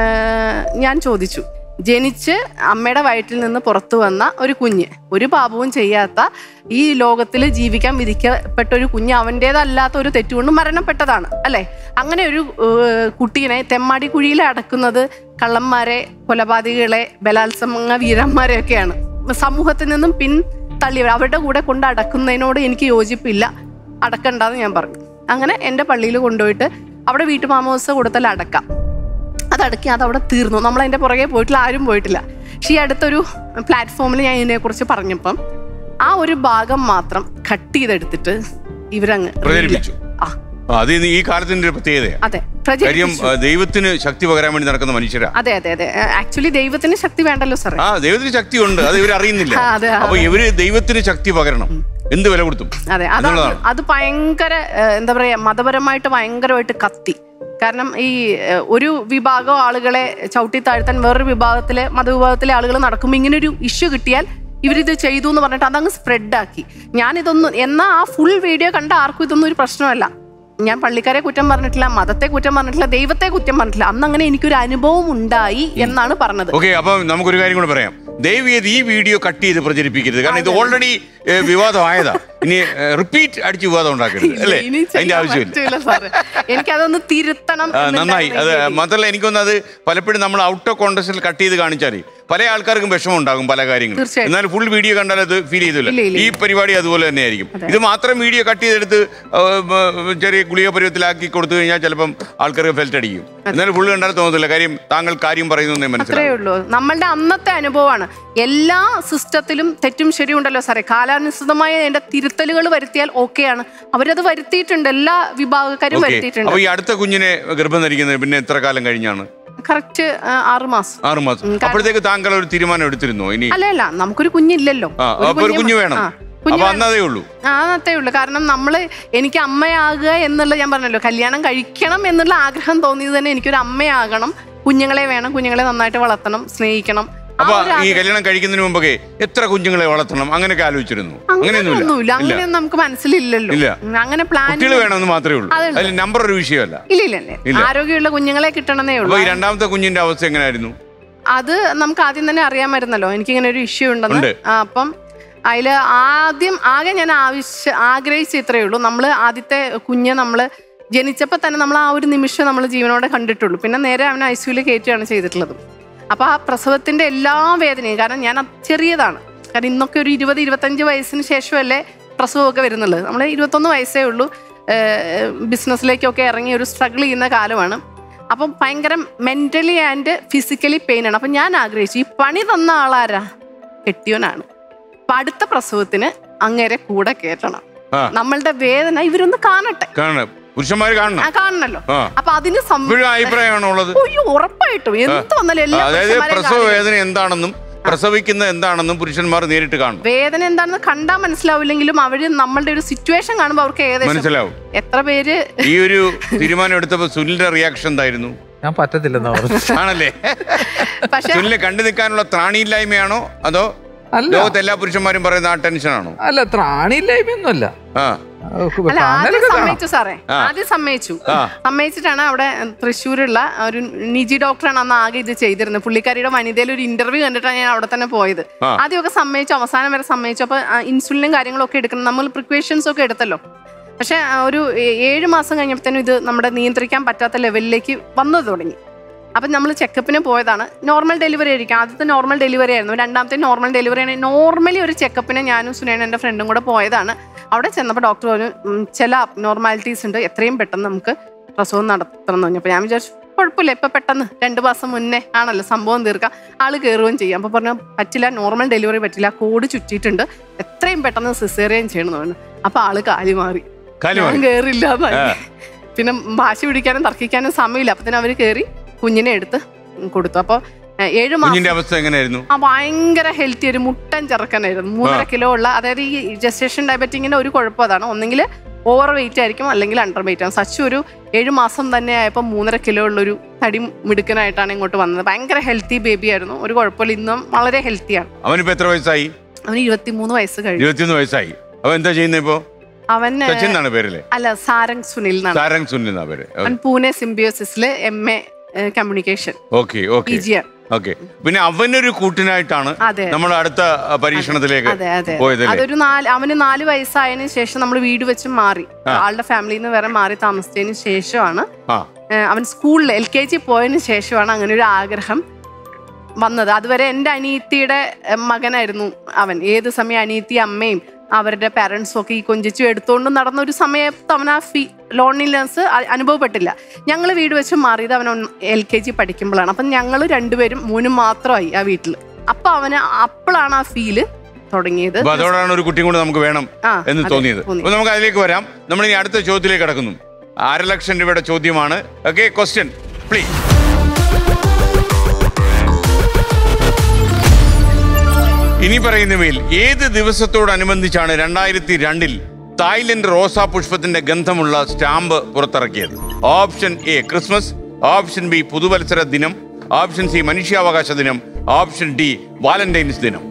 ഞാൻ ചോദിച്ചു ജനിച്ച് അമ്മയുടെ വയറ്റിൽ നിന്ന് പുറത്തു വന്ന ഒരു കുഞ്ഞ് ഒരു പാപവും ചെയ്യാത്ത ഈ ലോകത്തിൽ ജീവിക്കാൻ വിധിക്കപ്പെട്ട ഒരു കുഞ്ഞ് അവൻ്റേതല്ലാത്ത ഒരു തെറ്റുകൊണ്ട് മരണപ്പെട്ടതാണ് അല്ലേ അങ്ങനെ ഒരു ഏഹ്, കുട്ടീനെ തെമ്മാടി കുഴിയിൽ അടക്കുന്നത് കള്ളന്മാരെ കൊലപാതകികളെ ബലാത്സംഗ വീരന്മാരെയൊക്കെയാണ് സമൂഹത്തിൽ നിന്നും പിൻ തള്ളിയവർ അവരുടെ കൂടെ കൊണ്ട് അടക്കുന്നതിനോട് എനിക്ക് യോജിപ്പില്ല അടക്കണ്ടെന്ന് ഞാൻ പറഞ്ഞു അങ്ങനെ എൻ്റെ പള്ളിയിൽ കൊണ്ടുപോയിട്ട് അവിടെ വീട്ടുമാമോസ കൊടുത്താൽ അടക്കാം അത് അടക്കി അത് അവിടെ തീർന്നു നമ്മൾ അതിൻ്റെ പുറകെ പോയിട്ടില്ല ആരും പോയിട്ടില്ല പക്ഷേ ഈ അടുത്തൊരു പ്ലാറ്റ്ഫോമിൽ ഞാൻ ഇതിനെക്കുറിച്ച് പറഞ്ഞപ്പം ആ ഒരു ഭാഗം മാത്രം കട്ട് ചെയ്തെടുത്തിട്ട് ഇവരങ്ങ് പ്രചരിപ്പിച്ചു. ആ ആ, അത് ഇന്ന് ഈ കാലത്തിന്റെ ഒരു പ്രത്യേകതയാണ് അതെ കാര്യം പ്രചരിപ്പിച്ചു ആ, ദൈവത്തിന് ശക്തി പകരാൻ വേണ്ടി നടക്കുന്ന മനുഷ്യരാ അതെ അതെ അതെ ആക്ച്വലി ദൈവത്തിന് ശക്തി വേണ്ടല്ലോ സാറേ ആ ദൈവത്തിന് ശക്തിയുണ്ട് അത് ഇവർ അറിയുന്നില്ല ആ, അതെ, അപ്പൊ ഇവര് ദൈവത്തിന് ശക്തി പകരണം എന്ത് വില കൊടുത്തും അതെ അത് എന്നുള്ളതാണ്. അത് ഭയങ്കര ഏഹ്, എന്താ പറയാ മതപരമായിട്ട് ഭയങ്കരമായിട്ട് കത്തി കാരണം ഈ ഏഹ്, ഒരു വിഭാഗം ആളുകളെ ചവിട്ടി താഴ്ത്താൻ വേറൊരു വിഭാഗത്തിലെ മതവിഭാഗത്തിലെ ആളുകൾ നടക്കുമ്പോൾ ഇങ്ങനെ ഒരു ഇഷ്യൂ കിട്ടിയാൽ ഇവരിത് ചെയ്തു എന്ന് പറഞ്ഞിട്ട് അതങ്ങ് സ്പ്രെഡാക്കി ഞാനിതൊന്നും എന്നാ ആ ഫുൾ വീഡിയോ കണ്ട ആർക്കും ഇതൊന്നും ഒരു പ്രശ്നമല്ല ഞാൻ പള്ളിക്കാരെ കുറ്റം പറഞ്ഞിട്ടില്ല മതത്തെ കുറ്റം പറഞ്ഞിട്ടില്ല ദൈവത്തെ കുറ്റം പറഞ്ഞിട്ടില്ല അന്ന് അങ്ങനെ എനിക്കൊരു അനുഭവം ഉണ്ടായി എന്നാണ് പറഞ്ഞത് ഓക്കെ അപ്പൊ നമുക്കൊരു കാര്യം കൂടെ പറയാം ദയവ് ചെയ്ത് ഈ വീഡിയോ കട്ട് ചെയ്ത് പ്രചരിപ്പിക്കരുത് കാരണം ഇത് ഓൾറെഡി വിവാദമായതാ ഇനി റിപ്പീറ്റ് അടിച്ച് വിവാദം ഉണ്ടാക്കരുത് അല്ലേ ഇനി അതിന്റെ ചെയ്യാൻ ആവശ്യമില്ല പറ്റൂല സാറേ. എനിക്കതൊന്ന് തിരുത്തണം ആ, നന്നായി എന്നുണ്ടായിരുന്നു അത് ഈ പേടി. മാത്രമല്ല എനിക്കൊന്ന് അത് പലപ്പോഴും നമ്മൾ ഔട്ട് ഓഫ് കോണ്ടസ്റ്റിൽ കട്ട് ചെയ്ത് കാണിച്ചാൽ പല ആൾക്കാർക്കും വിഷമം ഉണ്ടാകും പല കാര്യങ്ങളും തീർച്ചയായും. എന്നാൽ ഫുൾ വീഡിയോ കണ്ടാൽ അത് ഫീൽ ചെയ്തില്ല ഇല്ല, ഇല്ല, ഈ പരിപാടി അതുപോലെ തന്നെയായിരിക്കും ഇത് മാത്രം വീഡിയോ കട്ട് ചെയ്തെടുത്ത് ആ, ആ, ചെറിയ ഗുളിക പരുവത്തിലാക്കി കൊടുത്തു കഴിഞ്ഞാൽ ചിലപ്പം ആൾക്കാർക്ക് ഫെൽറ്റ് അടിക്കും എന്നാൽ ഫുൾ കണ്ടാൽ തോന്നത്തില്ല കാര്യം താങ്കൾ കാര്യം പറയുന്നു അത്രേ മനസ്സിലാവും ഉള്ളൂ നമ്മളുടെ അന്നത്തെ അനുഭവമാണ് എല്ലാ സിസ്റ്റത്തിലും തെറ്റും ശരിയും ഉണ്ടല്ലോ സാറേ കാലാനുസൃതമായ അതിന്റെ തിരുത്തലുകൾ വരുത്തിയാൽ ഓക്കെയാണ് അവരത് വരുത്തിയിട്ടുണ്ട് എല്ലാ വിഭാഗക്കാരും ഓക്കെ വരുത്തിയിട്ടുണ്ട് അപ്പൊ ഈ അടുത്ത കുഞ്ഞിനെ ഗർഭം ധരിക്കുന്നത് പിന്നെ എത്ര കാലം കഴിഞ്ഞാണ് കറക്റ്റ് ആറ് മാസം ആറു മാസം ഉം, കാരണം- അപ്പോഴത്തേക്ക് താങ്കൾ ഒരു തീരുമാനം എടുത്തിരുന്നോ ഇനി അല്ല അല്ല നമുക്കൊരു കുഞ്ഞില്ലല്ലോ ആ അപ്പൊ ഒരു കുഞ്ഞു വേണം ആ, കുഞ്ഞ് അപ്പൊ വേണം. അന്നതേ ഉള്ളൂ ആ അത്രേ ഉള്ളൂ കാരണം നമ്മൾ എനിക്ക് അമ്മയാകുക എന്നുള്ള ഞാൻ പറഞ്ഞല്ലോ കല്യാണം കഴിക്കണം എന്നുള്ള ആഗ്രഹം തോന്നിയത് തന്നെ എനിക്കൊരു അമ്മയാകണം കുഞ്ഞുങ്ങളെ വേണം കുഞ്ഞുങ്ങളെ നന്നായിട്ട് വളർത്തണം സ്നേഹിക്കണം ആ അപ്പൊ ഒരു ഈ ആഗ്രഹം- കല്യാണം കഴിക്കുന്നതിന് മുമ്പൊക്കെ എത്ര കുഞ്ഞുങ്ങളെ വളർത്തണം അങ്ങനെയൊക്കെ ആലോചിച്ചിരുന്നു അങ്ങനെയൊന്നുമില്ല അങ്ങനെയൊന്നുമില്ല ഇല്ല അങ്ങനെയൊന്നും നമുക്ക് മനസ്സിലില്ലല്ലോ ഇല്ല. ഉം, അങ്ങനെ പ്ലാൻ കുട്ടികൾ വേണമെന്ന് മാത്രമേ ഉള്ളൂ അതുണ്ട്. അതിൽ നമ്പർ ഒരു വിഷയമല്ല ഇല്ല ഇല്ല ഇല്ല ഇല്ല. ആരോഗ്യമുള്ള കുഞ്ഞുങ്ങളെ കിട്ടണമെന്നേ അപ്പൊ ഉള്ളൂ ഈ രണ്ടാമത്തെ കുഞ്ഞിന്റെ അവസ്ഥ എങ്ങനെയായിരുന്നു അത് നമുക്ക് ആദ്യം തന്നെ അറിയാമായിരുന്നല്ലോ എനിക്കിങ്ങനെ ഒരു ഇഷ്യൂ ഉണ്ടെന്ന് ഉണ്ട്. ആ, അപ്പം അതിൽ ആദ്യം ആകെ ഞാൻ ആവശ്യ ആഗ്രഹിച്ച ഇത്രയേ ഉള്ളൂ നമ്മൾ ആദ്യത്തെ കുഞ്ഞ് നമ്മൾ ജനിച്ചപ്പോൾ തന്നെ നമ്മൾ ആ ഒരു നിമിഷം നമ്മൾ ജീവനോടെ കണ്ടിട്ടുള്ളൂ പിന്നെ നേരെ അവനെ ഐ സിയുയിൽ കയറ്റുകയാണ് ചെയ്തിട്ടുള്ളത് അപ്പോൾ ആ പ്രസവത്തിൻ്റെ എല്ലാ വേദനയും കാരണം ഞാൻ അത് ചെറിയതാണ് കാരണം ഇന്നൊക്കെ ഒരു ഇരുപത് ഇരുപത്തഞ്ച് വയസ്സിന് ശേഷമല്ലേ പ്രസവമൊക്കെ വരുന്നുള്ളത് നമ്മൾ ഇരുപത്തൊന്ന് വയസ്സേ ഉള്ളൂ ബിസിനസ്സിലേക്കൊക്കെ ഇറങ്ങി ഒരു സ്ട്രഗിൾ ചെയ്യുന്ന കാലമാണ് അപ്പം ഭയങ്കര മെന്റലി ആൻഡ് ഫിസിക്കലി പെയിൻ ആണ് അപ്പം ഞാൻ ആഗ്രഹിച്ചു ഈ പണി തന്ന ആളാരാ കെട്ടിയോനാണ് അപ്പൊ അടുത്ത പ്രസവത്തിന് അങ്ങേരെ കൂടെ കയറ്റണം ആ. നമ്മളുടെ വേദന ഇവരൊന്ന് കാണട്ടെ കാണണം പുരുഷന്മാര് കാണണം ആ കാണണല്ലോ ആ. അപ്പൊ അതിന് സം- ഇപ്പോഴും അഭിപ്രായമാണോ ഉള്ളത് അയ്യോ ഉറപ്പായിട്ടും എന്ത് വന്നാലും എല്ലാ അതായത് പുരുഷന്മാരെയും പ്രസവ കാണില്ല. വേദന എന്താണെന്നും പ്രസവിക്കുന്ന എന്താണെന്നും പുരുഷന്മാർ നേരിട്ട് കാണും വേദന എന്താണെന്ന് കണ്ടാൽ മനസ്സിലാവില്ലെങ്കിലും അവര് നമ്മളുടെ ഒരു സിറ്റുവേഷൻ കാണുമ്പോൾ അവർക്ക് ഏകദേശം മനസ്സിലാവും എത്ര പേര് ഈ ഒരു തീരുമാനം എടുത്തപ്പോൾ സുനിലിന്റെ റിയാക്ഷൻ എന്തായിരുന്നു ഞാൻ പറ്റത്തില്ലെന്നാ പറഞ്ഞു ആണല്ലേ പക്ഷെ സുനില് കണ്ടു നിൽക്കാനുള്ള ത്രാണിയില്ലായ്മയാണോ അതോ അല്ല ലോകത്തെ എല്ലാ പുരുഷന്മാരും പറയുന്ന ആ ടെൻഷനാണോ അല്ല ത്രാണിയില്ലായ്മയൊന്നുമല്ല ആ അല്ല ആദ്യം കാണലൊക്കെ കാണാം സമ്മതിച്ചു സാറേ ആ. ആദ്യം സമ്മതിച്ചു ആ. സമ്മതിച്ചിട്ടാണ് അവിടെ തൃശ്ശൂരുള്ള ഒരു നിജി ഡോക്ടറാണ് അന്ന് ആകെ ഇത് ചെയ്തിരുന്നത് പുള്ളിക്കാരിയുടെ വനിതയിൽ ഒരു ഇന്റർവ്യൂ കണ്ടിട്ടാണ് ഞാൻ അവിടെ തന്നെ പോയത് ആ. ആദ്യമൊക്കെ സമ്മതിച്ചു അവസാനം വരെ സമ്മതിച്ചു അപ്പൊ ആ, ഇൻസുലിനും കാര്യങ്ങളൊക്കെ എടുക്കണം നമ്മൾ പ്രിക്വേഷൻസ് ഒക്കെ എടുത്തല്ലോ പക്ഷെ ആ, ഒരു ഏ- ഏഴ് മാസം കഴിഞ്ഞപ്പോഴത്തേനും ഇത് നമ്മുടെ നിയന്ത്രിക്കാൻ പറ്റാത്ത ലെവലിലേക്ക് വന്നു തുടങ്ങി അപ്പം നമ്മൾ ചെക്കപ്പിന് പോയതാണ് നോർമൽ ഡെലിവറി ആയിരിക്കും ആദ്യത്തെ നോർമൽ ഡെലിവറി ആയിരുന്നു രണ്ടാമത്തെ നോർമൽ ഡെലിവറി ആണ് നോർമലി ഒരു ചെക്കപ്പിന് ഞാനും സുനേനും എൻ്റെ ഫ്രണ്ടും കൂടെ പോയതാണ് അവിടെ ചെന്നപ്പോൾ ഡോക്ടർ പറഞ്ഞു "ഉം, ചില അബ്നോർമാലിറ്റീസ് ഉണ്ട് എത്രയും പെട്ടെന്ന് നമുക്ക് പ്രസവം നടത്തണം എന്ന് പറഞ്ഞു അപ്പോൾ ഞാൻ വിചാരിച്ചു കുഴപ്പമില്ല ഇപ്പം പെട്ടെന്ന് രണ്ട് മാസം മുന്നേ ആണല്ലോ സംഭവം തീർക്കാം ആള് കയറുകയും ചെയ്യും അപ്പോൾ പറഞ്ഞു പറ്റില്ല നോർമൽ ഡെലിവറി പറ്റില്ല കോഡ് ചുറ്റിയിട്ടുണ്ട് എത്രയും പെട്ടെന്ന് സിസേറിയൻ ചെയ്യണം എന്ന് പറഞ്ഞു അപ്പോൾ ആള് കാലി മാറി കാലി ഞാൻ മാറി. കേറില്ല പിന്നെ ഭാഷ പിടിക്കാനും തർക്കിക്കാനും സമയമില്ല അപ്പൊ തന്നെ അവര് കേറി കുഞ്ഞിനെ എടുത്ത് കൊടുത്തു അപ്പൊ ഏഹ്, ഏഴ് മാസം കുഞ്ഞിന്റെ അവസ്ഥ എങ്ങനെയായിരുന്നു ആ ഭയങ്കര ഹെൽത്തി ഒരു മുട്ടൻ ചെറുക്കനായിരുന്നു മൂന്നര കിലോ ഉള്ള അതായത് ഈ ജസ്റ്റേഷൻ ഡയബറ്റിങ്ങിന്റെ ഒരു കുഴപ്പം അതാണ് ഒന്നെങ്കിൽ ഓവർ വെയിറ്റ് ആയിരിക്കും അല്ലെങ്കിൽ അണ്ടർ വെയിറ്റ് ആണ് സച്ചു ഒരു ഏഴ് മാസം തന്നെ ആയപ്പോൾ മൂന്നര കിലോ ഉള്ള ഒരു തടി മിടുക്കനായിട്ടാണ് ഇങ്ങോട്ട് വന്നത് ഭയങ്കര ഹെൽത്തി ബേബി ആയിരുന്നു ഒരു കുഴപ്പമില്ല ഇന്നും വളരെ ഹെൽത്തിയാണ് അവനിപ്പോ എത്ര വയസ്സായി അവന് ഇരുപത്തിമൂന്ന് വയസ്സ് കഴിഞ്ഞു ഇരുപത്തിയൊന്ന് വയസ്സായി അവൻ എന്താ ചെയ്യുന്നത് ഇപ്പോ അവൻ ഏഹ്, സച്ചിൻ എന്നാണ് പേരല്ലേ അല്ല സാരംഗ് സുനിൽ എന്നാണ് സാരംഗ് സുനിൽ എന്നാ പേര് അവൻ പൂനെ സിംബിയോസിസില് M A communication okay P okay G ആണ് ഓക്കെ പിന്നെ അവനൊരു കൂട്ടിനായിട്ടാണ് അതെ നമ്മൾ അടുത്ത ആ, പരീക്ഷണത്തിലേക്ക് അതെ അതെ പോയതല്ലേ അതൊരു നാല് അവന് നാല് വയസ്സായതിനു ശേഷം നമ്മൾ വീട് വെച്ച് മാറി ആളുടെ ഫാമിലിയിൽ നിന്ന് വേറെ മാറി താമസിച്ചതിന് ശേഷമാണ് ആ ഏഹ്, അവൻ സ്കൂളിൽ എൽ കെ ജി പോയതിനു ശേഷമാണ് അങ്ങനെ ഒരു ആഗ്രഹം വന്നത് അതുവരെ എൻ്റെ അനിയത്തിയുടെ ഏഹ്, മകനായിരുന്നു അവൻ ഏത് സമയം അനിയത്തി അമ്മയും അവരുടെ പാരൻസും ഒക്കെ ഈ കൊഞ്ചിച്ചു എടുത്തുകൊണ്ട് നടന്ന ഒരു സമയത്ത് അവൻ ആ ഫീ ലോൺലിനെസ് അനുഭവപ്പെട്ടില്ല ഞങ്ങൾ വീട് വെച്ച് മാറിയത് അവൻ എൽ കെ ജി പഠിക്കുമ്പോഴാണ് അപ്പം ഞങ്ങൾ രണ്ടുപേരും മൂന്നും മാത്രമായി ആ വീട്ടിൽ അപ്പൊ അവന് അപ്പോഴാണ് ആ ഫീല് തുടങ്ങിയത് അപ്പൊ അതോടാണ് ഒരു കുട്ടിയും കൂടെ നമുക്ക് വേണം ആ, എന്ന് അതെ, തോന്നിയത് തോന്നി. അപ്പൊ നമുക്ക് അതിലേക്ക് വരാം നമ്മൾ ഇനി അടുത്ത ചോദ്യത്തിലേക്ക് കടക്കുന്നു അര ലക്ഷം രൂപയുടെ ചോദ്യമാണ് ഓക്കെ ക്വസ്റ്റ്യൻ പ്ലീസ് ഇനി പറയുന്നവയിൽ ഏത് ദിവസത്തോടനുബന്ധിച്ചാണ് രണ്ടായിരത്തി രണ്ടിൽ തായ്ലൻഡ് റോസാ പുഷ്പത്തിന്റെ ഗന്ധമുള്ള സ്റ്റാമ്പ് പുറത്തിറക്കിയത് option A Christmas option B പുതുവത്സര ദിനം ഓപ്ഷൻ സി മനുഷ്യാവകാശ ദിനം ഓപ്ഷൻ ഡി വാലന്റൈൻസ് ദിനം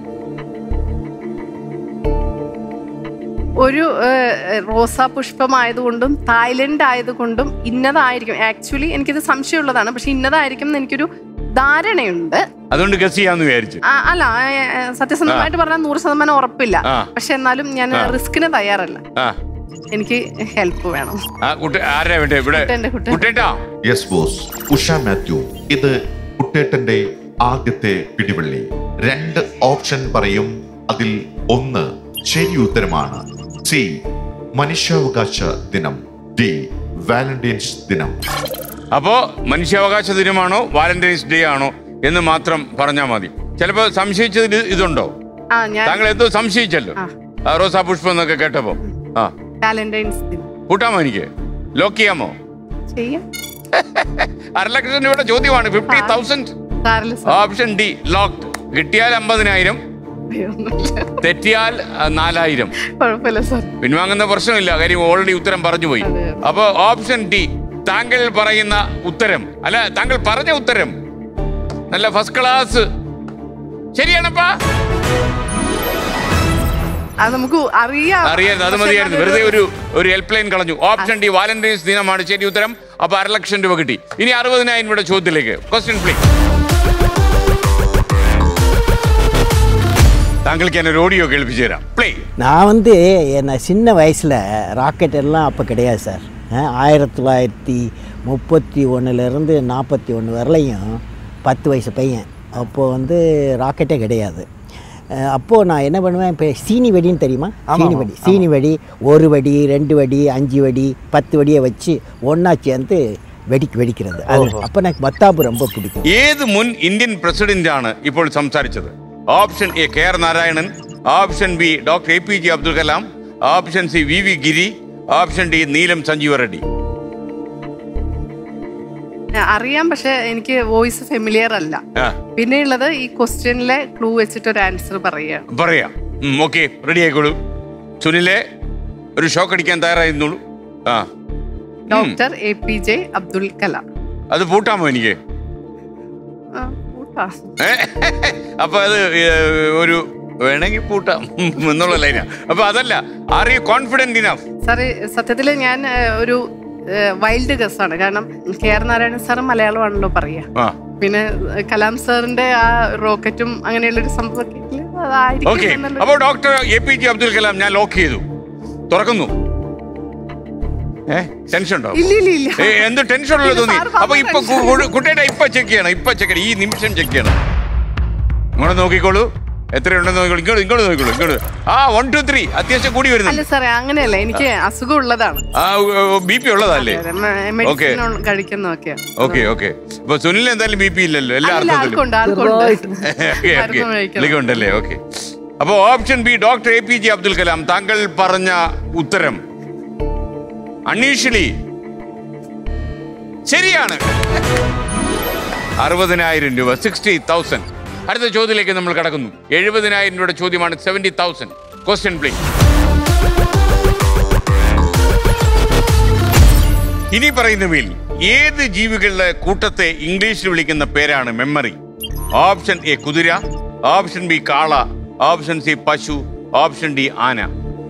ഒരു ഏഹ്, റോസാ പുഷ്പമായതുകൊണ്ടും തായ്ലൻഡ് ആയതുകൊണ്ടും ഇന്നതായിരിക്കും ആക്ച്വലി എനിക്കിത് സംശയമുള്ളതാണ് പക്ഷെ ഇന്നതായിരിക്കും എന്ന് എനിക്കൊരു ധാരണയുണ്ട് അതുകൊണ്ട് ഗസ് ചെയ്യാന്ന് വിചാരിച്ചു ആ, അല്ല ഏ, ഏ, സത്യസന്ധമായിട്ട് പറഞ്ഞാൽ നൂറ് ശതമാനം ഉറപ്പില്ല ആ. പക്ഷെ എന്നാലും ഞാൻ ആ. റിസ്കിന് തയ്യാറല്ല ആ എനിക്ക് ഹെൽപ്പ് വേണം ആ കുട്ടി ആരാ വേണ്ടേ ഇവിടെ കുട്ടേന്റെ കുട്ടൻ. കുട്ടേട്ടാ യെസ് ബോസ് ഉഷ മാത്യു ഇത് കുട്ടേട്ടന്റെ ആദ്യത്തെ പിടിവള്ളി രണ്ട് ഓപ്ഷൻ പറയും അതിൽ ഒന്ന് ശരി ഉത്തരമാണ് സി മനുഷ്യാവകാശ ദിനം ഡി വാലന്റൈൻസ് ദിനം അപ്പോ മനുഷ്യാവകാശ ദിനമാണോ വാലന്റൈൻസ് ഡേ ആണോ എന്ന് മാത്രം പറഞ്ഞാൽ മതി ചിലപ്പോ സംശയിച്ചതിൽ ഇത് ഇതുണ്ടോ ആ ഞാൻ താങ്കൾ എന്തോ സംശയിച്ചല്ലോ ആ. ആ, റോസാ പുഷ്പം എന്നൊക്കെ കേട്ടപ്പോ ആ വാലന്റൈൻസ് ദിനം കൂട്ടാമോ എനിക്ക് ലോക്ക് ചെയ്യാമോ ചെയ്യാം അരലക്ഷം രൂപയുടെ ചോദ്യമാണ് ഫിഫ്റ്റി തൗസൻഡ് സാറില് ഓപ്ഷൻ ഡി ലോക്ഡ് കിട്ടിയാൽ അമ്പതിനായിരം ഒന്നുമില്ല തെറ്റിയാൽ ആ, നാലായിരം കുഴപ്പമില്ല സാർ പിൻവാങ്ങുന്ന പ്രശ്നമില്ല കാര്യം ഓൾറെഡി ഉത്തരം പറഞ്ഞു പോയി അതെ. അപ്പൊ ഓപ്ഷൻ ഡി താങ്കൾ പറയുന്ന ഉത്തരം അല്ല താങ്കൾ പറഞ്ഞ ഉത്തരം നല്ല ഫസ്റ്റ് ക്ലാസ് ശരിയാണപ്പാ അത് നമുക്ക് അറിയാം അറിയായിരുന്നു അത് പക്ഷെ മതിയായിരുന്നു അതൊരു- വെറുതെ ഒരു ഒരു ഹെൽപ്പ് ലൈൻ കളഞ്ഞു ഓപ്ഷൻ ഡി വാലന്റൈൻസ് ദിനമാണ് ശരി ഉത്തരം അപ്പൊ അര ലക്ഷം രൂപ കിട്ടി ഇനി അറുപതിനായിരം രൂപയുടെ ചോദ്യത്തിലേക്ക് ക്വസ്റ്റ്യൻ പ്ലീസ് താങ്കൾക്ക് ഞാൻ ഒരു ഓഡിയോ കേൾപ്പിച്ചു തരാം പ്ലേ நான் வந்து என்ன சின்ன வயசில் ராக்கெட் எல்லாம் அப்போ கிடையாது சார் அஹ், ஆயிரத்தி தொள்ளாயிரத்தி முப்பத்தி ஒன்றுலேருந்து நாற்பத்தி ஒன்று வரலையும் பத்து வயசு பையன் அப்போது வந்து ராக்கெட்டே கிடையாது அஹ், அப்போது நான் என்ன பண்ணுவேன் இப்போ சீனி வெடின்னு தெரியுமா சீனி வெடி சீனி வெடி ஒரு வெடி ரெண்டு வெடி அஞ்சு வெடி பத்து வெடியை வச்சு ஒன்றா சேர்ந்து வெடிக்கு வெடிக்கிறது அது அப்போ எனக்கு மத்தாப்பு ரொம்ப பிடிக்கும் ഏത് മുൻ ഇന്ത്യൻ പ്രസിഡന്റ് ആണ് ഇപ്പോൾ സംസാരിച്ചത് option A K R Narayanan option B doctor A P J Abdul Kalam option C V V Giri option D Neelam Sanjiva Reddy അറിയാം പക്ഷെ എനിക്ക് വോയിസ് ഫെമിലിയർ അല്ല ആ, പിന്നെയുള്ളത് ഈ ക്വസ്റ്റ്യനിലെ ക്ലൂ വെച്ചിട്ട് ഒരു ആൻസർ പറയുകയാണ് പറയാം ഓക്കെ റെഡി ആയിക്കോളൂ സുനിലെ ഒരു ഷോക്ക് അടിക്കാൻ തയ്യാറായിരുന്നുള്ളൂ ആ doctor A P J Abdul Kalam അത് പൂട്ടാമോ എനിക്ക് ആ, കൂട്ടാ. ഏ? അപ്പൊ അത് ഏ, ഒരു വേണമെങ്കിൽ പൂട്ടാം എന്നുള്ള ലൈനാ അപ്പൊ അതല്ല ആർ യു കോൺഫിഡന്റ് ഇനഫ് സാറേ സത്യത്തിൽ ഞാൻ ഏ, ഒരു വൈൽഡ് ഗസ്സാണ് കാരണം കെ ആർ നാരായണൻ സാറ് മലയാളമാണല്ലോ പറയാ ആ പിന്നെ ഏ, കലാം സാറിന്റെ ആ റോക്കറ്റും അങ്ങനെയുള്ള ഒരു സംഭവമൊക്കെ ഇല്ലേ? അതായിരിക്കും ഓക്കെ എന്നുള്ളൊരു- അപ്പൊ doctor A P J Abdul Kalam ഞാൻ ലോക്ക് ചെയ്തു തുറക്കുന്നു ഏ ടെൻഷൻ ഉണ്ടോ ഇല്ല ഇല്ല ഇല്ല ഏ, എന്ത് ടെൻഷൻ ഉള്ളത് ഇല്ല, തോന്നി സാറ് അപ്പൊ പറഞ്ഞ ഇപ്പൊ ടെൻഷൻ. കുട്ടിയുടെ ഇപ്പൊ ചെക്ക് ചെയ്യണം ഇപ്പൊ ചെക്ക് ചെയ്യണം ഈ നിമിഷം ചെക്ക് ചെയ്യണം ഇങ്ങോട്ട് നോക്കിക്കോളൂ എത്രയുണ്ടെന്ന് നോക്കിക്കോളൂ ഇങ്ങോട്ട് ഇങ്ങോട്ട് നോക്കിക്കോളൂ ഇങ്ങോട്ട് ആ വൺ ടു ത്രീ അത്യാവശ്യം കൂടി അല്ല വരുന്നുണ്ട് സാറേ അങ്ങനെയല്ല എനിക്ക് അസുഖം ഉള്ളതാണ് ആ ബി പി ഉള്ളതല്ലേ മെഡിസിൻ കഴിക്കുന്നൊക്കെ ഓക്കെ ഓക്കെ ഇപ്പൊ സുനിൽ എന്തായാലും ബി പി ഇല്ലല്ലോ എല്ലാ അല്ല അർത്ഥത്തിലും ആൾക്കുണ്ട് ആൾക്കുണ്ട് ഓക്കെ ഓക്കെ മരുന്ന് കഴിക്കണം. ഉണ്ടല്ലേ ഓക്കെ അപ്പൊ option B doctor A P J Abdul Kalam താങ്കൾ പറഞ്ഞ ഉത്തരം അൺയൂഷ്വലി ശരിയാണ് അറുപതിനായിരം രൂപ സിക്സ്റ്റി തൗസൻഡ് അടുത്ത ചോദ്യത്തിലേക്ക് നമ്മൾ കടക്കുന്നു എഴുപതിനായിരം രൂപയുടെ ചോദ്യമാണ് സെവന്റി തൗസൻഡ് ക്വസ്റ്റ്യൻ പ്ലീസ് ഇനി പറയുന്നവയിൽ ഏത് ജീവികളുടെ കൂട്ടത്തെ ഇംഗ്ലീഷിൽ വിളിക്കുന്ന പേരാണ് മെമ്മറി ഓപ്ഷൻ എ കുതിര ഓപ്ഷൻ ബി കാള ഓപ്ഷൻ സി പശു ഓപ്ഷൻ ഡി ആന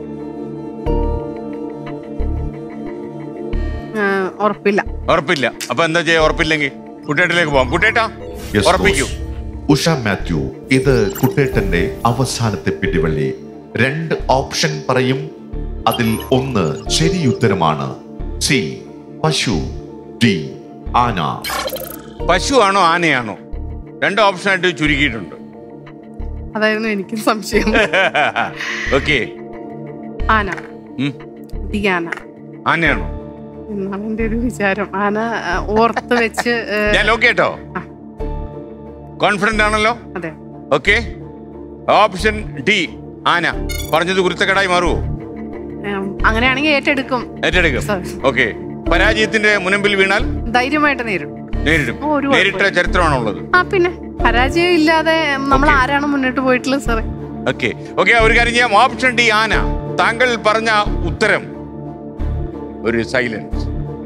ആ, ഉറപ്പില്ല ഉറപ്പില്ല അപ്പൊ എന്താ ചെയ്യാ ഉറപ്പില്ലെങ്കിൽ കുട്ടേട്ടിലേക്ക് പോവാം കുട്ടേട്ടാ Yes, ഉറപ്പിക്കൂ boss. ഉഷ മാത്യു ഇത് കുട്ടേട്ടന്റെ അവസാനത്തെ പിടിവള്ളി രണ്ട് ഓപ്ഷൻ പറയും അതിൽ ഒന്ന് ശരി ഉത്തരമാണ് സി പശു ഡി ആന പശു ആണോ ആനയാണോ രണ്ട് ഓപ്ഷനായിട്ട് ചുരുക്കിയിട്ടുണ്ട് അതായിരുന്നു എനിക്കും സംശയം ഓക്കെ ആന ഡി ആന ആനയാണോ എന്നാണ് എന്റെ ഒരു വിചാരം ആന ആ, ഓർത്ത് വെച്ച് ഏ, ഞാൻ ലോക്ക് കേട്ടോ ആ. കോൺഫിഡന്റ് ആണല്ലോ അതെ ഓക്കെ ഓപ്ഷൻ ഡി ആന പറഞ്ഞത് കുരുത്തക്കടായി മാറുമോ ഉം, അങ്ങനെയാണെങ്കിൽ ഏറ്റെടുക്കും ഏറ്റെടുക്കും Sir. ഓക്കെ പരാജയത്തിന്റെ മുനമ്പിൽ വീണാൽ ധൈര്യമായിട്ട് നേരിടും നേരിടും ഓ, ഒരു നേരിട്ട കുഴപ്പമില്ല. ചരിത്രമാണുള്ളത് ആ പിന്നെ പരാജയം ഇല്ലാതെ നമ്മൾ Okay. ആരാണ് മുന്നോട്ട് പോയിട്ടുള്ളത് സാറേ ഓക്കെ ഓക്കെ ഒരു കാര്യം ചെയ്യാം ഓപ്ഷൻ ഡി ആന താങ്കൾ പറഞ്ഞ ഉത്തരം ഒരു സൈലൻസ്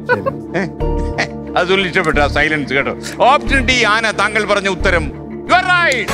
അത് തുള്ളി ഇഷ്ടപ്പെട്ടു ആ സൈലൻസ് കേട്ടോ ഓപ്ഷൻ ഡി ആന താങ്കൾ പറഞ്ഞ ഉത്തരം You are right.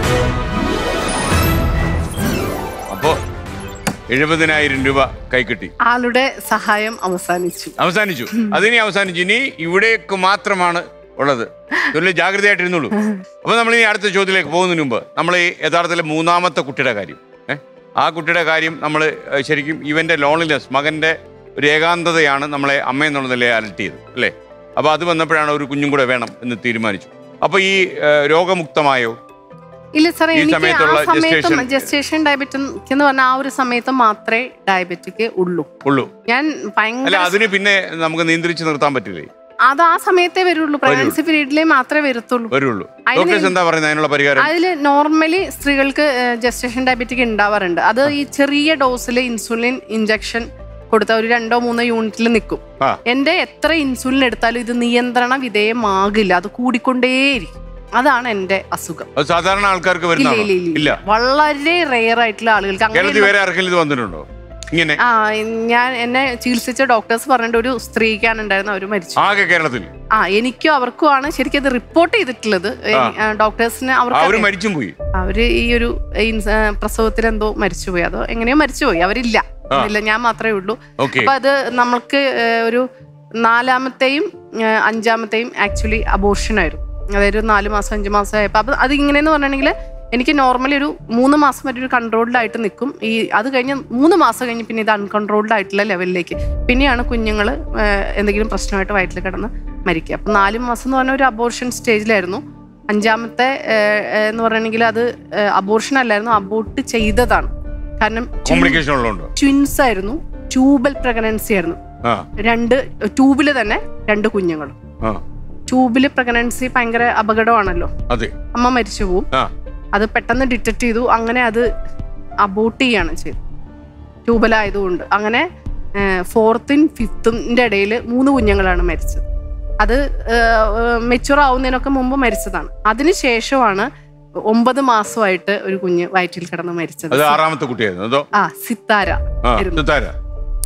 അപ്പോ എഴുപതിനായിരം രൂപ കൈക്കിട്ടി ആളുടെ സഹായം അവസാനിച്ചു അവസാനിച്ചു അതിനി അവസാനിച്ചു ഇനി ഇവിടേക്ക് മാത്രമാണ് ഉള്ളത് വലിയ ജാഗ്രതയായിട്ടിരുന്നുള്ളൂ അപ്പൊ നമ്മൾ ഇനി അടുത്ത ചോദ്യത്തിലേക്ക് പോകുന്നതിന് മുമ്പ് നമ്മൾ ഈ യഥാർത്ഥത്തിലെ മൂന്നാമത്തെ കുട്ടിയുടെ കാര്യം ഏഹ് ആ കുട്ടിയുടെ കാര്യം നമ്മൾ ശരിക്കും ഇവന്റെ ലോൺലിനെസ് മകന്റെ ഒരു ഏകാന്തതയാണ് നമ്മളെ അമ്മ എന്നുള്ള നിലയെ അലർട്ട് ചെയ്തത് അല്ലേ അപ്പൊ അത് വന്നപ്പോഴാണ് ഒരു കുഞ്ഞും കൂടെ വേണം എന്ന് തീരുമാനിച്ചു അപ്പൊ ഈ ഏഹ്, രോഗമുക്തമായോ ഇല്ല സാറേ ഈ എനിക്ക് ആ സമയത്തുള്ള സമയത്തും gestation- ജസ്റ്റേഷൻ ഡയബറ്റിക് എന്ന് പറഞ്ഞാൽ ആ ഒരു സമയത്ത് മാത്രമേ ഡയബറ്റിക് ഉള്ളൂ ഉള്ളൂ ഞാൻ അല്ല ഭയങ്കര അതിന് പിന്നെ നമുക്ക് നിയന്ത്രിച്ച് നിർത്താൻ പറ്റില്ലേ അത് ആ സമയത്തേ വരുള്ളൂ പ്രഗ്നൻസി പീരീഡിലേ മാത്രമേ വരത്തുള്ളൂ വരുള്ളൂ അതിന് ഡോക്ടേഴ്സ് എന്താ പറയുന്നത് അതിനുള്ള പരിഹാരം അതിൽ നോർമലി സ്ത്രീകൾക്ക് ജസ്റ്റേഷൻ ഡയബറ്റിക് ഉണ്ടാവാറുണ്ട് അത് ഈ ചെറിയ ഡോസിൽ ഇൻസുലിൻ ഇഞ്ചക്ഷൻ കൊടുത്ത ഒരു രണ്ടോ മൂന്നോ യൂണിറ്റിൽ നിൽക്കും ആ. എന്റെ എത്ര ഇൻസുലിൻ എടുത്താലും ഇത് നിയന്ത്രണ വിധേയമാകില്ല അത് കൂടിക്കൊണ്ടേയിരിക്കും അതാണ് എന്റെ അസുഖം അത് സാധാരണ ആൾക്കാർക്ക് ഇല്ല വരുന്നതാണോ ഇല്ല ഇല്ല ഇല്ല വളരെ റെയർ ആയിട്ടുള്ള ആളുകൾക്ക് കേരളത്തിൽ അങ്ങനെ വേറെ ആർക്കെങ്കിലും ഇത് വന്നിട്ടുണ്ടോ ഇങ്ങനെ ആ ഞാൻ എന്നെ ചികിത്സിച്ച ഡോക്ടേഴ്സ് പറഞ്ഞിട്ട് ഒരു സ്ത്രീക്കാണ് ഉണ്ടായിരുന്നത് അവർ മരിച്ചു ആകെ കേരളത്തിൽ ആ എനിക്കും അവർക്കും ആണ് ശരിക്കും അത് റിപ്പോർട്ട് ചെയ്തിട്ടുള്ളത് ഡോക്ടേഴ്സിന് അവര് അവർക്ക് മരിച്ചും പോയി അവര് ഈ ഒരു ഇൻസ്- ആ, പ്രസവത്തിൽ എന്തോ മരിച്ചുപോയി അതോ എങ്ങനെയോ മരിച്ചുപോയി അവരില്ല ആ. ഇല്ല ഞാൻ മാത്രമേ ഉള്ളൂ ഓക്കെ അപ്പൊ അത് നമ്മൾക്ക് ഏ, ഒരു നാലാമത്തെയും ഏ, അഞ്ചാമത്തെയും ആക്ച്വലി അബോർഷൻ ആയിരുന്നു അതായത് ഒരു നാല് മാസം അഞ്ച് മാസം ആയപ്പോൾ അപ്പൊ അത് ഇങ്ങനെയെന്ന് പറഞ്ഞിട്ടുണ്ടെങ്കിൽ എനിക്ക് നോർമലി ഒരു മൂന്ന് മാസം വരെ ഒരു കൺട്രോൾഡ് ആയിട്ട് നിൽക്കും ഈ അത് കഴിഞ്ഞ് മൂന്ന് മാസം കഴിഞ്ഞ് പിന്നെ ഇത് അൺകൺട്രോൾഡ് ആയിട്ടുള്ള ലെവലിലേക്ക് പിന്നെയാണ് കുഞ്ഞുങ്ങൾ എന്തെങ്കിലും പ്രശ്നമായിട്ട് വയറ്റിൽ കിടന്ന് മരിക്കുക അപ്പം നാല് മാസം എന്ന് പറഞ്ഞ ഒരു അബോർഷൻ സ്റ്റേജിലായിരുന്നു അഞ്ചാമത്തെ ഏ, ഏ, എന്ന് പറഞ്ഞിട്ടുണ്ടെങ്കിൽ അത് അബോർഷൻ അല്ലായിരുന്നു അബോർട്ട് ചെയ്തതാണ് കാരണം കോംപ്ലിക്കേഷൻ ഉള്ളതുണ്ടോ ട്വിൻസ് ആയിരുന്നു ട്യൂബൽ പ്രഗ്നൻസി ആയിരുന്നു ആ രണ്ട് ട്യൂബില് തന്നെ രണ്ട് കുഞ്ഞുങ്ങളും ആ ട്യൂബില് പ്രഗ്നൻസി ഭയങ്കര അപകടമാണല്ലോ അതെ അമ്മ മരിച്ചു പോവും ആ അത് പെട്ടെന്ന് ഡിറ്റക്ട് ചെയ്തു അങ്ങനെ അത് അബോട്ട് ചെയ്യാണ് ചെയ്തത് ട്യൂബലായതുകൊണ്ട് അങ്ങനെ ഫോർത്തും ഫിഫ്ത്തിൻ്റെ ഇടയിൽ മൂന്ന് കുഞ്ഞുങ്ങളാണ് മരിച്ചത് അത് മെച്ചുവർ ആവുന്നതിനൊക്കെ മുമ്പ് മരിച്ചതാണ് അതിനുശേഷമാണ് ഒമ്പത് മാസമായിട്ട് ഒരു കുഞ്ഞ് വയറ്റിൽ കിടന്ന് മരിച്ചത് അത് ആറാമത്തെ കുട്ടിയായിരുന്നു അതോ ആ സിത്താര ആ ആയിരുന്നു. സിത്താര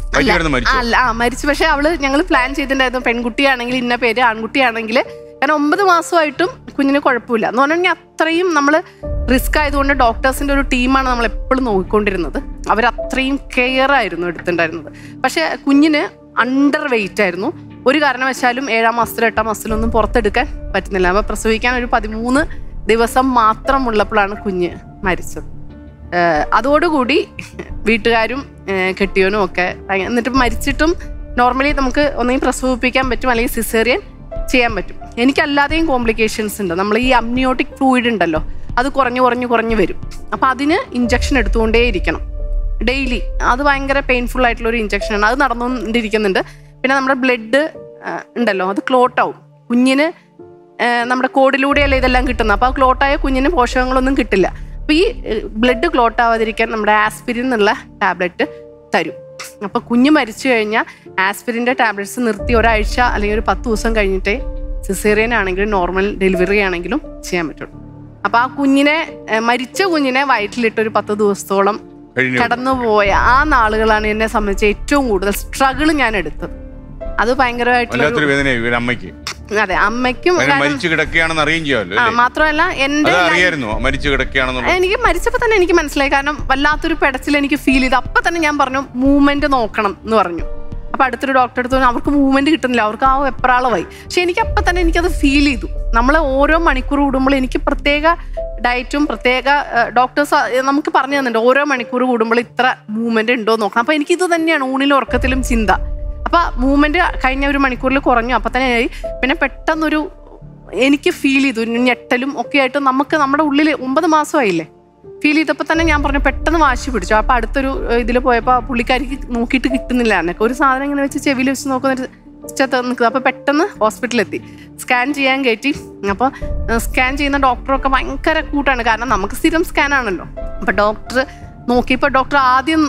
വയറ്റിൽ കിടന്ന് മരിച്ചു അല്ല ആ മരിച്ചു പക്ഷെ അവള് ഞങ്ങൾ പ്ലാൻ ചെയ്തിട്ടുണ്ടായിരുന്നു പെൺകുട്ടിയാണെങ്കിൽ ഇന്ന പേര് ആൺകുട്ടിയാണെങ്കിൽ കാരണം ഒമ്പത് മാസമായിട്ടും കുഞ്ഞിന് കുഴപ്പമില്ല എന്ന് പറഞ്ഞാൽ അത്രയും നമ്മൾ റിസ്ക് ആയതുകൊണ്ട് ഡോക്ടേഴ്സിന്റെ ഒരു ടീമാണ് നമ്മൾ എപ്പോഴും നോക്കിക്കൊണ്ടിരുന്നത് അവർ അത്രയും കെയർ ആയിരുന്നു എടുത്തിട്ടുണ്ടായിരുന്നത് പക്ഷെ കുഞ്ഞിന് അണ്ടർ വെയിറ്റ് ആയിരുന്നു ഒരു കാരണവശാലും ഏഴാം മാസത്തിലും എട്ടാം മാസത്തിലൊന്നും പുറത്തെടുക്കാൻ പറ്റുന്നില്ല അപ്പൊ പ്രസവിക്കാൻ ഒരു പതിമൂന്ന് ദിവസം മാത്രം ഉള്ളപ്പോഴാണ് കുഞ്ഞ് മരിച്ചത് ഏഹ് അതോടുകൂടി വീട്ടുകാരും ഏഹ് കെട്ടിയവനും ഒക്കെ ഭയങ്കര- എന്നിട്ട് മരിച്ചിട്ടും നോർമലി നമുക്ക് ഒന്നെങ്കിൽ പ്രസവിപ്പിക്കാൻ പറ്റും അല്ലെങ്കിൽ സിസേറിയൻ ചെയ്യാൻ പറ്റും എനിക്കല്ലാതെയും കോംപ്ലിക്കേഷൻസ് ഉണ്ട് നമ്മൾ ഈ അമ്നിയോട്ടിക് ഫ്ലൂയിഡ് ഉണ്ടല്ലോ അത് കുറഞ്ഞു കുറഞ്ഞു കുറഞ്ഞു വരും അപ്പം അതിന് ഇഞ്ചക്ഷൻ എടുത്തുകൊണ്ടേയിരിക്കണം ഡെയിലി അത് ഭയങ്കര പെയിൻഫുൾ ആയിട്ടുള്ള ഒരു ഇഞ്ചക്ഷനാണ് അത് നടന്നുകൊണ്ടിരിക്കുന്നുണ്ട് പിന്നെ നമ്മുടെ ബ്ലഡ് ഉണ്ടല്ലോ അത് ക്ലോട്ട് ആവും കുഞ്ഞിന് ഏഹ് നമ്മുടെ കോഡിലൂടെയല്ലേ ഇതെല്ലാം കിട്ടുന്നത് അപ്പോൾ ആ ക്ലോട്ടായ കുഞ്ഞിന് പോഷകങ്ങളൊന്നും കിട്ടില്ല അപ്പോൾ ഈ ബ്ലഡ് ക്ലോട്ട് ആവാതിരിക്കാൻ നമ്മുടെ ആസ്പിരിൻ എന്നുള്ള ടാബ്ലറ്റ് തരും അപ്പോൾ കുഞ്ഞ് മരിച്ചു കഴിഞ്ഞാൽ ആസ്പിരിൻ്റെ ടാബ്ലറ്റ്സ് നിർത്തി ഒരാഴ്ച അല്ലെങ്കിൽ ഒരു പത്ത് ദിവസം കഴിഞ്ഞിട്ടേ സിസേറിയൻ ആണെങ്കിലും നോർമൽ ഡെലിവറി ആണെങ്കിലും ചെയ്യാൻ പറ്റുള്ളൂ അപ്പോൾ ആ കുഞ്ഞിനെ ഏഹ് മരിച്ച കുഞ്ഞിനെ വയറ്റിലിട്ട് ഒരു പത്ത് ദിവസത്തോളം കഴിഞ്ഞു കടന്നുപോയ ആ നാളുകളാണ് എന്നെ സംബന്ധിച്ച് ഏറ്റവും കൂടുതൽ സ്ട്രഗിൾ ഞാൻ എടുത്തത് അത് ഭയങ്കരമായിട്ടുള്ള വല്ലാത്തൊരു വേദനയായി ഒരു അമ്മയ്ക്ക് അതെ അമ്മയ്ക്കും അങ്ങനെ കാരണം- മരിച്ചു കിടക്കുകയാണെന്ന് അറിയുകയും ചെയ്യാമല്ലോ ആ അല്ലേ മാത്രമല്ല എന്റെ അത് ലൈഫ്- അറിയായിരുന്നു മരിച്ചു കിടക്കുകയാണെന്നുള്ളത് എനിക്ക് മരിച്ചപ്പോൾ തന്നെ എനിക്ക് മനസ്സിലായി കാരണം വല്ലാത്തൊരു പെടച്ചിൽ എനിക്ക് ഫീൽ ചെയ്തു അപ്പൊ തന്നെ ഞാൻ പറഞ്ഞു മൂവ്മെന്റ് നോക്കണം എന്ന് പറഞ്ഞു അപ്പൊ അടുത്തൊരു ഡോക്ടറെ അടുത്ത് പറഞ്ഞു, അവർക്ക് മൂവ്മെന്റ് കിട്ടുന്നില്ല അവർക്ക് ആ വെപ്രാളമായി പക്ഷെ എനിക്ക് അപ്പൊ തന്നെ എനിക്കത് ഫീൽ ചെയ്തു നമ്മൾ ഓരോ മണിക്കൂർ കൂടുമ്പോൾ എനിക്ക് പ്രത്യേക ഡയറ്റും പ്രത്യേക ഡോക്ടേഴ്സ് നമുക്ക് പറഞ്ഞു തന്നിട്ടുണ്ട് ഓരോ മണിക്കൂർ കൂടുമ്പോൾ ഇത്ര മൂവ്മെന്റ് ഉണ്ടോ എന്ന് നോക്കണം അപ്പൊ എനിക്ക് ഇത് തന്നെയാണ് ഊണിലും ഉറക്കത്തിലും ചിന്ത അപ്പൊ മൂവ്മെന്റ് കഴിഞ്ഞ ഒരു മണിക്കൂറിൽ കുറഞ്ഞു അപ്പൊ തന്നെ ആയി പിന്നെ പെട്ടെന്നൊരു എനിക്ക് ഫീൽ ചെയ്തു ഒരു ഞെട്ടലും ഒക്കെ ആയിട്ട് നമുക്ക് നമ്മുടെ ഉള്ളിൽ ഒമ്പത് മാസമായില്ലേ ഫീൽ ചെയ്തപ്പോൾ തന്നെ ഞാൻ പറഞ്ഞു പെട്ടെന്ന് വാശി പിടിച്ചു അപ്പൊ അടുത്തൊരു ഇതിൽ പോയപ്പോൾ പുള്ളിക്കാരിക്ക് നോക്കിയിട്ട് കിട്ടുന്നില്ല എന്നൊക്കെ ഒരു സാധനം ഇങ്ങനെ വെച്ച് ചെവിയിൽ വെച്ച് നോക്കുന്ന നിൽക്കുന്നത് അപ്പൊ പെട്ടെന്ന് ഹോസ്പിറ്റലിൽ എത്തി സ്കാൻ ചെയ്യാൻ കയറ്റി അപ്പോൾ സ്കാൻ ചെയ്യുന്ന ഡോക്ടറൊക്കെ ഭയങ്കര കൂട്ടാണ് കാരണം നമുക്ക് സ്ഥിരം സ്കാൻ ആണല്ലോ അപ്പൊ ഡോക്ടർ നോക്കിയപ്പോൾ ഡോക്ടർ ആദ്യം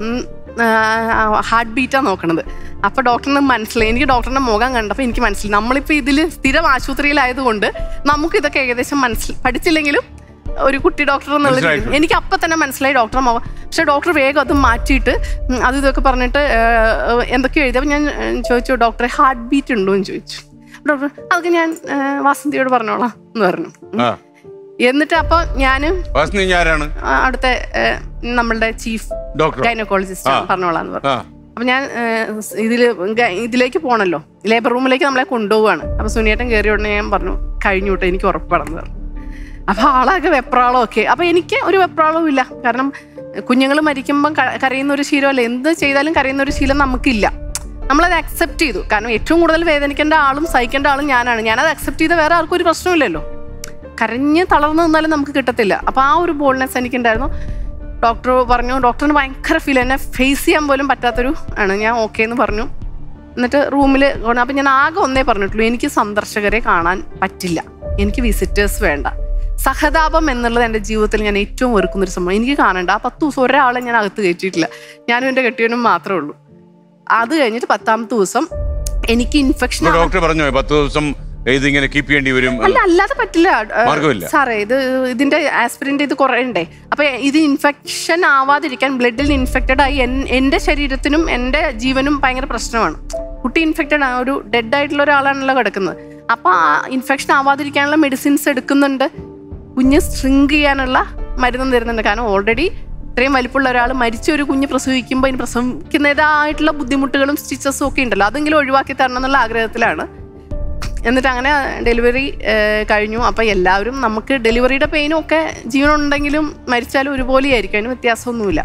ഹാർട്ട് ബീറ്റാണ് നോക്കണത് അപ്പൊ ഡോക്ടറിന് മനസ്സിലായി എനിക്ക് ഡോക്ടറിന്റെ മുഖം കണ്ടപ്പോൾ എനിക്ക് മനസ്സിലായി നമ്മളിപ്പോൾ ഇതിൽ സ്ഥിരം ആശുപത്രിയിലായതുകൊണ്ട് നമുക്ക് ഇതൊക്കെ ഏകദേശം മനസ്സിൽ പഠിച്ചില്ലെങ്കിലും ഒരു കുട്ടി ഡോക്ടർ എന്നുള്ള രീതിയിൽ മനസ്സിലായിട്ടുണ്ട്. എനിക്ക് അപ്പം തന്നെ മനസ്സിലായി ഡോക്ടറെ മുഖം പക്ഷെ ഡോക്ടർ വേഗം അത് മാറ്റിയിട്ട് ഉം, അത് ഇതൊക്കെ പറഞ്ഞിട്ട് ഏഹ്, എന്തൊക്കെയോ എഴുതി അപ്പം ഞാൻ ഏഹ്, ചോദിച്ചു ഡോക്ടറെ ഹാർട്ട് ബീറ്റ് ഉണ്ടോ എന്ന് ചോദിച്ചു ഡോക്ടർ അതൊക്കെ ഞാൻ ഏഹ്, വാസന്തിയോട് പറഞ്ഞോളാം എന്ന് പറഞ്ഞു ഉം. ആ എന്നിട്ട് അപ്പോൾ ഞാൻ വാസനി ആരാണ് അടുത്ത ഏഹ്, നമ്മളുടെ ചീഫ് ഡോക്ടർ ഗൈനക്കോളജിസ്റ്റ് ആ. പറഞ്ഞോളാം എന്ന് പറഞ്ഞു ആ അപ്പൊ ഞാൻ ഇതിൽ ഇതിലേക്ക് പോകണല്ലോ ലേബർ റൂമിലേക്ക് നമ്മളെ കൊണ്ടുപോവാണ് അപ്പൊ സുനിയേട്ടൻ കയറിയ ഉടനെ ഞാൻ പറഞ്ഞു കഴിഞ്ഞു കേട്ടോ എനിക്ക് ഉറപ്പാണെന്ന് പറഞ്ഞു അപ്പൊ ആളാകെ വെപ്രാളം ഒക്കെ അപ്പൊ എനിക്ക് ഒരു വെപ്രാളവും ഇല്ല കാരണം കുഞ്ഞുങ്ങൾ മരിക്കുമ്പം ക- കരയുന്ന ഒരു ശീലമല്ല എന്ത് ചെയ്താലും കരയുന്ന ഒരു ശീലം നമുക്കില്ല നമ്മളത് അക്സെപ്റ്റ് ചെയ്തു കാരണം ഏറ്റവും കൂടുതൽ വേദനിക്കേണ്ട ആളും സഹിക്കേണ്ട ആളും ഞാനാണ് ഞാനത് അക്സെപ്റ്റ് ചെയ്ത വേറെ ആർക്കും ഒരു പ്രശ്നമില്ലല്ലോ കരഞ്ഞ് തളർന്നു നിന്നാലും നമുക്ക് കിട്ടത്തില്ല അപ്പൊ ആ ഒരു ബോൾനെസ് എനിക്കുണ്ടായിരുന്നു ഡോക്ടർ പറഞ്ഞു ഡോക്ടറിന് ഭയങ്കര ഫീൽ എന്നെ ഫേസ് ചെയ്യാൻ പോലും പറ്റാത്തൊരു ആണ് ഞാൻ ഓക്കെ എന്ന് പറഞ്ഞു എന്നിട്ട് റൂമിൽ അപ്പം ഞാൻ ആകെ ഒന്നേ പറഞ്ഞിട്ടുള്ളൂ എനിക്ക് സന്ദർശകരെ കാണാൻ പറ്റില്ല എനിക്ക് വിസിറ്റേഴ്സ് വേണ്ട സഹതാപം എന്നുള്ളത് എൻ്റെ ജീവിതത്തിൽ ഞാൻ ഏറ്റവും വെറുക്കുന്ന ഒരു സംഭവം എനിക്ക് കാണണ്ട ആ പത്ത് ദിവസം ഒരാളെ ഞാൻ അകത്ത് കയറ്റിയിട്ടില്ല ഞാനും എൻ്റെ കെട്ടിയവനും മാത്രമേ ഉള്ളൂ അത് കഴിഞ്ഞിട്ട് പത്താമത്തെ ദിവസം എനിക്ക് ഇൻഫെക്ഷൻ ഇപ്പൊ ഡോക്ടർ പറഞ്ഞു പത്ത് ദിവസം ഇതിങ്ങനെ കീപ്പ് ചെയ്യേണ്ടി വരും അല്ല അല്ലാതെ പറ്റില്ല ഏഹ്, മാർഗ്ഗമില്ല. സാറേ ഇത് ഇതിന്റെ ആസ്പിരിന്റെ ഇത് കുറയണ്ടേ അപ്പൊ ഇത് ഇൻഫെക്ഷൻ ആവാതിരിക്കാൻ ബ്ലഡിൽ ഇൻഫെക്റ്റഡ് ആയി എൻ- എന്റെ ശരീരത്തിനും എന്റെ ജീവനും ഭയങ്കര പ്രശ്നമാണ് കുട്ടി ഇൻഫെക്റ്റഡ് ആണ് ഒരു ഡെഡ് ആയിട്ടുള്ള ഒരാളാണല്ലോ കിടക്കുന്നത് അപ്പൊ ആ ഇൻഫെക്ഷൻ ആവാതിരിക്കാനുള്ള മെഡിസിൻസ് എടുക്കുന്നുണ്ട് കുഞ്ഞ് സ്ട്രിങ്ക് ചെയ്യാനുള്ള മരുന്നും തരുന്നുണ്ട് കാരണം ഓൾറെഡി ഇത്രയും വലിപ്പമുള്ള ഒരാൾ മരിച്ച ഒരു കുഞ്ഞ് പ്രസവിക്കുമ്പോൾ അതിന് പ്രസവിക്കുന്നതായിട്ടുള്ള ബുദ്ധിമുട്ടുകളും സ്റ്റിച്ചസും ഒക്കെ ഉണ്ടല്ലോ അതെങ്കിലും ഒഴിവാക്കി തരണം എന്നുള്ള ആഗ്രഹത്തിലാണ് എന്നിട്ട് അങ്ങനെ ഡെലിവറി കഴിഞ്ഞു അപ്പം എല്ലാവരും നമുക്ക് ഡെലിവറിയുടെ പെയിനും ഒക്കെ ജീവനുണ്ടെങ്കിലും മരിച്ചാലും ഒരുപോലെ ആയിരിക്കും അതിന് വ്യത്യാസമൊന്നുമില്ല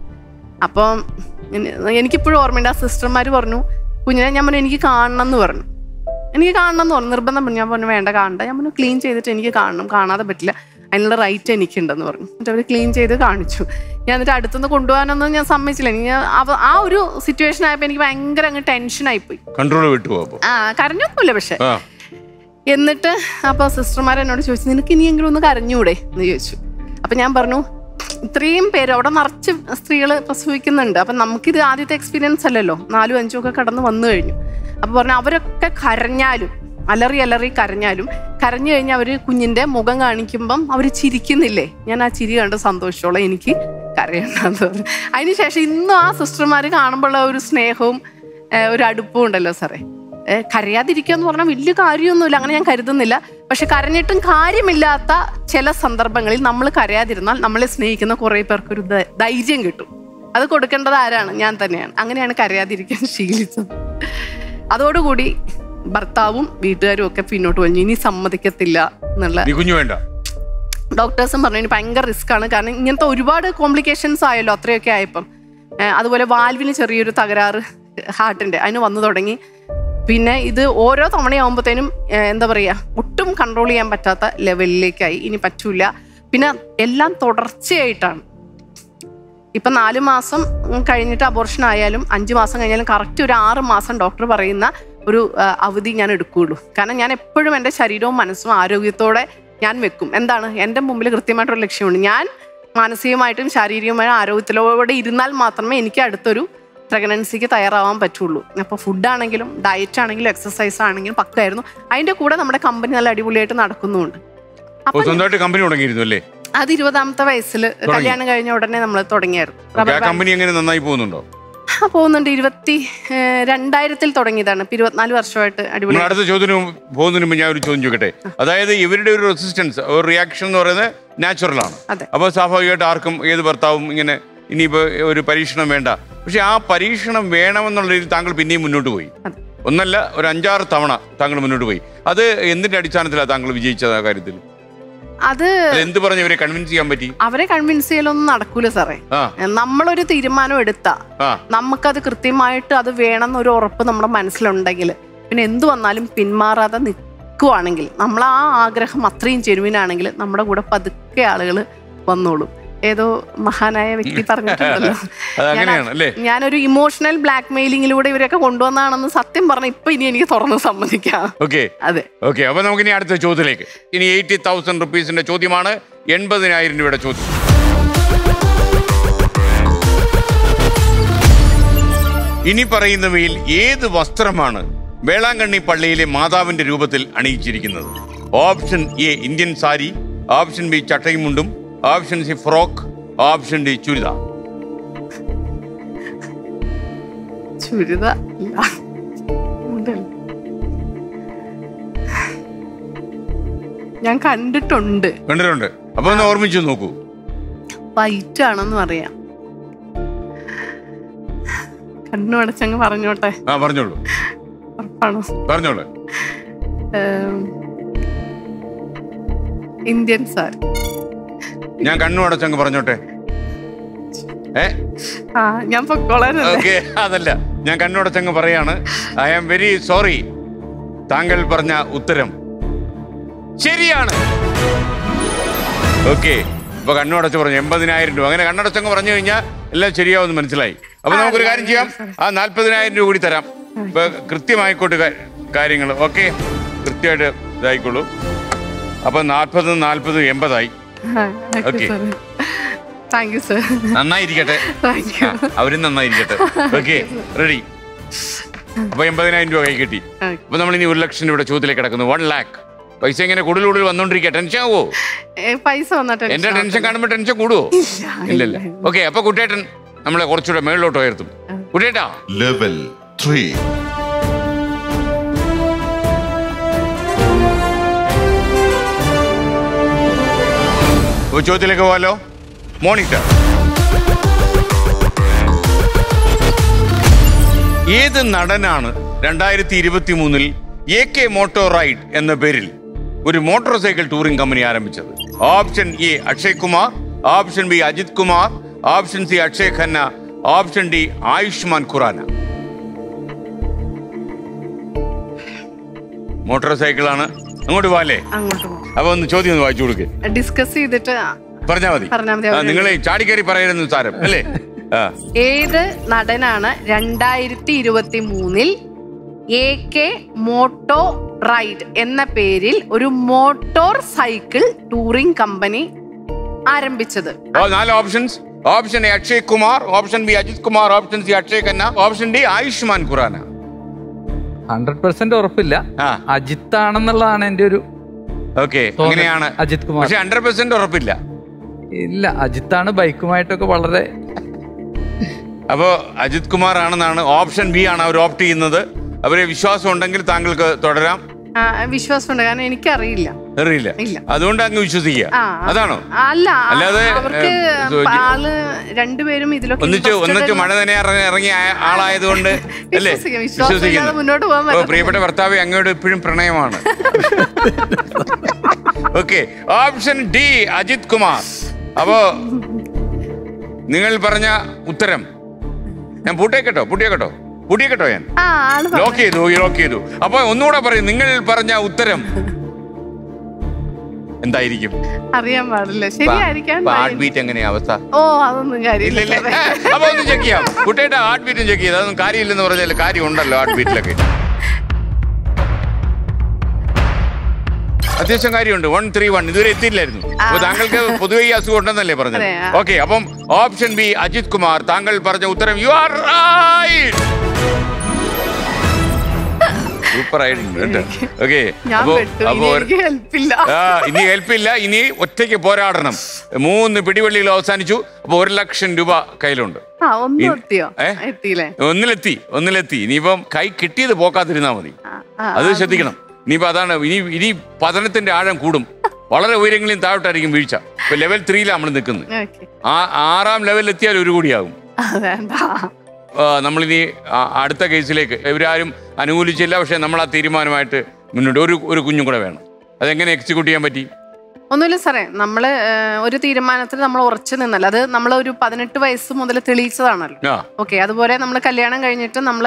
അപ്പം എനി- എനിക്കിപ്പോഴും ഓർമ്മയുണ്ട് ആ സിസ്റ്റർമാർ പറഞ്ഞു കുഞ്ഞിനെ ഞാൻ പറഞ്ഞു എനിക്ക് കാണണം എന്ന് പറഞ്ഞു എനിക്ക് കാണണം എന്ന് പറഞ്ഞു നിർബന്ധം പറഞ്ഞു ഞാൻ പറഞ്ഞു വേണ്ട കാണണ്ട ഞാൻ പറഞ്ഞു ക്ലീൻ ചെയ്തിട്ട് എനിക്ക് കാണണം കാണാതെ പറ്റില്ല അതിനുള്ള റൈറ്റ് എനിക്കുണ്ടെന്ന് പറഞ്ഞു എന്നിട്ട് അവർ ക്ലീൻ ചെയ്ത് കാണിച്ചു ഞാൻ എന്നിട്ട് അടുത്തുനിന്ന് കൊണ്ടുപോകാനൊന്നും ഞാൻ സമ്മതിച്ചില്ല എനിക്ക് ഞാൻ അവ- ആ ഒരു സിറ്റുവേഷൻ ആയപ്പോൾ എനിക്ക് ഭയങ്കര അങ്ങ് ടെൻഷനായിപ്പോയി കൺട്രോൾ വിട്ടു അപ്പൊ ആ കരഞ്ഞൊന്നുമില്ല പക്ഷെ ആ എന്നിട്ട് അപ്പോൾ സിസ്റ്റർമാർ എന്നോട് ചോദിച്ചു നിനക്ക് ഇനിയെങ്കിലും ഒന്ന് കരഞ്ഞൂടെ എന്ന് ചോദിച്ചു അപ്പം ഞാൻ പറഞ്ഞു ഇത്രയും പേര് അവിടെ നിറച്ച് സ്ത്രീകൾ പ്രസവിക്കുന്നുണ്ട് അപ്പം നമുക്കിത് ആദ്യത്തെ എക്സ്പീരിയൻസ് അല്ലല്ലോ നാലും അഞ്ചും ഒക്കെ കടന്ന് വന്നു കഴിഞ്ഞു അപ്പോൾ പറഞ്ഞു അവരൊക്കെ കരഞ്ഞാലും അലറി അലറി കരഞ്ഞാലും കരഞ്ഞു കഴിഞ്ഞാൽ അവർ കുഞ്ഞിൻ്റെ മുഖം കാണിക്കുമ്പം അവർ ചിരിക്കുന്നില്ലേ ഞാൻ ആ ചിരി കണ്ട് സന്തോഷത്തോളം എനിക്ക് കരയണ്ടെന്ന് പറഞ്ഞു അതിനുശേഷം ഇന്നും ആ സിസ്റ്റർമാർ കാണുമ്പോഴുള്ള ഒരു സ്നേഹവും ഏഹ്, ഒരു അടുപ്പവും ഉണ്ടല്ലോ സാറേ ഏഹ്, കരയാതിരിക്കുക എന്ന് പറഞ്ഞാൽ വലിയ കാര്യമൊന്നുമില്ല അങ്ങനെ ഞാൻ കരുതുന്നില്ല പക്ഷെ കരഞ്ഞിട്ടും കാര്യമില്ലാത്ത ചില സന്ദർഭങ്ങളിൽ നമ്മൾ കരയാതിരുന്നാൽ നമ്മളെ സ്നേഹിക്കുന്ന കുറേ പേർക്ക് ഒരു ധൈ- ധൈര്യം കിട്ടും അത് കൊടുക്കേണ്ടത് ആരാണ് ഞാൻ തന്നെയാണ് അങ്ങനെയാണ് കരയാതിരിക്കാൻ ശീലിച്ചത് അതോടുകൂടി ഭർത്താവും വീട്ടുകാരും ഒക്കെ പിന്നോട്ട് വലിഞ്ഞു ഇനി സമ്മതിക്കത്തില്ല എന്നുള്ള നീ കുഞ്ഞു വേണ്ട ഡോക്ടേഴ്സും പറഞ്ഞു ഇനി ഭയങ്കര റിസ്ക് ആണ് കാരണം ഇങ്ങനത്തെ ഒരുപാട് കോംപ്ലിക്കേഷൻസ് ആയല്ലോ അത്രയൊക്കെ ആയപ്പം ഏഹ് അതുപോലെ വാൽവിന് ചെറിയൊരു തകരാറ് ഹാർട്ടിന്റെ അതിന് വന്നു തുടങ്ങി പിന്നെ ഇത് ഓരോ തവണയാകുമ്പോഴത്തേനും എന്താ പറയുക ഒട്ടും കൺട്രോൾ ചെയ്യാൻ പറ്റാത്ത ലെവലിലേക്കായി ഇനി പറ്റൂല പിന്നെ എല്ലാം തുടർച്ചയായിട്ടാണ് ഇപ്പൊ നാല് മാസം ഉം, കഴിഞ്ഞിട്ട് അബോർഷൻ ആയാലും അഞ്ച് മാസം കഴിഞ്ഞാലും കറക്റ്റ് ഒരു ആറ് മാസം ഡോക്ടർ പറയുന്ന ഒരു ആ, അവധി ഞാൻ എടുക്കുകയുള്ളൂ കാരണം ഞാൻ എപ്പോഴും എൻ്റെ ശരീരവും മനസ്സും ആരോഗ്യത്തോടെ ഞാൻ വെക്കും എന്താണ് എൻ്റെ മുമ്പിൽ കൃത്യമായിട്ടൊരു ലക്ഷ്യമുണ്ട് ഞാൻ മാനസികമായിട്ടും ശാരീരികമായും ആരോഗ്യത്തിലോടെ ഇരുന്നാൽ മാത്രമേ എനിക്ക് അടുത്തൊരു പ്രഗ്നൻസിക്ക് തയ്യാറാവാൻ പറ്റുള്ളൂ അപ്പോൾ ഫുഡാണെങ്കിലും ഡയറ്റ് ആണെങ്കിലും എക്സസൈസ് ആണെങ്കിലും പക്കായിരുന്നു അതിൻ്റെ കൂടെ നമ്മുടെ കമ്പനി നല്ല അടിപൊളിയായിട്ട് നടക്കുന്നുമുണ്ട് ഓ അപ്പൊ സ്വന്തമായിട്ട് കമ്പനി തുടങ്ങിയിരുന്നു അല്ലേ അത് ഇരുപതാമത്തെ വയസ്സിൽ കല്യാണം കഴിഞ്ഞ ഉടനെ നമ്മൾ തുടങ്ങിയായിരുന്നു ഓക്കേ, റബ്ബർ ആ ബാൻഡ് കമ്പനി എങ്ങനെ നന്നായി പോകുന്നുണ്ടോ ആ, പോകുന്നുണ്ട് ഇരുപത്തി ഏഹ്, രണ്ടായിരത്തിൽ തുടങ്ങിയതാണ് ഇപ്പൊ ഇരുപത്തിനാല് വർഷമായിട്ട് അടിപൊളി നമ്മൾ അടുത്ത ചോദ്യത്തിന് മുമ്പ് പോകുന്നതിന് മുമ്പ് ഞാൻ ഒരു ചോദ്യം ചോദിക്കട്ടെ അതായത് ഇവരുടെ ഒരു റെസിസ്റ്റൻസ് ഒരു റിയാക്ഷൻ എന്ന് പറയുന്നത് നാച്ചുറൽ ആണ് അതെ. അപ്പോൾ സ്വാഭാവികമായിട്ട് ആർക്കും ഏത് ഭർത്താവും ഇങ്ങനെ ഇനിയിപ്പോൾ ഒരു പരീക്ഷണം വേണ്ട പക്ഷെ ആ പരീക്ഷണം വേണമെന്നുള്ള രീതിയിൽ താങ്കൾ പിന്നെയും മുന്നോട്ട് പോയി അതെ. ഒന്നല്ല ഒരു അഞ്ചാറ് തവണ താങ്കൾ മുന്നോട്ട് പോയി അത് എന്തിന്റെ അടിസ്ഥാനത്തിലാണ് താങ്കൾ വിജയിച്ചത് ആ കാര്യത്തിൽ അത് അത് എന്ത് പറഞ്ഞ് ഇവരെ കൺവിൻസ് ചെയ്യാൻ പറ്റി അവരെ കൺവിൻസ് ചെയ്യലൊന്നും നടക്കൂല സാറേ ആ നമ്മളൊരു തീരുമാനം എടുത്താ ആ നമുക്കത് കൃത്യമായിട്ട് അത് വേണമെന്നൊരു ഉറപ്പ് നമ്മുടെ മനസ്സിലുണ്ടെങ്കിൽ പിന്നെ എന്തു വന്നാലും പിന്മാറാതെ നിൽക്കുവാണെങ്കിൽ നമ്മൾ ആ ആഗ്രഹം അത്രയും ചെരുവിനാണെങ്കിൽ നമ്മുടെ കൂടെ പതുക്കെ ആളുകൾ വന്നോളും ഏതോ മഹാനായ വ്യക്തി പറഞ്ഞിട്ടുണ്ടല്ലോ അത് അങ്ങനെയാണ് അല്ലേ ഞാനൊരു ഇമോഷണൽ ബ്ലാക്ക് മെയിലിങ്ങിലൂടെ ഇവരൊക്കെ കൊണ്ടുവന്നാണെന്ന് സത്യം പറഞ്ഞ ഇപ്പൊ ഇനി എനിക്ക് തുറന്ന് സമ്മതിക്കാം ഓക്കെ അതെ ഓക്കെ അപ്പൊ നമുക്ക് ഇനി അടുത്ത ചോദ്യത്തിലേക്ക് ഇനി എയ്റ്റി തൗസൻഡ് റുപ്പീസിന്റെ ചോദ്യമാണ് എൺപതിനായിരം രൂപയുടെ ചോദ്യം ഇനി പറയുന്നവയിൽ ഏത് വസ്ത്രമാണ് വേളാങ്കണ്ണി പള്ളിയിലെ മാതാവിന്റെ രൂപത്തിൽ അണിയിച്ചിരിക്കുന്നത് option A Indian sari option B ചട്ടയും മുണ്ടും option C frock option D churidar ചുരിദ ഇല്ല. ഉണ്ടല്ലോ. ഞാൻ കണ്ടിട്ടുണ്ട് കണ്ടിട്ടുണ്ട് അപ്പൊ ഒന്ന് ഓർമ്മിച്ചു നോക്കൂ വൈറ്റ് ആണെന്ന് അറിയാം കണ്ണു അടച്ചങ്ങ് പറഞ്ഞോട്ടെ ആ പറഞ്ഞോളൂ ഉറപ്പാണോ പറഞ്ഞോളൂ ഏം, ഇന്ത്യൻ സാർ ഞാൻ കണ്ണു അടച്ചങ്ങ് പറഞ്ഞോട്ടെ ഏ ആ ഞാൻ പൊക്കോളാനല്ലേ ഓക്കെ അതല്ല ഞാൻ കണ്ണുടച്ചങ്ങ് പറയാണ് ഐ ആം വെരി സോറി താങ്കൾ പറഞ്ഞ ഉത്തരം ശരിയാണ് ഓക്കെ ഇപ്പൊ കണ്ണുടച്ച് പറഞ്ഞു എൺപതിനായിരം രൂപ അങ്ങനെ കണ്ണടച്ചങ്ങ് പറഞ്ഞു കഴിഞ്ഞാൽ എല്ലാം ശരിയാവുമെന്ന് മനസ്സിലായി അപ്പൊ നമുക്കൊരു കാര്യം ചെയ്യാം ആ നാല്പതിനായിരം രൂപ കൂടി തരാം ഇപ്പൊ കൃത്യമായിക്കോട്ടെ കാര്യങ്ങൾ ഓക്കെ കൃത്യമായിട്ട് ഇതായിക്കോളൂ അപ്പൊ നാൽപ്പത് നാൽപ്പത് എൺപതായി Okay. താങ്ക് യു സർ നന്നായിരിക്കട്ടെ താങ്ക് യു ആ, അവരും നന്നായിരിക്കട്ടെ ഓക്കെ റെഡി അപ്പൊ എൺപതിനായിരം രൂപ കൈ കിട്ടി അപ്പൊ നമ്മൾ ഇനി ഒരു ലക്ഷം രൂപയുടെ ചോദ്യത്തിലേക്ക് കിടക്കുന്നു വൺ ലാക്ക് പൈസ ഇങ്ങനെ കൂടുതൽ കൂടുതൽ വന്നോണ്ടിരിക്കുക ടെൻഷൻ ആവോ പൈസ വന്നിട്ട് എന്റെ ടെൻഷൻ കാണുമ്പോ ടെൻഷൻ കൂടുവോ ഇല്ലല്ല ഓക്കെ അപ്പൊ കുട്ടേട്ടൻ നമ്മളെ കുറച്ചുകൂടെ മേളിലോട്ട് ഉയർത്തും കുട്ടേട്ടാ ലെവൽ ത്രീ അപ്പൊ ചോദ്യത്തിലേക്ക് പോവാലോ മോണിറ്റർ ഏത് നടനാണ് രണ്ടായിരത്തി ഇരുപത്തി മൂന്നിൽ എ കെ മോട്ടോർ റൈഡ് എന്ന പേരിൽ ഒരു മോട്ടോർ സൈക്കിൾ ടൂറിംഗ് കമ്പനി ആരംഭിച്ചത് option A Akshay Kumar option B Ajith Kumar option C Akshay Khanna option D Ayushmann Khurrana മോട്ടോർ സൈക്കിളാണ് അങ്ങോട്ട് പോവാല്ലേ അങ്ങോട്ട് പോകും അപ്പൊ ഒന്ന് ചോദ്യം ഒന്ന് വായിച്ചു കൊടുക്കേ ഡിസ്കസ് ചെയ്തിട്ട് പറഞ്ഞാ മതി പറഞ്ഞാ മതി, അവര് നിങ്ങൾ ചാടിക്കറി പറയരുന്നു സാരം അല്ലേ ആ ഏത് നടനാണ് രണ്ടായിരത്തി ഇരുപത്തി മൂന്നിൽ എ കെ മോട്ടോ റൈഡ് എന്ന പേരിൽ ഒരു മോട്ടോർ സൈക്കിൾ ടൂറിംഗ് കമ്പനി ആരംഭിച്ചത് ഓ നാല് options option A Akshay Kumar option B Ajith Kumar option C Akshay Khanna option D Ayushmann Khurrana hundred percent ഉറപ്പില്ല ആ അജിത്ത് ആണെന്നുള്ളതാണ് എന്റെ ഒരു ഓക്കെ തോന്നൽ. അങ്ങനെയാണ് അജിത് കുമാർ. പക്ഷെ ഹൺഡ്രഡ് പെർസെന്റ് ഉറപ്പില്ല ഇല്ല അജിത്താണ് ബൈക്കുമായിട്ടൊക്കെ വളരെ അപ്പോ അജിത് കുമാർ ആണെന്നാണ് ഓപ്ഷൻ ബി ആണ് അവർ ഓപ്റ്റ് ചെയ്യുന്നത് അവരെ വിശ്വാസം ഉണ്ടെങ്കിൽ താങ്കൾക്ക് തുടരാം ആ, വിശ്വാസമുണ്ട് കാരണം എനിക്കറിയില്ല അറിയില്ല ഇല്ല. അതുകൊണ്ട് അങ്ങ് വിശ്വസിക്കുക ആ അതാണോ അല്ല ആ, അല്ലാതെ, അവർക്ക് ഏ, സോ- ആള് രണ്ടുപേരും ഇതിലൊക്കെ ഒന്നിച്ച് interested ഒന്നിച്ച് അല്ല. മഴ തന്നെ ഇറങ്ങി ഇറങ്ങിയ ആ- ആളായതുകൊണ്ട് അല്ലേ വിശ്വസിക്കാം. വിശ്വാസം ഇല്ലാതെ മുന്നോട്ട് പോകാൻ ഓ, പറ്റില്ല. പ്രിയപ്പെട്ട ഭർത്താവ് അങ്ങോട്ട് ഇപ്പോഴും പ്രണയമാണ് okay option D Ajith Kumar അപ്പോ നിങ്ങൾ പറഞ്ഞ ഉത്തരം ഞാൻ പൂട്ടേക്കട്ടോ പൂട്ടിയേക്കട്ടോ പൂട്ടിയേക്കട്ടോ ഞാൻ ആ ആള് പറഞ്ഞു. ലോക്ക് ചെയ്തു ലോക്ക് ചെയ്തു അപ്പൊ ഒന്നുകൂടെ പറയും നിങ്ങൾ പറഞ്ഞ ഉത്തരം എന്തായിരിക്കും അറിയാൻ പാടില്ല ശരിയായിരിക്കാൻ ഹാർട്ട് ബീറ്റ് എങ്ങനെയാ അവസ്ഥ ഓ അതൊന്നും കാര്യമില്ല ഇല്ലല്ലേ അപ്പൊ ഒന്ന് ചെക്ക് ചെയ്യാം കുട്ടിയുടെ ഹാർട്ട് ബീറ്റും ചെക്ക് ചെയ്ത് അതൊന്നും കാര്യമില്ലെന്ന് പറഞ്ഞാൽ കാര്യം ഉണ്ടല്ലോ ഹാർട്ട് ബീറ്റിലൊക്കെ അത്യാവശ്യം കാര്യമുണ്ട് വൺ ത്രീ വൺ ഇതുവരെ എത്തിയില്ലായിരുന്നു അപ്പൊ താങ്കൾക്ക് പൊതുവെ ഈ അസുഖം ഉണ്ടെന്നല്ലേ പറഞ്ഞത് അതെ, ആ. ഓക്കെ അപ്പം ഓപ്ഷൻ ബി അജിത് കുമാർ താങ്കൾ പറഞ്ഞ ഉത്തരം യു ആർ സൂപ്പർ ആയിട്ടുണ്ട് ഓക്കെ ഞാൻ അപ്പോ പെട്ടു അപ്പോ ഇനി എനിക്ക് ഹെൽപ്പില്ല ആ ഇനി ഹെൽപ്പില്ല ഇനി ഒറ്റയ്ക്ക് പോരാടണം മൂന്ന് പിടിവള്ളികൾ അവസാനിച്ചു അപ്പൊ ഒരു ലക്ഷം രൂപ കയ്യിലുണ്ട് ആ ഒന്നും ഇ- എത്തിയോ ഏ? എത്തിയില്ലേ ഒന്നിലെത്തി ഒന്നിലെത്തി ഇനിയിപ്പം കൈ കിട്ടിയത് പോക്കാതിരുന്നാ മതി ആ, ആ, അത് ആ. ശ്രദ്ധിക്കണം ഇനിയിപ്പോ അതാണ് ഇനി ഇനി പതനത്തിന്റെ ആഴം കൂടും വളരെ ഉയരങ്ങളിൽ താഴോട്ടായിരിക്കും വീഴ്ച ഇപ്പൊ ലെവൽ ത്രീയിലാണ് നമ്മൾ നിൽക്കുന്നത് ഓക്കെ ആ ആറാം ലെവലിൽ എത്തിയാൽ ഒരു കൂടിയാകും വേണ്ട ആ, നമ്മളിനി ആ- അടുത്ത കേസിലേക്ക് ഇവരാരും അനുകൂലിച്ചില്ല പക്ഷെ നമ്മൾ ആ തീരുമാനമായിട്ട് മുന്നോട്ട് ഒരു ഒരു കുഞ്ഞും കൂടെ വേണം അതെങ്ങനെ എക്സിക്യൂട്ട് ചെയ്യാൻ പറ്റി ഒന്നുമില്ല സാറേ നമ്മൾ ഒരു തീരുമാനത്തിൽ നമ്മൾ ഉറച്ചു നിന്നല്ല അത് നമ്മൾ ഒരു പതിനെട്ട് വയസ്സ് മുതൽ തെളിയിച്ചതാണല്ലോ ആ ഓക്കെ അതുപോലെ നമ്മൾ കല്യാണം കഴിഞ്ഞിട്ട് നമ്മൾ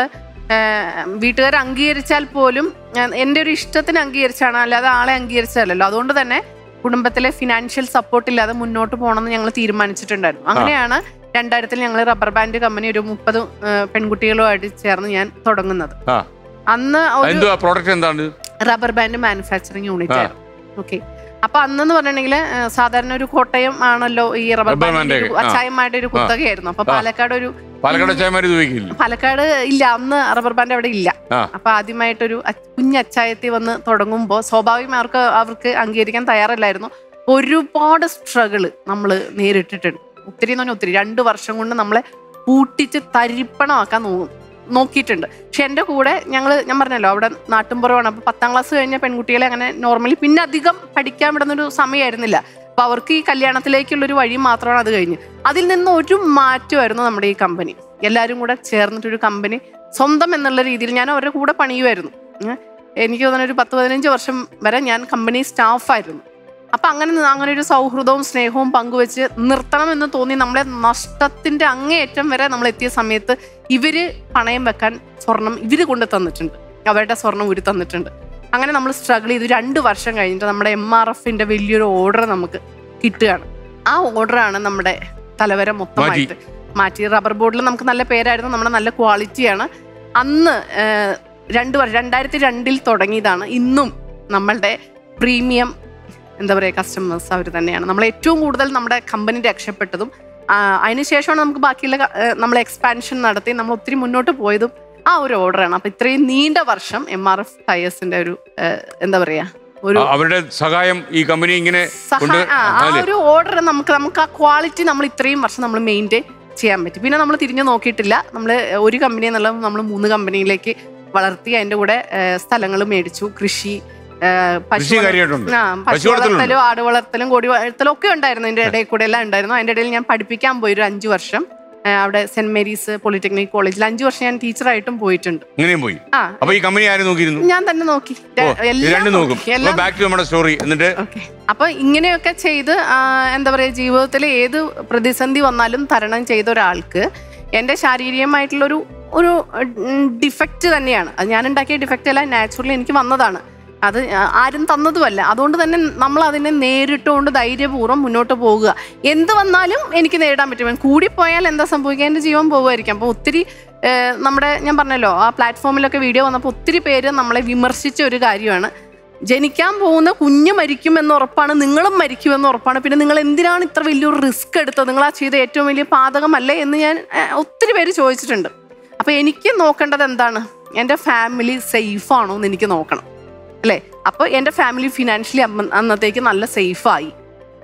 വീട്ടുകാർ അംഗീകരിച്ചാൽ പോലും ഞാൻ എൻ്റെ ഒരു ഇഷ്ടത്തിന് അംഗീകരിച്ചാണ് അല്ലാതെ ആളെ അംഗീകരിച്ചതല്ലോ അതുകൊണ്ട് തന്നെ കുടുംബത്തിലെ ഫിനാൻഷ്യൽ സപ്പോർട്ട് ഇല്ലാതെ മുന്നോട്ട് പോകണമെന്ന് ഞങ്ങൾ തീരുമാനിച്ചിട്ടുണ്ടായിരുന്നു അങ്ങനെയാണ് രണ്ടായിരത്തിൽ ഞങ്ങൾ റബ്ബർ ബാൻഡ് കമ്പനി ഒരു മുപ്പത് പെൺകുട്ടികളുമായിട്ട് ചേർന്ന് ഞാൻ തുടങ്ങുന്നത് ആ അന്ന് ഒരു എന്തുവാ പ്രോഡക്റ്റ് എന്താണ് റബ്ബർ ബാൻഡ് മാനുഫാക്ചറിങ് യൂണിറ്റ് ആ. ആയിരുന്നു ഓക്കെ അപ്പൊ അന്നെന്ന് പറഞ്ഞിട്ടുണ്ടെങ്കിൽ സാധാരണ ഒരു കോട്ടയം ആണല്ലോ ഈ റബ്ബർ റബ്ബർ ബാൻഡിന്റെ ബാൻഡ് ഒരു ആ. അച്ചായമാരുടെ ഒരു കുത്തകയായിരുന്നു അപ്പൊ ആ. പാലക്കാട് ഒരു പാലക്കാട് ചായമാര് ഇത് ഉപയോഗിക്കില്ല പാലക്കാട് ഇല്ല അന്ന് റബ്ബർ ബാൻഡ് അവിടെ ഇല്ല ആ അപ്പൊ ആദ്യമായിട്ടൊരു അ- കുഞ്ഞ് അച്ചായത്തിൽ വന്ന് തുടങ്ങുമ്പോൾ സ്വാഭാവികം അവർക്ക് അവർക്ക് അംഗീകരിക്കാൻ തയ്യാറല്ലായിരുന്നു ഒരുപാട് സ്ട്രഗിള് നമ്മൾ നേരിട്ടിട്ടുണ്ട് ഒത്തിരി എന്ന് പറഞ്ഞാൽ ഒത്തിരി രണ്ട് വർഷം കൊണ്ട് നമ്മളെ പൂട്ടിച്ച് തരിപ്പണമാക്കാൻ നോക്കും നോക്കിയിട്ടുണ്ട് പക്ഷെ എൻ്റെ കൂടെ ഞങ്ങൾ ഞാൻ പറഞ്ഞല്ലോ അവിടെ നാട്ടുംപുറമാണ് അപ്പോൾ പത്താം ക്ലാസ് കഴിഞ്ഞ പെൺകുട്ടികളെ അങ്ങനെ നോർമലി പിന്നെ അധികം പഠിക്കാൻ വിടുന്നൊരു സമയമായിരുന്നില്ല അപ്പൊ അവർക്ക് ഈ കല്യാണത്തിലേക്കുള്ളൊരു വഴി മാത്രമാണ് അത് കഴിഞ്ഞ് അതിൽ നിന്ന് ഒരു മാറ്റമായിരുന്നു നമ്മുടെ ഈ കമ്പനി എല്ലാവരും കൂടെ ചേർന്നിട്ടൊരു കമ്പനി സ്വന്തം എന്നുള്ള രീതിയിൽ ഞാൻ അവരുടെ കൂടെ പണിയുമായിരുന്നു ഉം. എനിക്ക് തോന്നുന്നു ഒരു പത്ത് പതിനഞ്ച് വർഷം വരെ ഞാൻ കമ്പനി സ്റ്റാഫായിരുന്നു അപ്പൊ അങ്ങനെ നി- അങ്ങനെ ഒരു സൗഹൃദവും സ്നേഹവും പങ്കുവെച്ച് നിർത്തണം എന്ന് തോന്നി നമ്മളെ നഷ്ടത്തിന്റെ അങ്ങേയറ്റം വരെ നമ്മൾ എത്തിയ സമയത്ത് ഇവര് പണയം വെക്കാൻ സ്വർണം ഇവര് കൊണ്ട് തന്നിട്ടുണ്ട് അവരുടെ സ്വർണം ഉരു തന്നിട്ടുണ്ട് അങ്ങനെ നമ്മൾ സ്ട്രഗിൾ ചെയ്ത് രണ്ട് വർഷം കഴിഞ്ഞിട്ട് നമ്മുടെ എം ആർ എഫിന്റെ വലിയൊരു ഓർഡർ നമുക്ക് കിട്ടുകയാണ് ആ ഓർഡറാണ് നമ്മുടെ തലവര മൊത്തമായിട്ട് മാറ്റി റബ്ബർ ബോർഡിൽ നമുക്ക് നല്ല പേരായിരുന്നു നമ്മുടെ നല്ല ക്വാളിറ്റിയാണ് അന്ന് ഏഹ്, രണ്ട് വർഷം രണ്ടായിരത്തി രണ്ടിൽ തുടങ്ങിയതാണ് ഇന്നും നമ്മളുടെ പ്രീമിയം എന്താ പറയുക കസ്റ്റമേഴ്സ് അവർ തന്നെയാണ് നമ്മൾ ഏറ്റവും കൂടുതൽ നമ്മുടെ കമ്പനി രക്ഷപ്പെട്ടതും ആ, അതിനുശേഷമാണ് നമുക്ക് ബാക്കിയുള്ള ക- ഏഹ്, നമ്മൾ എക്സ്പാൻഷൻ നടത്തി നമ്മൾ ഒത്തിരി മുന്നോട്ട് പോയതും ആ ഒരു ഓർഡറാണ് അപ്പൊ ഇത്രയും നീണ്ട വർഷം എം ആർ എഫ് ടയേഴ്സിന്റെ ഒരു ഏഹ്, എന്താ പറയാ ഒരു ആ, അവരുടെ സഹായം ഈ കമ്പനി ഇങ്ങനെ കൊണ്ട് സഹായ ആ ആ അല്ലേ? ഒരു ഓർഡർ നമുക്ക് നമുക്ക് ആ ക്വാളിറ്റി നമ്മൾ ഇത്രയും വർഷം നമ്മൾ മെയിൻറ്റെയിൻ ചെയ്യാൻ പറ്റി പിന്നെ നമ്മൾ തിരിഞ്ഞു നോക്കിയിട്ടില്ല നമ്മൾ ഒരു കമ്പനി എന്നുള്ള നമ്മൾ മൂന്ന് കമ്പനിയിലേക്ക് വളർത്തി അതിന്റെ കൂടെ സ്ഥലങ്ങൾ മേടിച്ചു കൃഷി ഏ, പശു കൃഷി വള- കാര്യമായിട്ടുണ്ട്. ആ, പശു പശു വളർത്തലുണ്ട്. വളർത്തലും ആട് വളർത്തലും കോഴി വളർത്തലും ഒക്കെ ഉണ്ടായിരുന്നു അതിന്റെ ഇടയിൽ കൂടെ എല്ലാം ഉണ്ടായിരുന്നു അതിന്റെ ഇടയിൽ ഞാൻ പഠിപ്പിക്കാൻ പോയി ഒരു അഞ്ചു വർഷം ഏ, അവിടെ സെന്റ് മേരീസ് പോളിടെക്നിക് കോളേജിൽ അഞ്ചു വർഷം ഞാൻ ടീച്ചറായിട്ടും പോയിട്ടുണ്ട് ഇങ്ങനെയും പോയി ആ അപ്പൊ ഈ കമ്പനി ആരും നോക്കിയിരുന്നു ഞാൻ തന്നെ നോക്കി ഓ, ഇത് എല്ലാം രണ്ടും നോക്കും നോക്കി. എല്ലാം ബാക്ക് ടു നമ്മുടെ സ്റ്റോറി എന്നിട്ട് ഓക്കെ അപ്പൊ ഇങ്ങനെയൊക്കെ ചെയ്ത് ആ, എന്താ പറയുക ജീവിതത്തിൽ ഏത് പ്രതിസന്ധി വന്നാലും തരണം ചെയ്ത ഒരാൾക്ക് എൻ്റെ ശാരീരികമായിട്ടുള്ളൊരു ഒരു ഡിഫക്റ്റ് തന്നെയാണ് അത് ഞാൻ ഉണ്ടാക്കിയ ഡിഫക്റ്റ് അല്ല നാച്ചുറലി എനിക്ക് വന്നതാണ് അത് ആരും തന്നതുമല്ല അതുകൊണ്ട് തന്നെ നമ്മൾ അതിനെ നേരിട്ടുകൊണ്ട് ധൈര്യപൂർവ്വം മുന്നോട്ട് പോകുക എന്ത് വന്നാലും എനിക്ക് നേരിടാൻ പറ്റും കൂടിപ്പോയാൽ എന്താ സംഭവിക്കുക എൻ്റെ ജീവൻ പോകുമായിരിക്കും അപ്പോൾ ഒത്തിരി ഏഹ്, നമ്മുടെ ഞാൻ പറഞ്ഞല്ലോ ആ പ്ലാറ്റ്ഫോമിലൊക്കെ വീഡിയോ വന്നപ്പോൾ ഒത്തിരി പേര് നമ്മളെ വിമർശിച്ച ഒരു കാര്യമാണ് ജനിക്കാൻ പോകുന്ന കുഞ്ഞ് മരിക്കുമെന്ന് ഉറപ്പാണ് നിങ്ങളും മരിക്കുമെന്ന് ഉറപ്പാണ് പിന്നെ നിങ്ങൾ എന്തിനാണ് ഇത്ര വലിയൊരു റിസ്ക് എടുത്തത് നിങ്ങൾ ആ ചെയ്ത ഏറ്റവും വലിയ പാതകമല്ലേ എന്ന് ഞാൻ ഏഹ്, ഒത്തിരി പേര് ചോദിച്ചിട്ടുണ്ട് അപ്പോൾ എനിക്ക് നോക്കേണ്ടത് എന്താണ് എൻ്റെ ഫാമിലി സേഫ് ആണോ എന്ന് എനിക്ക് നോക്കണം അല്ലേ അപ്പോൾ എൻ്റെ ഫാമിലി ഫിനാൻഷ്യലി അന്നത്തേക്ക് നല്ല സേഫായി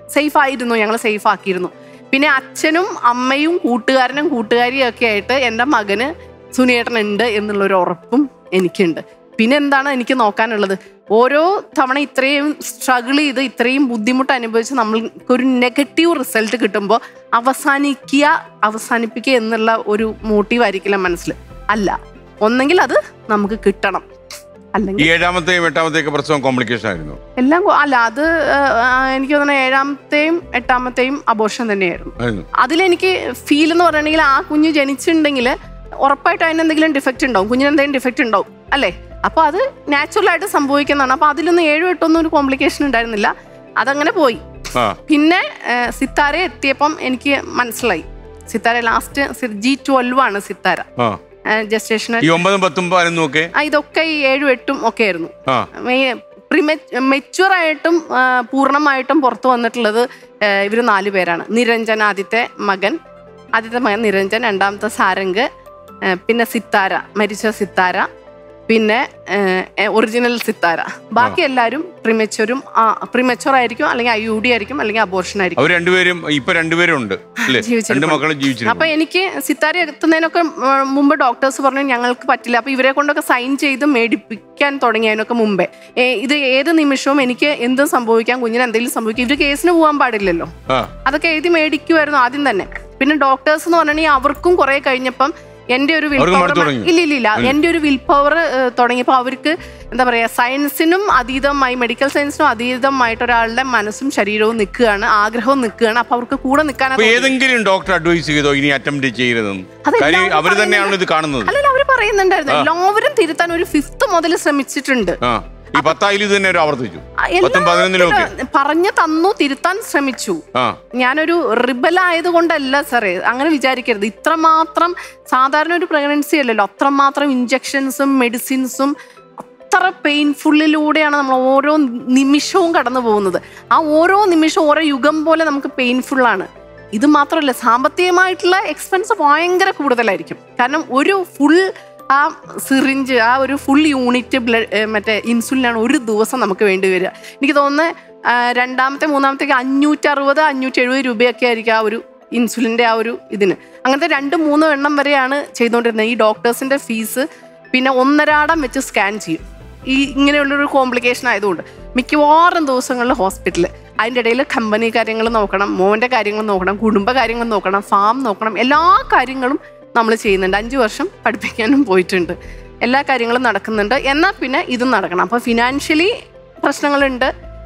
സേഫ് ആയിരുന്നു ഞങ്ങൾ സേഫ് ആക്കിയിരുന്നു പിന്നെ അച്ഛനും അമ്മയും കൂട്ടുകാരനും കൂട്ടുകാരിയും ഒക്കെ ആയിട്ട് എൻ്റെ മകന് സുനിയേട്ടൻ ഉണ്ട് എന്നുള്ളൊരു ഉറപ്പും എനിക്കുണ്ട് പിന്നെ എന്താണ് എനിക്ക് നോക്കാനുള്ളത് ഓരോ തവണ ഇത്രയും സ്ട്രഗിൾ ചെയ്ത് ഇത്രയും ബുദ്ധിമുട്ട് അനുഭവിച്ച് നമ്മൾക്ക് ഒരു നെഗറ്റീവ് റിസൾട്ട് കിട്ടുമ്പോൾ അവസാനിക്കുക അവസാനിപ്പിക്കുക എന്നുള്ള ഒരു മോട്ടീവ് ആയിരിക്കില്ല മനസ്സിൽ അല്ല ഒന്നെങ്കിൽ അത് നമുക്ക് കിട്ടണം ഈ അല്ലെങ്കിൽ ഏഴാമത്തെയും എട്ടാമത്തെയൊക്കെ പ്രസവം കോംപ്ലിക്കേഷൻ ആയിരുന്നു എല്ലാം കൊ- അല്ല അത് ആ, എനിക്ക് തോന്നുന്നു ഏഴാമത്തെയും എട്ടാമത്തെയും അബോർഷൻ തന്നെയായിരുന്നു ആയിരുന്നു അതിലെനിക്ക് ഫീൽ എന്ന് പറയുകയാണെങ്കിൽ ആ കുഞ്ഞ് ജനിച്ചിട്ടുണ്ടെങ്കിൽ ഉറപ്പായിട്ടും അതിന് എന്തെങ്കിലും ഡിഫക്റ്റ് ഉണ്ടാവും കുഞ്ഞിന് എന്തെങ്കിലും ഡിഫക്റ്റ് ഉണ്ടാവും അല്ലേ അപ്പോൾ അത് നാച്ചുറൽ ആയിട്ട് സംഭവിക്കുന്നതാണ് അപ്പോൾ അതിലൊന്നും ഏഴും എട്ടൊന്നും ഒരു കോംപ്ലിക്കേഷൻ ഉണ്ടായിരുന്നില്ല അതങ്ങനെ പോയി ആ പിന്നെ ആ, സിത്താര എത്തിയപ്പം എനിക്ക് മനസ്സിലായി സിത്താര ലാസ്റ്റ് ജി ട്വൽവ് ആണ് സിത്താര ആ ജസ്റ്റേഷണൽ ഈ ഒമ്പതും പത്തും പതിനൊന്നും ഒക്കെ ഇതൊക്കെ ഈ ഏഴും എട്ടും ഒക്കെ ആയിരുന്നു ആ മെച്ചുവർ ആയിട്ടും ആ, പൂർണ്ണമായിട്ടും പുറത്തു വന്നിട്ടുള്ളത് ഇവർ നാല് പേരാണ് നിരഞ്ജൻ ആദ്യത്തെ മകൻ ആദ്യത്തെ മകൻ നിരഞ്ജൻ രണ്ടാമത്തെ സാരംഗ് ആ, പിന്നെ സിത്താര മരിച്ച സിത്താര പിന്നെ ഒറിജിനൽ സിത്താര ബാക്കി എല്ലാവരും പ്രിമച്ചുവരും പ്രിമച്ചുവർ ആയിരിക്കും അല്ലെങ്കിൽ ഐ യു ഡി ആയിരിക്കും അല്ലെങ്കിൽ അബോർഷൻ ആയിരിക്കും അവർ രണ്ടുപേരും ഇപ്പൊ രണ്ടുപേരും ഉണ്ട് അല്ലേ രണ്ട് ജീവിച്ചിരിപ്പുണ്ട്. മക്കളും അപ്പൊ ജീവിച്ചിരിക്കും എനിക്ക് സിത്താര എത്തുന്നതിനൊക്കെ ഉം, മുമ്പ് ഡോക്ടേഴ്സ് പറഞ്ഞു ഞങ്ങൾക്ക് പറ്റില്ല അപ്പൊ ഇവരെ കൊണ്ടൊക്കെ സൈൻ ചെയ്ത് മേടിപ്പിക്കാൻ തുടങ്ങിയതിനൊക്കെ മുമ്പേ ഏ, ഇത് ഏത് നിമിഷവും എനിക്ക് എന്തും സംഭവിക്കാം കുഞ്ഞിന് എന്തെങ്കിലും സംഭവിക്കാം ഇവര് കേസിന് പോകാൻ പാടില്ലല്ലോ ആ അതൊക്കെ എഴുതി മേടിക്കുമായിരുന്നു ആദ്യം തന്നെ പിന്നെ ഡോക്ടേഴ്സ് എന്ന് പറഞ്ഞിട്ടുണ്ടെങ്കിൽ അവർക്കും കുറെ കഴിഞ്ഞപ്പം എന്റെ ഒരു വിൽ അവർക്ക് പവർ മടുത്തു തുടങ്ങി. ഇല്ല ഇല്ല ഇല്ല എന്റെ ഒരു വിൽ പവർ തുടങ്ങിയപ്പോൾ അവർക്ക് എന്താ പറയാ സയൻസിനും അതീതമായി മെഡിക്കൽ സയൻസിനും അതീതമായിട്ട് ഒരാളുടെ മനസ്സും ശരീരവും നിൽക്കുകയാണ് ആഗ്രഹവും നിൽക്കുകയാണ് അപ്പൊ അവർക്ക് കൂടെ അപ്പൊ നിൽക്കാനൊക്കെ ഏതെങ്കിലും ഡോക്ടർ അഡ്വൈസ് ചെയ്തോ ഇനി അറ്റംപ്റ്റ് ചെയ്യരുതെന്ന് അതെല്ലാവരും കാര്യം അവർ തന്നെയാണല്ലോ പറയുന്നുണ്ട്. ഇത് കാണുന്നത് അല്ലല്ല അവര് പറയുന്നുണ്ടായിരുന്നു എല്ലാവരും തിരുത്താൻ ഒരു ഫിഫ്ത്ത് മുതൽ ശ്രമിച്ചിട്ടുണ്ട് ആ ഈ പത്തായാലും ഇത് തന്നെ ഒരു ആവർത്തിച്ചു ആ, പത്തും പതിനൊന്നിലും ഒക്കെ എല്ലാത്തിലും പറഞ്ഞു തന്നു തിരുത്താൻ ശ്രമിച്ചു ആ ഞാനൊരു റിബൽ ആയതുകൊണ്ടല്ല സാറേ അങ്ങനെ വിചാരിക്കരുത് ഇത്രമാത്രം സാധാരണ ഒരു പ്രഗ്നൻസി അല്ലല്ലോ അത്രമാത്രം ഇഞ്ചക്ഷൻസും മെഡിസിൻസും അത്ര പെയിൻഫുള്ളിലൂടെയാണ് നമ്മൾ ഓരോ നിമിഷവും കടന്നു പോകുന്നത് ആ ഓരോ നിമിഷവും ഓരോ യുഗം പോലെ നമുക്ക് പെയിൻഫുള്ളാണ് ഇത് മാത്രമല്ല സാമ്പത്തികമായിട്ടുള്ള എക്സ്പെൻസ് ഭയങ്കര കൂടുതലായിരിക്കും കാരണം ഒരു ഫുൾ ആ സിറിഞ്ച് ആ ഒരു ഫുൾ യൂണിറ്റ് ബ്ലഡ് മറ്റേ ഇൻസുലിനാണ് ഒരു ദിവസം നമുക്ക് വേണ്ടി വരിക എനിക്ക് തോന്നുന്നത് ആ, രണ്ടാമത്തെ മൂന്നാമത്തേക്ക് അഞ്ഞൂറ്റി അറുപത് അഞ്ഞൂറ്റി എഴുപത് രൂപയൊക്കെ ആയിരിക്കും ആ ഒരു ഇൻസുലിൻ്റെ ആ ഒരു ഇതിന് അങ്ങനത്തെ രണ്ട് മൂന്ന് എണ്ണം വരെയാണ് ചെയ്തുകൊണ്ടിരുന്നത് ഈ ഡോക്ടേഴ്സിൻ്റെ ഫീസ് പിന്നെ ഒന്നരാടം വെച്ച് സ്കാൻ ചെയ്യും ഈ ഇങ്ങനെയുള്ളൊരു കോംപ്ലിക്കേഷൻ ആയതുകൊണ്ട് മിക്കവാറും ദിവസങ്ങളിൽ ഹോസ്പിറ്റലിൽ അതിൻ്റെ ഇടയിൽ കമ്പനി കാര്യങ്ങൾ നോക്കണം മോൻ്റെ കാര്യങ്ങൾ നോക്കണം കുടുംബ കാര്യങ്ങൾ നോക്കണം ഫാം നോക്കണം എല്ലാ കാര്യങ്ങളും നമ്മൾ ചെയ്യുന്നുണ്ട് അഞ്ച് വർഷം പഠിപ്പിക്കാനും പോയിട്ടുണ്ട് എല്ലാ കാര്യങ്ങളും നടക്കുന്നുണ്ട് എന്നാൽ പിന്നെ ഇതും നടക്കണം അപ്പോൾ ഫിനാൻഷ്യലി പ്രശ്നങ്ങളുണ്ട്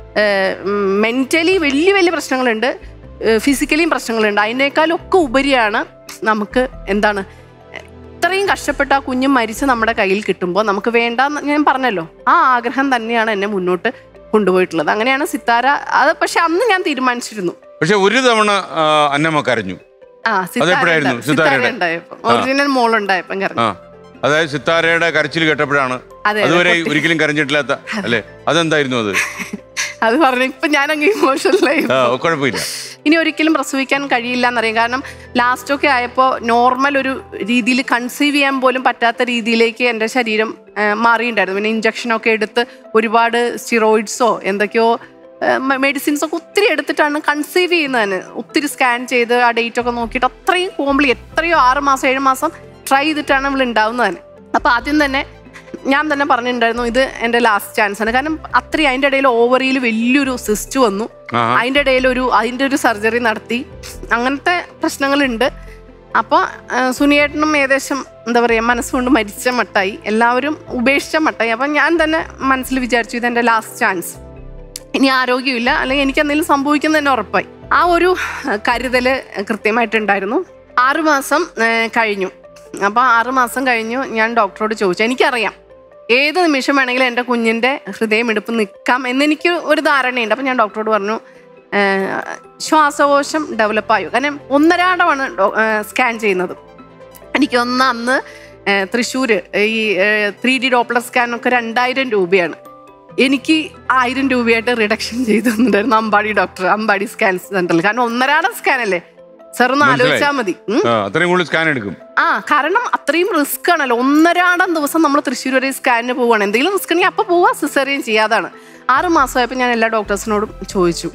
മെൻ്റലി വലിയ വലിയ പ്രശ്നങ്ങളുണ്ട് ഫിസിക്കലിയും പ്രശ്നങ്ങളുണ്ട് അതിനേക്കാളൊക്കെ ഉപരിയാണ് നമുക്ക് എന്താണ് ഇത്രയും കഷ്ടപ്പെട്ട് ആ കുഞ്ഞ് മരിച്ച് നമ്മുടെ കയ്യിൽ കിട്ടുമ്പോൾ നമുക്ക് വേണ്ട ഞാൻ പറഞ്ഞല്ലോ ആ ആഗ്രഹം തന്നെയാണ് എന്നെ മുന്നോട്ട് കൊണ്ടുപോയിട്ടുള്ളത് അങ്ങനെയാണ് സിത്താര അത് പക്ഷെ അന്ന് ഞാൻ തീരുമാനിച്ചിരുന്നു പക്ഷെ ഒരു തവണ ആ, അന്നമ്മ കരഞ്ഞു ആ അതെപ്പോഴായിരുന്നു? സിത്താര സിത്താരയുടെ? ഉണ്ടായപ്പോ ഒറിജിനൽ മോളുണ്ടായപ്പം ആ കറങ്ങി അതായത് സിത്താരയുടെ കരച്ചിൽ കേട്ടപ്പോഴാണ് അതെ, അതുവരെ പൊട്ടി. ഒരിക്കലും കരഞ്ഞിട്ടില്ലാത്ത അല്ലേ അതെന്തായിരുന്നു അത് അത് പറഞ്ഞു ഇപ്പൊ ഞാൻ അങ്ങ് ഇമോഷണലായി ആ കുഴപ്പമില്ല ഇനി ഒരിക്കലും പ്രസവിക്കാൻ കഴിയില്ല എന്നറിയാം കാരണം ലാസ്റ്റ് ഒക്കെ ആയപ്പോൾ നോർമൽ ഒരു രീതിയിൽ കൺസീവ് ചെയ്യാൻ പോലും പറ്റാത്ത രീതിയിലേക്ക് എൻ്റെ ശരീരം ആ, മാറിയിട്ടുണ്ടായിരുന്നു പിന്നെ ഇഞ്ചക്ഷനൊക്കെ എടുത്ത് ഒരുപാട് സ്റ്റിറോയിഡ്സോ എന്തൊക്കെയോ മെഡിസിൻസ് ഒക്കെ ഒത്തിരി എടുത്തിട്ടാണ് കൺസീവ് ചെയ്യുന്നതിന് ഒത്തിരി സ്കാൻ ചെയ്ത് ആ ഡേറ്റ് ഒക്കെ നോക്കിയിട്ട് അത്രയും കോംപ്ലി എത്രയോ ആറ് മാസം ഏഴ് മാസം ട്രൈ ചെയ്തിട്ടാണ് ഇവൾ ഉണ്ടാവുന്നതിന് അപ്പോൾ ആദ്യം തന്നെ ഞാൻ തന്നെ പറഞ്ഞിട്ടുണ്ടായിരുന്നു ഇത് എൻ്റെ ലാസ്റ്റ് ചാൻസ് ആണ് കാരണം അത്രയും അതിൻ്റെ ഇടയിൽ ഓവറിയിൽ വലിയൊരു സിസ്റ്റ് വന്നു ആഹാ. അതിൻ്റെ ഇടയിൽ ഒരു അതിൻ്റെ ഒരു സർജറി നടത്തി അങ്ങനത്തെ പ്രശ്നങ്ങളുണ്ട് അപ്പോൾ സുനിയേട്ടനും ഏകദേശം എന്താ പറയുക മനസ്സുകൊണ്ട് മരിച്ച മട്ടായി എല്ലാവരും ഉപേക്ഷിച്ച മട്ടായി അപ്പം ഞാൻ തന്നെ മനസ്സിൽ വിചാരിച്ചു ഇതെൻ്റെ ലാസ്റ്റ് ചാൻസ് ഇനി ആരോഗ്യമില്ല അല്ലെങ്കിൽ എനിക്ക് എന്തെങ്കിലും സംഭവിക്കുന്നതന്നെ ഉറപ്പായി ആ ഒരു കരുതൽ കൃത്യമായിട്ടുണ്ടായിരുന്നു ആറുമാസം കഴിഞ്ഞു അപ്പോൾ ആറുമാസം കഴിഞ്ഞു ഞാൻ ഡോക്ടറോട് ചോദിച്ചു എനിക്കറിയാം ഏത് നിമിഷം വേണമെങ്കിലും എൻ്റെ കുഞ്ഞിൻ്റെ ഹൃദയമിടിപ്പ് നിൽക്കാം എന്നെനിക്ക് ഒരു ധാരണയുണ്ട് അപ്പം ഞാൻ ഡോക്ടറോട് പറഞ്ഞു "ഏഹ്, ശ്വാസകോശം ഡെവലപ്പായോ കാരണം ഒന്നരാടമാണ് സ്കാൻ ചെയ്യുന്നത് എനിക്കൊന്ന് അന്ന് തൃശ്ശൂർ ഈ ത്രീ ഡി ഡോപ്ലർ സ്കാനൊക്കെ രണ്ടായിരം രൂപയാണ് എനിക്ക് ആയിരം രൂപയായിട്ട് റിഡക്ഷൻ ചെയ്തു തന്നിട്ടുണ്ടായിരുന്നു അമ്പാടി ഡോക്ടർ അമ്പാടി സ്കാൻ സെന്ററിൽ കാരണം ഒന്നരാടം സ്കാൻ അല്ലേ സാർ ഒന്ന് മനസ്സിലായി. ആലോചിച്ചാൽ മതി ഉം. ആ, അത്രയും കൂടുതൽ സ്കാൻ എടുക്കും ആ കാരണം അത്രയും റിസ്ക് ആണല്ലോ ഒന്നരാടം ദിവസം നമ്മൾ തൃശ്ശൂർ വരെ സ്കാനിന് പോവുകയാണ് എന്തെങ്കിലും റിസ്ക് ഉണ്ടെങ്കിൽ അപ്പോൾ പോവാ സിസേറിയൻ ചെയ്യാതാണ് ആറ് മാസമായപ്പോൾ ഞാൻ എല്ലാ ഡോക്ടേഴ്സിനോടും ചോദിച്ചു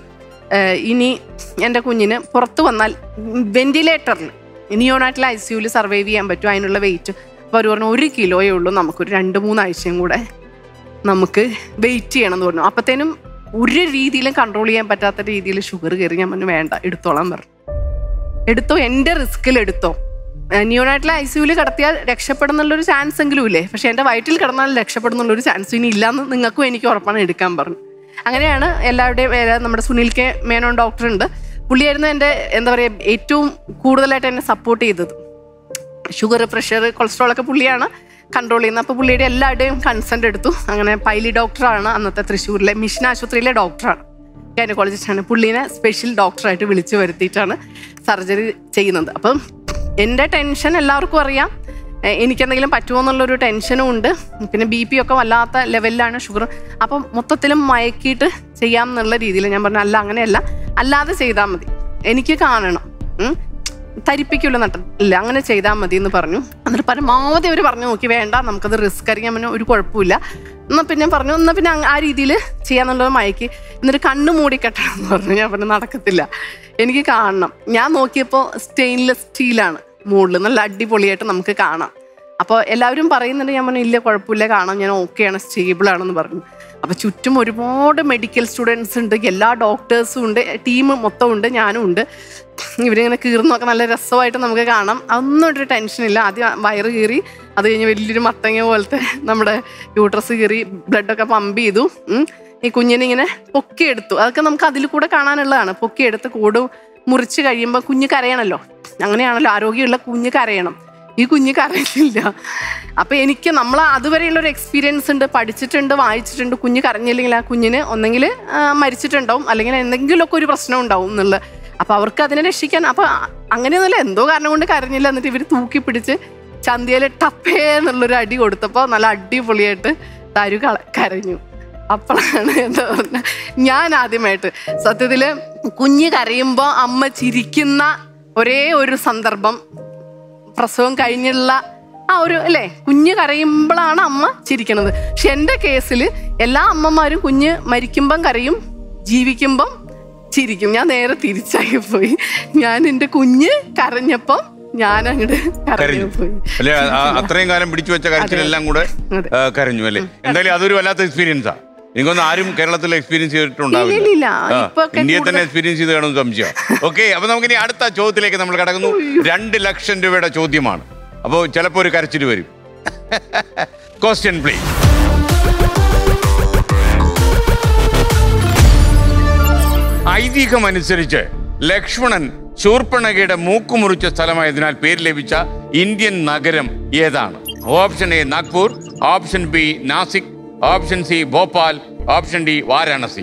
ഏഹ്, ഇനി എൻ്റെ കുഞ്ഞിന് പുറത്ത് വന്നാൽ വെന്റിലേറ്ററിൽ നിയോണാറ്റിൽ ഐ സിയുവിൽ സർവൈവ് ചെയ്യാൻ പറ്റും അതിനുള്ള വെയിറ്റ് അപ്പോൾ അവർ പറഞ്ഞു ഒരു കിലോയേ ഉള്ളൂ നമുക്കൊരു രണ്ട് മൂന്നാഴ്ചയും കൂടെ നമുക്ക് വെയിറ്റ് ചെയ്യണം എന്ന് പറഞ്ഞു അപ്പത്തേനും ഒരു രീതിയിലും കൺട്രോൾ ചെയ്യാൻ പറ്റാത്ത രീതിയിൽ ഷുഗർ കയറി ഞാൻ പറഞ്ഞു വേണ്ട എടുത്തോളാൻ പറഞ്ഞു എടുത്തോ എൻ്റെ റിസ്കിൽ എടുത്തോ ന്യൂണായിട്ടിലെ ഐ സിയുവിൽ കിടത്തിയാൽ രക്ഷപ്പെടുന്നുള്ളൊരു ചാൻസ് എങ്കിലും ഇല്ലേ പക്ഷെ എൻ്റെ വയറ്റിൽ കിടന്നാൽ രക്ഷപ്പെടുന്നുള്ളൊരു ചാൻസ് ഇനി ഇല്ലാന്ന് നിങ്ങൾക്കും എനിക്ക് ഉറപ്പാണ് എടുക്കാൻ പറഞ്ഞു അങ്ങനെയാണ് എല്ലാവരുടെയും ഏ, നമ്മുടെ സുനിൽ കെ മേനോൻ ഡോക്ടർ ഉണ്ട് പുള്ളിയായിരുന്നു എൻ്റെ എന്താ പറയുക ഏറ്റവും കൂടുതലായിട്ട് എന്നെ സപ്പോർട്ട് ചെയ്തത് ഷുഗർ പ്രഷർ കൊളസ്ട്രോൾ ഒക്കെ പുള്ളിയാണ് കൺട്രോൾ ചെയ്യുന്നത് അപ്പോൾ പുള്ളിയുടെ എല്ലാവരുടെയും കൺസെന്റ് എടുത്തു അങ്ങനെ പൈലി ഡോക്ടറാണ് അന്നത്തെ തൃശ്ശൂരിലെ മിഷൻ ആശുപത്രിയിലെ ഡോക്ടറാണ് ഗൈനക്കോളജിസ്റ്റാണ് പുള്ളീനെ സ്പെഷ്യൽ ഡോക്ടറായിട്ട് വിളിച്ചു വരുത്തിയിട്ടാണ് സർജറി ചെയ്യുന്നത് അപ്പം എൻ്റെ ടെൻഷൻ എല്ലാവർക്കും അറിയാം എ- എനിക്കെന്തെങ്കിലും പറ്റുമോ എന്നുള്ളൊരു ടെൻഷനും ഉണ്ട് പിന്നെ ബി പി ഒക്കെ വല്ലാത്ത ലെവലിലാണ് ഷുഗർ അപ്പം മൊത്തത്തിലും മയക്കിയിട്ട് ചെയ്യാം എന്നുള്ള രീതിയിൽ ഞാൻ പറഞ്ഞു അല്ല അങ്ങനെയല്ല അല്ലാതെ ചെയ്താൽ മതി എനിക്ക് കാണണം ഉം. തരിപ്പിക്കുള്ള നട്ടില്ല അങ്ങനെ ചെയ്താൽ മതി എന്ന് പറഞ്ഞു എന്നിട്ട് പരമാവധി അവർ പറഞ്ഞു നോക്കി വേണ്ട നമുക്കത് റിസ്ക് അറിയാൻ പിന്നെ ഒരു കുഴപ്പമില്ല എന്നാൽ പിന്നെ പറഞ്ഞു എന്നാൽ പിന്നെ അങ്ങ് ആ രീതിയിൽ ചെയ്യാന്നുള്ളത് മയക്കി എന്നിട്ട് കണ്ണു മൂടി കെട്ടണം എന്ന് പറഞ്ഞു ഞാൻ പറഞ്ഞു നടക്കത്തില്ല എനിക്ക് കാണണം ഞാൻ നോക്കിയപ്പോൾ സ്റ്റെയിൻലെസ് സ്റ്റീലാണ് മുകളിൽ നല്ല അടിപൊളിയായിട്ട് നമുക്ക് കാണാം അപ്പോൾ എല്ലാവരും പറയുന്നുണ്ട് ഞാൻ പറഞ്ഞു ഇല്ല കുഴപ്പമില്ല കാണാം ഞാൻ ഓക്കെയാണ് സ്റ്റേബിൾ ആണെന്ന് പറഞ്ഞു അപ്പോൾ ചുറ്റും ഒരുപാട് മെഡിക്കൽ സ്റ്റുഡൻസ് ഉണ്ട് എല്ലാ ഡോക്ടേഴ്സും ഉണ്ട് ടീം മൊത്തം ഉണ്ട് ഞാനും ഉണ്ട് ഇവരിങ്ങനെ കീറുന്നൊക്കെ നല്ല രസമായിട്ട് നമുക്ക് കാണാം അതൊന്നും ഒരു ടെൻഷനില്ല ആദ്യം വയറ് കീറി അത് കഴിഞ്ഞ് വലിയൊരു മത്തങ്ങ പോലത്തെ നമ്മുടെ യൂട്രസ് കീറി ബ്ലഡൊക്കെ പമ്പ് ചെയ്തു ഉം. ഈ കുഞ്ഞിനെ ഇങ്ങനെ പൊക്കിയെടുത്തു അതൊക്കെ നമുക്ക് അതിൽ കൂടെ കാണാനുള്ളതാണ് പൊക്കിയെടുത്ത് കൂട് മുറിച്ച് കഴിയുമ്പോൾ കുഞ്ഞ് കരയണമല്ലോ അങ്ങനെയാണല്ലോ ആരോഗ്യമുള്ള കുഞ്ഞ് കരയണം ഈ കുഞ്ഞ് കരയില്ല അപ്പൊ എനിക്ക് നമ്മൾ അതുവരെയുള്ള ഒരു എക്സ്പീരിയൻസ് ഉണ്ട് പഠിച്ചിട്ടുണ്ട് വായിച്ചിട്ടുണ്ട് കുഞ്ഞ് കരഞ്ഞില്ലെങ്കിൽ ആ കുഞ്ഞിന് ഒന്നെങ്കിൽ മരിച്ചിട്ടുണ്ടാവും അല്ലെങ്കിൽ എന്തെങ്കിലുമൊക്കെ ഒരു പ്രശ്നം ഉണ്ടാവും എന്നുള്ള അപ്പൊ അവർക്ക് അതിനെ രക്ഷിക്കാൻ അപ്പൊ അ- അങ്ങനെയൊന്നുമല്ല എന്തോ കാരണം കൊണ്ട് കരഞ്ഞില്ല എന്നിട്ട് ഇവർ തൂക്കി പിടിച്ച് ചന്തിയിൽ ടപ്പേ എന്നുള്ളൊരു അടി കൊടുത്തപ്പോൾ നല്ല അടിപൊളിയായിട്ട് തരു കള- കരഞ്ഞു അപ്പോഴാണ് എന്താ പറഞ്ഞ ഞാൻ ആദ്യമായിട്ട് സത്യത്തില് കുഞ്ഞ് കരയുമ്പോൾ അമ്മ ചിരിക്കുന്ന ഒരേ ഒരു സന്ദർഭം പ്രസവം കഴിഞ്ഞുള്ള ആ ഒരു അല്ലേ കുഞ്ഞ് കരയുമ്പോഴാണ് അമ്മ ചിരിക്കണത് പക്ഷെ എൻ്റെ കേസിൽ എല്ലാ അമ്മമാരും കുഞ്ഞ് മരിക്കുമ്പം കരയും ജീവിക്കുമ്പം ചിരിക്കും ഞാൻ നേരെ തിരിച്ചായി പോയി ഞാൻ എൻ്റെ കുഞ്ഞ് കരഞ്ഞപ്പം ഞാൻ അങ്ങോട്ട് കരഞ്ഞു കരഞ്ഞു പോയി അല്ലെ ആ- അത്രയും കാലം പിടിച്ചു വെച്ച കരച്ചിലെല്ലാം കൂടെ അതെ. ആ, കരഞ്ഞു അല്ലേ എന്തായാലും അതൊരു വല്ലാത്ത എക്സ്പീരിയൻസാ എനിക്കൊന്നും ആരും കേരളത്തിൽ എക്സ്പീരിയൻസ് ഇല്ല, ചെയ്തിട്ടുണ്ടാവില്ല ഇല്ല. ആ, ഇപ്പൊ ഒക്കെ ഇന്ത്യയിൽ തന്നെ കൂടുതൽ- എക്സ്പീരിയൻസ് ചെയ്ത് കാണുമെന്ന് സംശയം ഓക്കെ അപ്പൊ നമുക്ക് ഇനി അടുത്ത ചോദ്യത്തിലേക്ക് നമ്മൾ കടക്കുന്നു രണ്ട് ലക്ഷം രൂപയുടെ ചോദ്യമാണ് അപ്പോൾ ചിലപ്പോൾ ഒരു കരച്ചിൽ വരും ക്വസ്റ്റ്യൻ പ്ലീസ് ഐതിഹ്യം അനുസരിച്ച് ലക്ഷ്മണൻ ശൂർപ്പണകയുടെ മൂക്കുമുറിച്ച സ്ഥലമായതിനാൽ പേര് ലഭിച്ച ഇന്ത്യൻ നഗരം ഏതാണ് option A Nagpur option B Nashik option C Bhopal option D Varanasi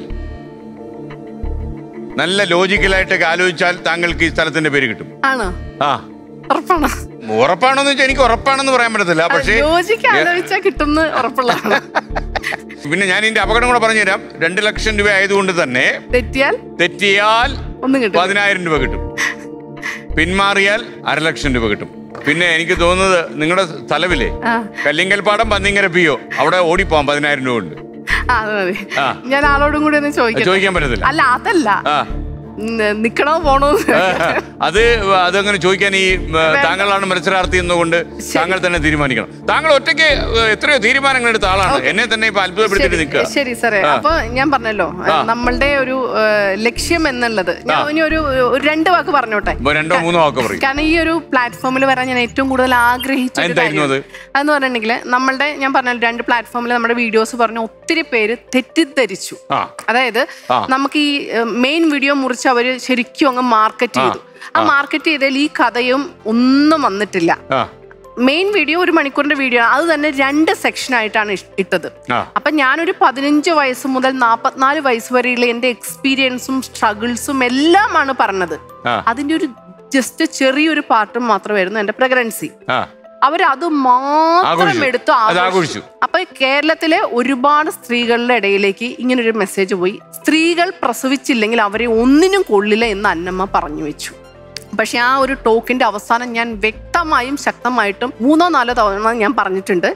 നല്ല ലോജിക്കലായിട്ടൊക്കെ ആലോചിച്ചാൽ താങ്കൾക്ക് ഈ സ്ഥലത്തിന്റെ പേര് കിട്ടും ആണോ ആ ഉറപ്പാണോ ഉറപ്പാണോന്ന് വെച്ചാൽ എനിക്ക് ഉറപ്പാണെന്ന് പറയാൻ പറ്റത്തില്ല പക്ഷേ ലോജിക്ക് ആലോചിച്ചാൽ കിട്ടുന്ന ഉറപ്പുള്ളതാണ് പിന്നെ ഞാൻ ഇതിന്റെ അപകടം കൂടെ പറഞ്ഞുതരാം രണ്ട് ലക്ഷം രൂപ ആയതുകൊണ്ട് തന്നെ തെറ്റിയാൽ തെറ്റിയാൽ ഒന്നും കിട്ടും പതിനായിരം രൂപ കിട്ടും പിന്മാറിയാൽ അര ലക്ഷം രൂപ കിട്ടും പിന്നെ എനിക്ക് തോന്നുന്നത് നിങ്ങളുടെ സ്ഥലവില്ലേ ആ. കല്ലിങ്കൽപ്പാടം പന്നിങ്ങര പിയോ അവിടെ ഓടിപ്പോവാം പതിനായിരം രൂപ ഉണ്ട് ആ, അത് മതി ആ. ഞാൻ ആളോടും കൂടി ഒന്ന് ചോദിക്കാം ചോദിക്കാൻ പറ്റത്തില്ല അല്ല അതല്ല ആ ഉം, നിക്കണോ പോണോ അത് അതങ്ങനെ ചോദിക്കാൻ ഈ ഉം, താങ്കളാണ് മത്സരാർത്ഥി എന്നുകൊണ്ട് താങ്കൾ തന്നെ തീരുമാനിക്കണം താങ്കൾ ഒറ്റയ്ക്ക് ഏഹ്, എത്രയോ തീരുമാനങ്ങൾ എടുത്ത ആളാണ് എന്നെ തന്നെ ഇപ്പൊ അത്ഭുതപ്പെടുത്തിട്ട് നിൽക്കുക ശരി സാറേ ആ. അപ്പൊ ഞാൻ പറഞ്ഞല്ലോ ആ. നമ്മളുടെ ഒരു ഏഹ്, ലക്ഷ്യം എന്നുള്ളത് ഞാൻ ഇനി ഒരു ഒരു രണ്ട് വാക്ക് പറഞ്ഞോട്ടെ ഇപ്പൊ രണ്ടോ മൂന്നോ വാക്ക് പറയും കാരണം ഈ ഒരു പ്ലാറ്റ്ഫോമിൽ വരാൻ ഞാൻ ഏറ്റവും കൂടുതൽ ആഗ്രഹിച്ച ഒരു എന്തായിരുന്നു കാര്യം അതെന്ന് പറഞ്ഞിട്ടുണ്ടെങ്കിൽ നമ്മളുടെ ഞാൻ പറഞ്ഞ രണ്ട് പ്ലാറ്റ്ഫോമിൽ നമ്മുടെ വീഡിയോസ് പറഞ്ഞ ഒത്തിരി പേര് തെറ്റിദ്ധരിച്ചു ആ അതായത് ആ. നമുക്ക് ഈ മെയിൻ വീഡിയോ മുറിച്ച് അവര് ശരിക്കും അങ്ങ് മാർക്കറ്റ് ചെയ്തു ആ മാർക്കറ്റ് ചെയ്തതിൽ ഈ കഥയും ഒന്നും വന്നിട്ടില്ല ആ മെയിൻ വീഡിയോ ഒരു മണിക്കൂറിന്റെ വീഡിയോ അത് തന്നെ രണ്ട് സെക്ഷൻ ആയിട്ടാണ് ഇഷ്- ഇട്ടത് ആ. അപ്പൊ ഞാനൊരു പതിനഞ്ച് വയസ്സ് മുതൽ നാൽപ്പത്തിനാല് വയസ്സ് വരെയുള്ള എന്റെ എക്സ്പീരിയൻസും സ്ട്രഗിൾസും എല്ലാമാണ് പറഞ്ഞത് ആ. അതിന്റെ ഒരു ജസ്റ്റ് ചെറിയൊരു പാർട്ടും മാത്രമായിരുന്നു എന്റെ പ്രഗ്നൻസി ആ അവരത് മാത്രം ആഘോഷിച്ചു. എടുത്തു അത് ആഘോഷിച്ചു. ആഘോഷിച്ചു. അപ്പൊ കേരളത്തിലെ ഒരുപാട് സ്ത്രീകളുടെ ഇടയിലേക്ക് ഇങ്ങനൊരു മെസ്സേജ് പോയി സ്ത്രീകൾ പ്രസവിച്ചില്ലെങ്കിൽ അവരെ ഒന്നിനും കൊള്ളില്ല എന്ന് അന്നമ്മ പറഞ്ഞു വെച്ചു പക്ഷെ ആ ഒരു ടോക്കിന്റെ അവസാനം ഞാൻ വ്യക്തമായും ശക്തമായിട്ടും മൂന്നോ നാലോ തവണ ഞാൻ പറഞ്ഞിട്ടുണ്ട്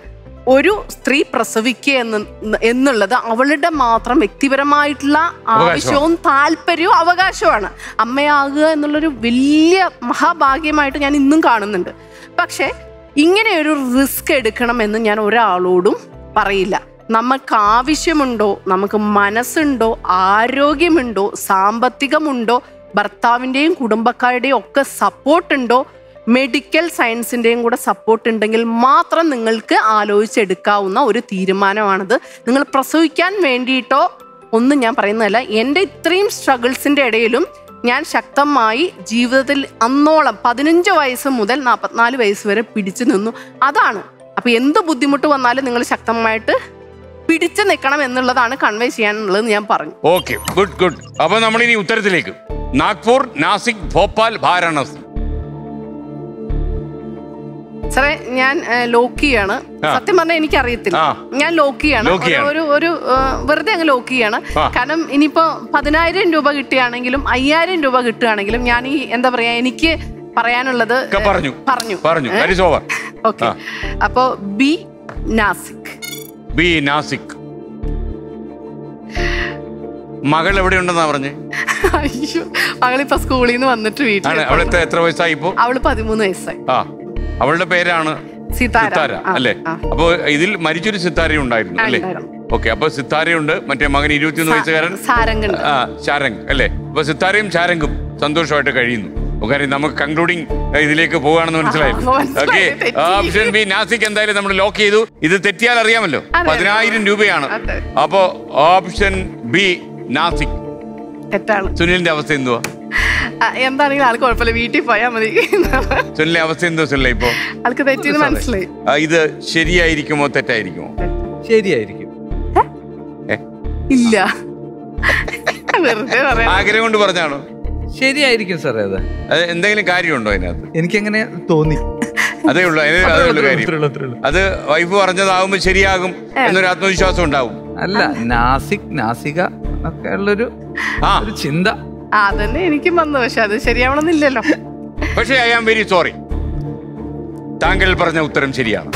ഒരു സ്ത്രീ പ്രസവിക്കുക എന്ന് എന്നുള്ളത് അവളുടെ മാത്രം വ്യക്തിപരമായിട്ടുള്ള ആവശ്യവും താല്പര്യവും അവകാശവുമാണ് അമ്മയാകുക എന്നുള്ളൊരു വലിയ മഹാഭാഗ്യമായിട്ട് ഞാൻ ഇന്നും കാണുന്നുണ്ട് പക്ഷേ ഇങ്ങനെ ഒരു റിസ്ക് എടുക്കണമെന്ന് ഞാൻ ഒരാളോടും പറയില്ല നമുക്ക് ആവശ്യമുണ്ടോ നമുക്ക് മനസ്സുണ്ടോ ആരോഗ്യമുണ്ടോ സാമ്പത്തികമുണ്ടോ ഭർത്താവിൻ്റെയും കുടുംബക്കാരുടെയും ഒക്കെ സപ്പോർട്ടുണ്ടോ മെഡിക്കൽ സയൻസിൻ്റെയും കൂടെ സപ്പോർട്ട് ഉണ്ടെങ്കിൽ മാത്രം നിങ്ങൾക്ക് ആലോചിച്ചെടുക്കാവുന്ന ഒരു തീരുമാനമാണിത് നിങ്ങൾ പ്രസവിക്കാൻ വേണ്ടിയിട്ടോ ഒന്നും ഞാൻ പറയുന്നതല്ല എൻ്റെ ഇത്രയും സ്ട്രഗിൾസിൻ്റെ ഇടയിലും ഞാൻ ശക്തമായി ജീവിതത്തിൽ അന്നോളം പതിനഞ്ച് വയസ്സ് മുതൽ നാൽപ്പത്തിനാല് വയസ്സ് വരെ പിടിച്ചു നിന്നു അതാണ് അപ്പൊ എന്ത് ബുദ്ധിമുട്ട് വന്നാലും നിങ്ങൾ ശക്തമായിട്ട് പിടിച്ചു നിൽക്കണം എന്നുള്ളതാണ് കൺവേ ചെയ്യാനുള്ളത് ഞാൻ പറഞ്ഞു ഓക്കെ ഗുഡ് ഗുഡ് അപ്പൊ നമ്മൾ ഇനി ഉത്തരത്തിലേക്ക് നാഗ്പൂർ നാസിക് ഭോപ്പാൽ വാരാണസി സാറേ ഞാൻ ഏഹ്, ലോക്കിയാണ് ആ. സത്യം പറഞ്ഞാൽ എനിക്ക് അറിയത്തില്ല ആ. ഞാൻ ലോക്കിയാണ് ലോക്കിയാണ്. ഒരു ഒരു ഏഹ്, വെറുതെ അങ്ങ് ലോക്കിയാണ് ആ. കാരണം ഇനിയിപ്പോ പതിനായിരം രൂപ കിട്ടുകയാണെങ്കിലും അയ്യായിരം രൂപ കിട്ടുകയാണെങ്കിലും ഞാൻ ഈ എന്താ പറയാ എനിക്ക് പറയാനുള്ളത് ഒക്കെ ഏഹ്, പറഞ്ഞു പറഞ്ഞു പറഞ്ഞു ഏഹ്? ദാറ്റ് ഈസ് ഓവർ ഓക്കെ ആ. അപ്പോ ബി നാസിക് ബി നാസിക് മകൾ എവിടെയുണ്ടെന്നാ പറഞ്ഞേ അയ്യോ മകളിപ്പോ സ്കൂളിൽ നിന്ന് വന്നിട്ട് ആണ് വീട്ടിൽ അവൾ എത്ര എത്ര വയസ്സായി ഇപ്പോ അവള് പതിമൂന്ന് വയസ്സായി ആ അവളുടെ പേരാണ് സിതാര സിത്താര ആ, അല്ലേ ആ. അപ്പൊ ഇതിൽ മരിച്ചൊരു സിത്താര ഉണ്ടായിരുന്നു ആ, അല്ലേ ഉണ്ടായിരുന്നു. ഓക്കെ അപ്പൊ സിത്താരയുണ്ട് മറ്റേ മകൻ ഇരുപത്തിയൊന്ന് വയസ്സുകാരൻ സാരംഗുണ്ട് ആ ശാരംഗ് അല്ലേ അപ്പൊ സിത്താരയും ശാരംഗും സന്തോഷമായിട്ട് കഴിയുന്നു കാര്യം നമുക്ക് കൺക്ലൂഡിങ് ഇതിലേക്ക് പോവുകയാണെന്ന് മനസ്സിലായി ആ, മനസ്സിലായി. ഓക്കെ തെറ്റി. ഓപ്ഷൻ ബി നാസിക് എന്തായാലും നമ്മൾ ലോക്ക് ചെയ്തു ഇത് തെറ്റിയാൽ അറിയാമല്ലോ അതെ. പതിനായിരം രൂപയാണ് അതെ. അപ്പോ ഓപ്ഷൻ ബി നാസിക് തെറ്റാണ് സുനിലിന്റെ അവസ്ഥ എന്തുവാ ആ, എന്താണെങ്കിലും ആൾക്ക് കുഴപ്പമില്ല വീട്ടിൽ പോയാ മതി സുനിലിന്റെ അവസ്ഥ എന്തോ സുനില ഇപ്പോ ആൾക്ക് തെറ്റിന്ന് മനസ്സിലായി ആ, ഇത് ശരിയായിരിക്കുമോ തെറ്റായിരിക്കുമോ ശരിയായിരിക്കും ഏ? ഇല്ല വെറുതെ പറയാം ആഗ്രഹം കൊണ്ട് പറഞ്ഞാണോ ശരിയായിരിക്കും സാറേ അത് അത് എന്തെങ്കിലും കാര്യമുണ്ടോ അതിനകത്ത് എനിക്കങ്ങനെ തോന്നി അതേ ഉള്ളൂ അതിന് അത്രേ അതേ ഉള്ളൂ, ഉള്ളൂ അത്രേ കാര്യം ഉള്ളൂ, അത്രേ ഉള്ളൂ. അത് വൈഫ് പറഞ്ഞതാവുമ്പോ ശരിയാകും എന്നൊരു ആത്മവിശ്വാസം ഉണ്ടാവും അല്ല നാസിക് നാസിക ഒക്കെ ഉള്ളൊരു ആ ഒരു ചിന്ത ആ, അതന്നെ എനിക്കും വന്നു പക്ഷെ അത് ശരിയാവണമെന്നില്ലല്ലോ പക്ഷേ ഐ ആം വെരി സോറി താങ്കൾ പറഞ്ഞ ഉത്തരം ശരിയാണ്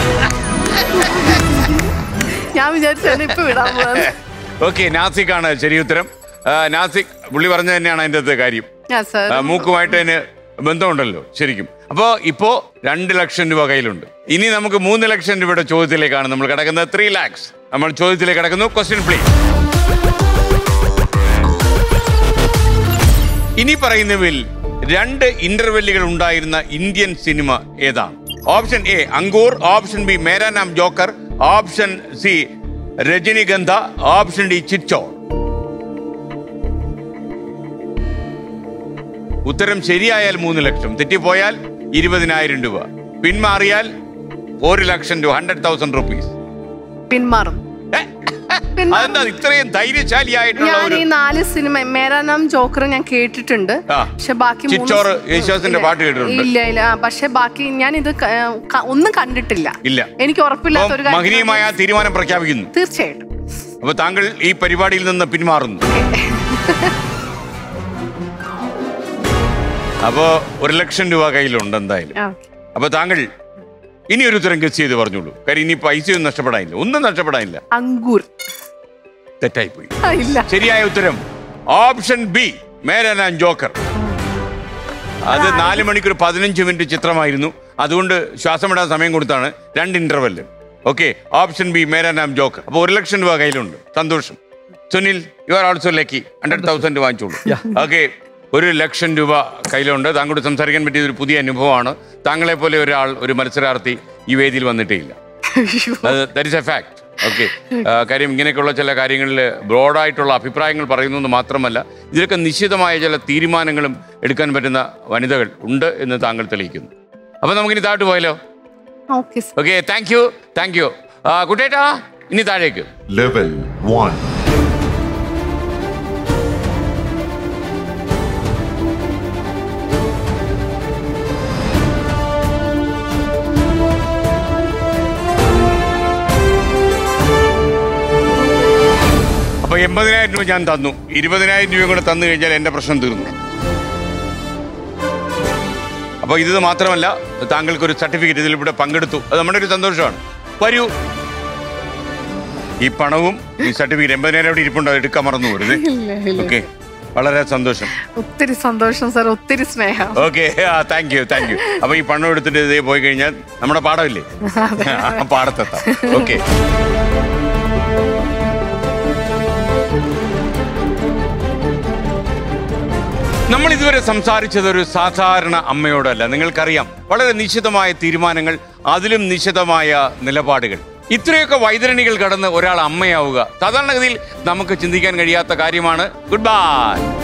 ഞാൻ വിചാരിച്ചാണ് ഇപ്പൊ വിടാൻ പോകുന്നത് ഓക്കെ നാസിക് ആണ് ശരി ഉത്തരം ആ, നാസിക് പുള്ളി പറഞ്ഞ തന്നെയാണ് അതിൻ്റെ അകത്ത് കാര്യം ആ സാർ ആ, മൂക്കുമായിട്ട് അതിന് ബന്ധമുണ്ടല്ലോ ശരിക്കും അപ്പോ ഇപ്പോ രണ്ട് ലക്ഷം രൂപ കയ്യിലുണ്ട് ഇനി നമുക്ക് മൂന്ന് ലക്ഷം രൂപയുടെ ചോദ്യത്തിലേക്കാണ് നമ്മൾ കിടക്കുന്നത് ത്രീ ലാക്സ് നമ്മൾ ചോദ്യത്തിലേക്ക് കിടക്കുന്നു ക്വസ്റ്റ്യൻ പ്ലീസ് ഇനി പറയുന്നവയിൽ രണ്ട് ഇന്റർവെല്ലുകൾ ഉണ്ടായിരുന്ന ഇന്ത്യൻ സിനിമ ഏതാണ് option A Ankur option B Mera Naam Joker option C Rajnigandha option D Chhichhore ഉത്തരം ശരിയായാൽ മൂന്ന് ലക്ഷം തെറ്റിപ്പോയാൽ ഇരുപതിനായിരം രൂപ പിന്മാറിയാൽ ഒരു ലക്ഷം രൂപ ഹൺഡ്രഡ് തൗസൻഡ് റുപ്പീസ് പിന്മാറും പിന്മാറും. അതെന്താ ഇത്രയും ധൈര്യശാലിയായിട്ടുള്ള ഞാൻ ഒരു ഈ നാല് സിനിമ മേരാ നാം ജോക്കർ ഞാൻ കേട്ടിട്ടുണ്ട് ആ. പക്ഷെ ബാക്കി മൂന്ന് ചിറ്റോർ സി- യേശുദാസിന്റെ ഇല്ല. പാട്ട് കേട്ടിട്ടുണ്ട്. ഇല്ല ഇല്ല ആ, പക്ഷെ ബാക്കി ഞാൻ ഇത് ക- ക- ഒന്നും കണ്ടിട്ടില്ല ഇല്ല എനിക്ക് ഉറപ്പില്ലാത്ത ഒരു അപ്പം മഹനീയമായ കാര്യം തീരുമാനം പ്രഖ്യാപിക്കുന്നു തീർച്ചയായിട്ടും അപ്പൊ താങ്കൾ ഈ പരിപാടിയിൽ നിന്ന് പിന്മാറുന്നു അപ്പോ ഒരു ലക്ഷം രൂപ കയ്യിലുണ്ട് എന്തായാലും ആ, അപ്പൊ താങ്കൾ ഇനി ഒരു ഉത്തരം ഗസ് ചെയ്ത് പറഞ്ഞോളൂ കാര്യം ഇനി പൈസയൊന്നും നഷ്ടപ്പെടാനില്ല ഒന്നും നഷ്ടപ്പെടാനില്ല അങ്കൂർ തെറ്റായിപ്പോയി ആ, ഇല്ല ശരിയായ ഉത്തരം ഓപ്ഷൻ ബി മേരനാൻ ജോക്കർ അത് നാല് മണിക്കൂർ പതിനഞ്ച് മിനിറ്റ് ചിത്രമായിരുന്നു അതുകൊണ്ട് ശ്വാസമിടാൻ സമയം കൊടുത്താണ് രണ്ട് interval okay option B Mera Naam Joker അപ്പൊ ഒരു ലക്ഷം രൂപ കയ്യിലുണ്ട് സന്തോഷം Sunil you are also lucky hundred thousand വാങ്ങിച്ചോളൂ ഓക്കെ ഒരു ലക്ഷം രൂപ കയ്യിലുണ്ട് താങ്കളോട് സംസാരിക്കാൻ പറ്റിയ ഒരു പുതിയ അനുഭവമാണ് താങ്കളെ പോലെ ഒരാൾ ഒരു മത്സരാർത്ഥി ഈ വേദിയിൽ വന്നിട്ടേ ഇല്ല that is a fact okay കാര്യം ഇങ്ങനെയൊക്കെയുള്ള ചില കാര്യങ്ങളിൽ ബ്രോഡായിട്ടുള്ള അഭിപ്രായങ്ങൾ പറയുന്നു എന്ന് മാത്രമല്ല ഇതിലൊക്കെ നിശ്ചിതമായ ചില തീരുമാനങ്ങളും എടുക്കാൻ പറ്റുന്ന വനിതകൾ ഉണ്ട് എന്ന് താങ്കൾ തെളിയിക്കുന്നു അപ്പൊ നമുക്കിനി താഴോട്ട് പോയാലോ okay sir okay thank you thank you കുട്ടേട്ടാ ഇനി താഴേക്ക് ലെവൽ വൺ അപ്പൊ എൺപതിനായിരം രൂപ ഞാൻ തന്നു ഇരുപതിനായിരം രൂപ കൂടെ തന്നു കഴിഞ്ഞാൽ എന്റെ പ്രശ്നം തീർന്നു അപ്പൊ ഇത് മാത്രമല്ല താങ്കൾക്ക് ഒരു സർട്ടിഫിക്കറ്റ് ഇതിൽ ഇവിടെ പങ്കെടുത്തു അത് നമ്മുടെ ഒരു സന്തോഷമാണ് വരൂ ഈ പണവും ഈ സർട്ടിഫിക്കറ്റ് എൺപതിനായിരം അവിടെ ഇരിപ്പുണ്ടോ അത് എടുക്കാൻ മറന്നു പോരുത് ഓക്കെ വളരെ സന്തോഷം ഒത്തിരി സന്തോഷം സാർ ഒത്തിരി സ്നേഹം ഓക്കെ ആ താങ്ക് യു താങ്ക് യു അപ്പൊ ഈ പണം എടുത്തിട്ട് ഇതേ പോയി കഴിഞ്ഞാൽ നമ്മുടെ പാടമില്ലേ ആ പാടത്തെത്താം ഓക്കെ നമ്മൾ ഇതുവരെ സംസാരിച്ചത് ഒരു സാധാരണ അമ്മയോടല്ല നിങ്ങൾക്കറിയാം വളരെ നിശ്ചിതമായ തീരുമാനങ്ങൾ അതിലും നിശ്ചിതമായ നിലപാടുകൾ ഇത്രയൊക്കെ വൈതരണികൾ കടന്ന് ഒരാൾ അമ്മയാവുക സാധാരണഗതിയിൽ നമുക്ക് ചിന്തിക്കാൻ കഴിയാത്ത കാര്യമാണ് ഗുഡ് ബൈ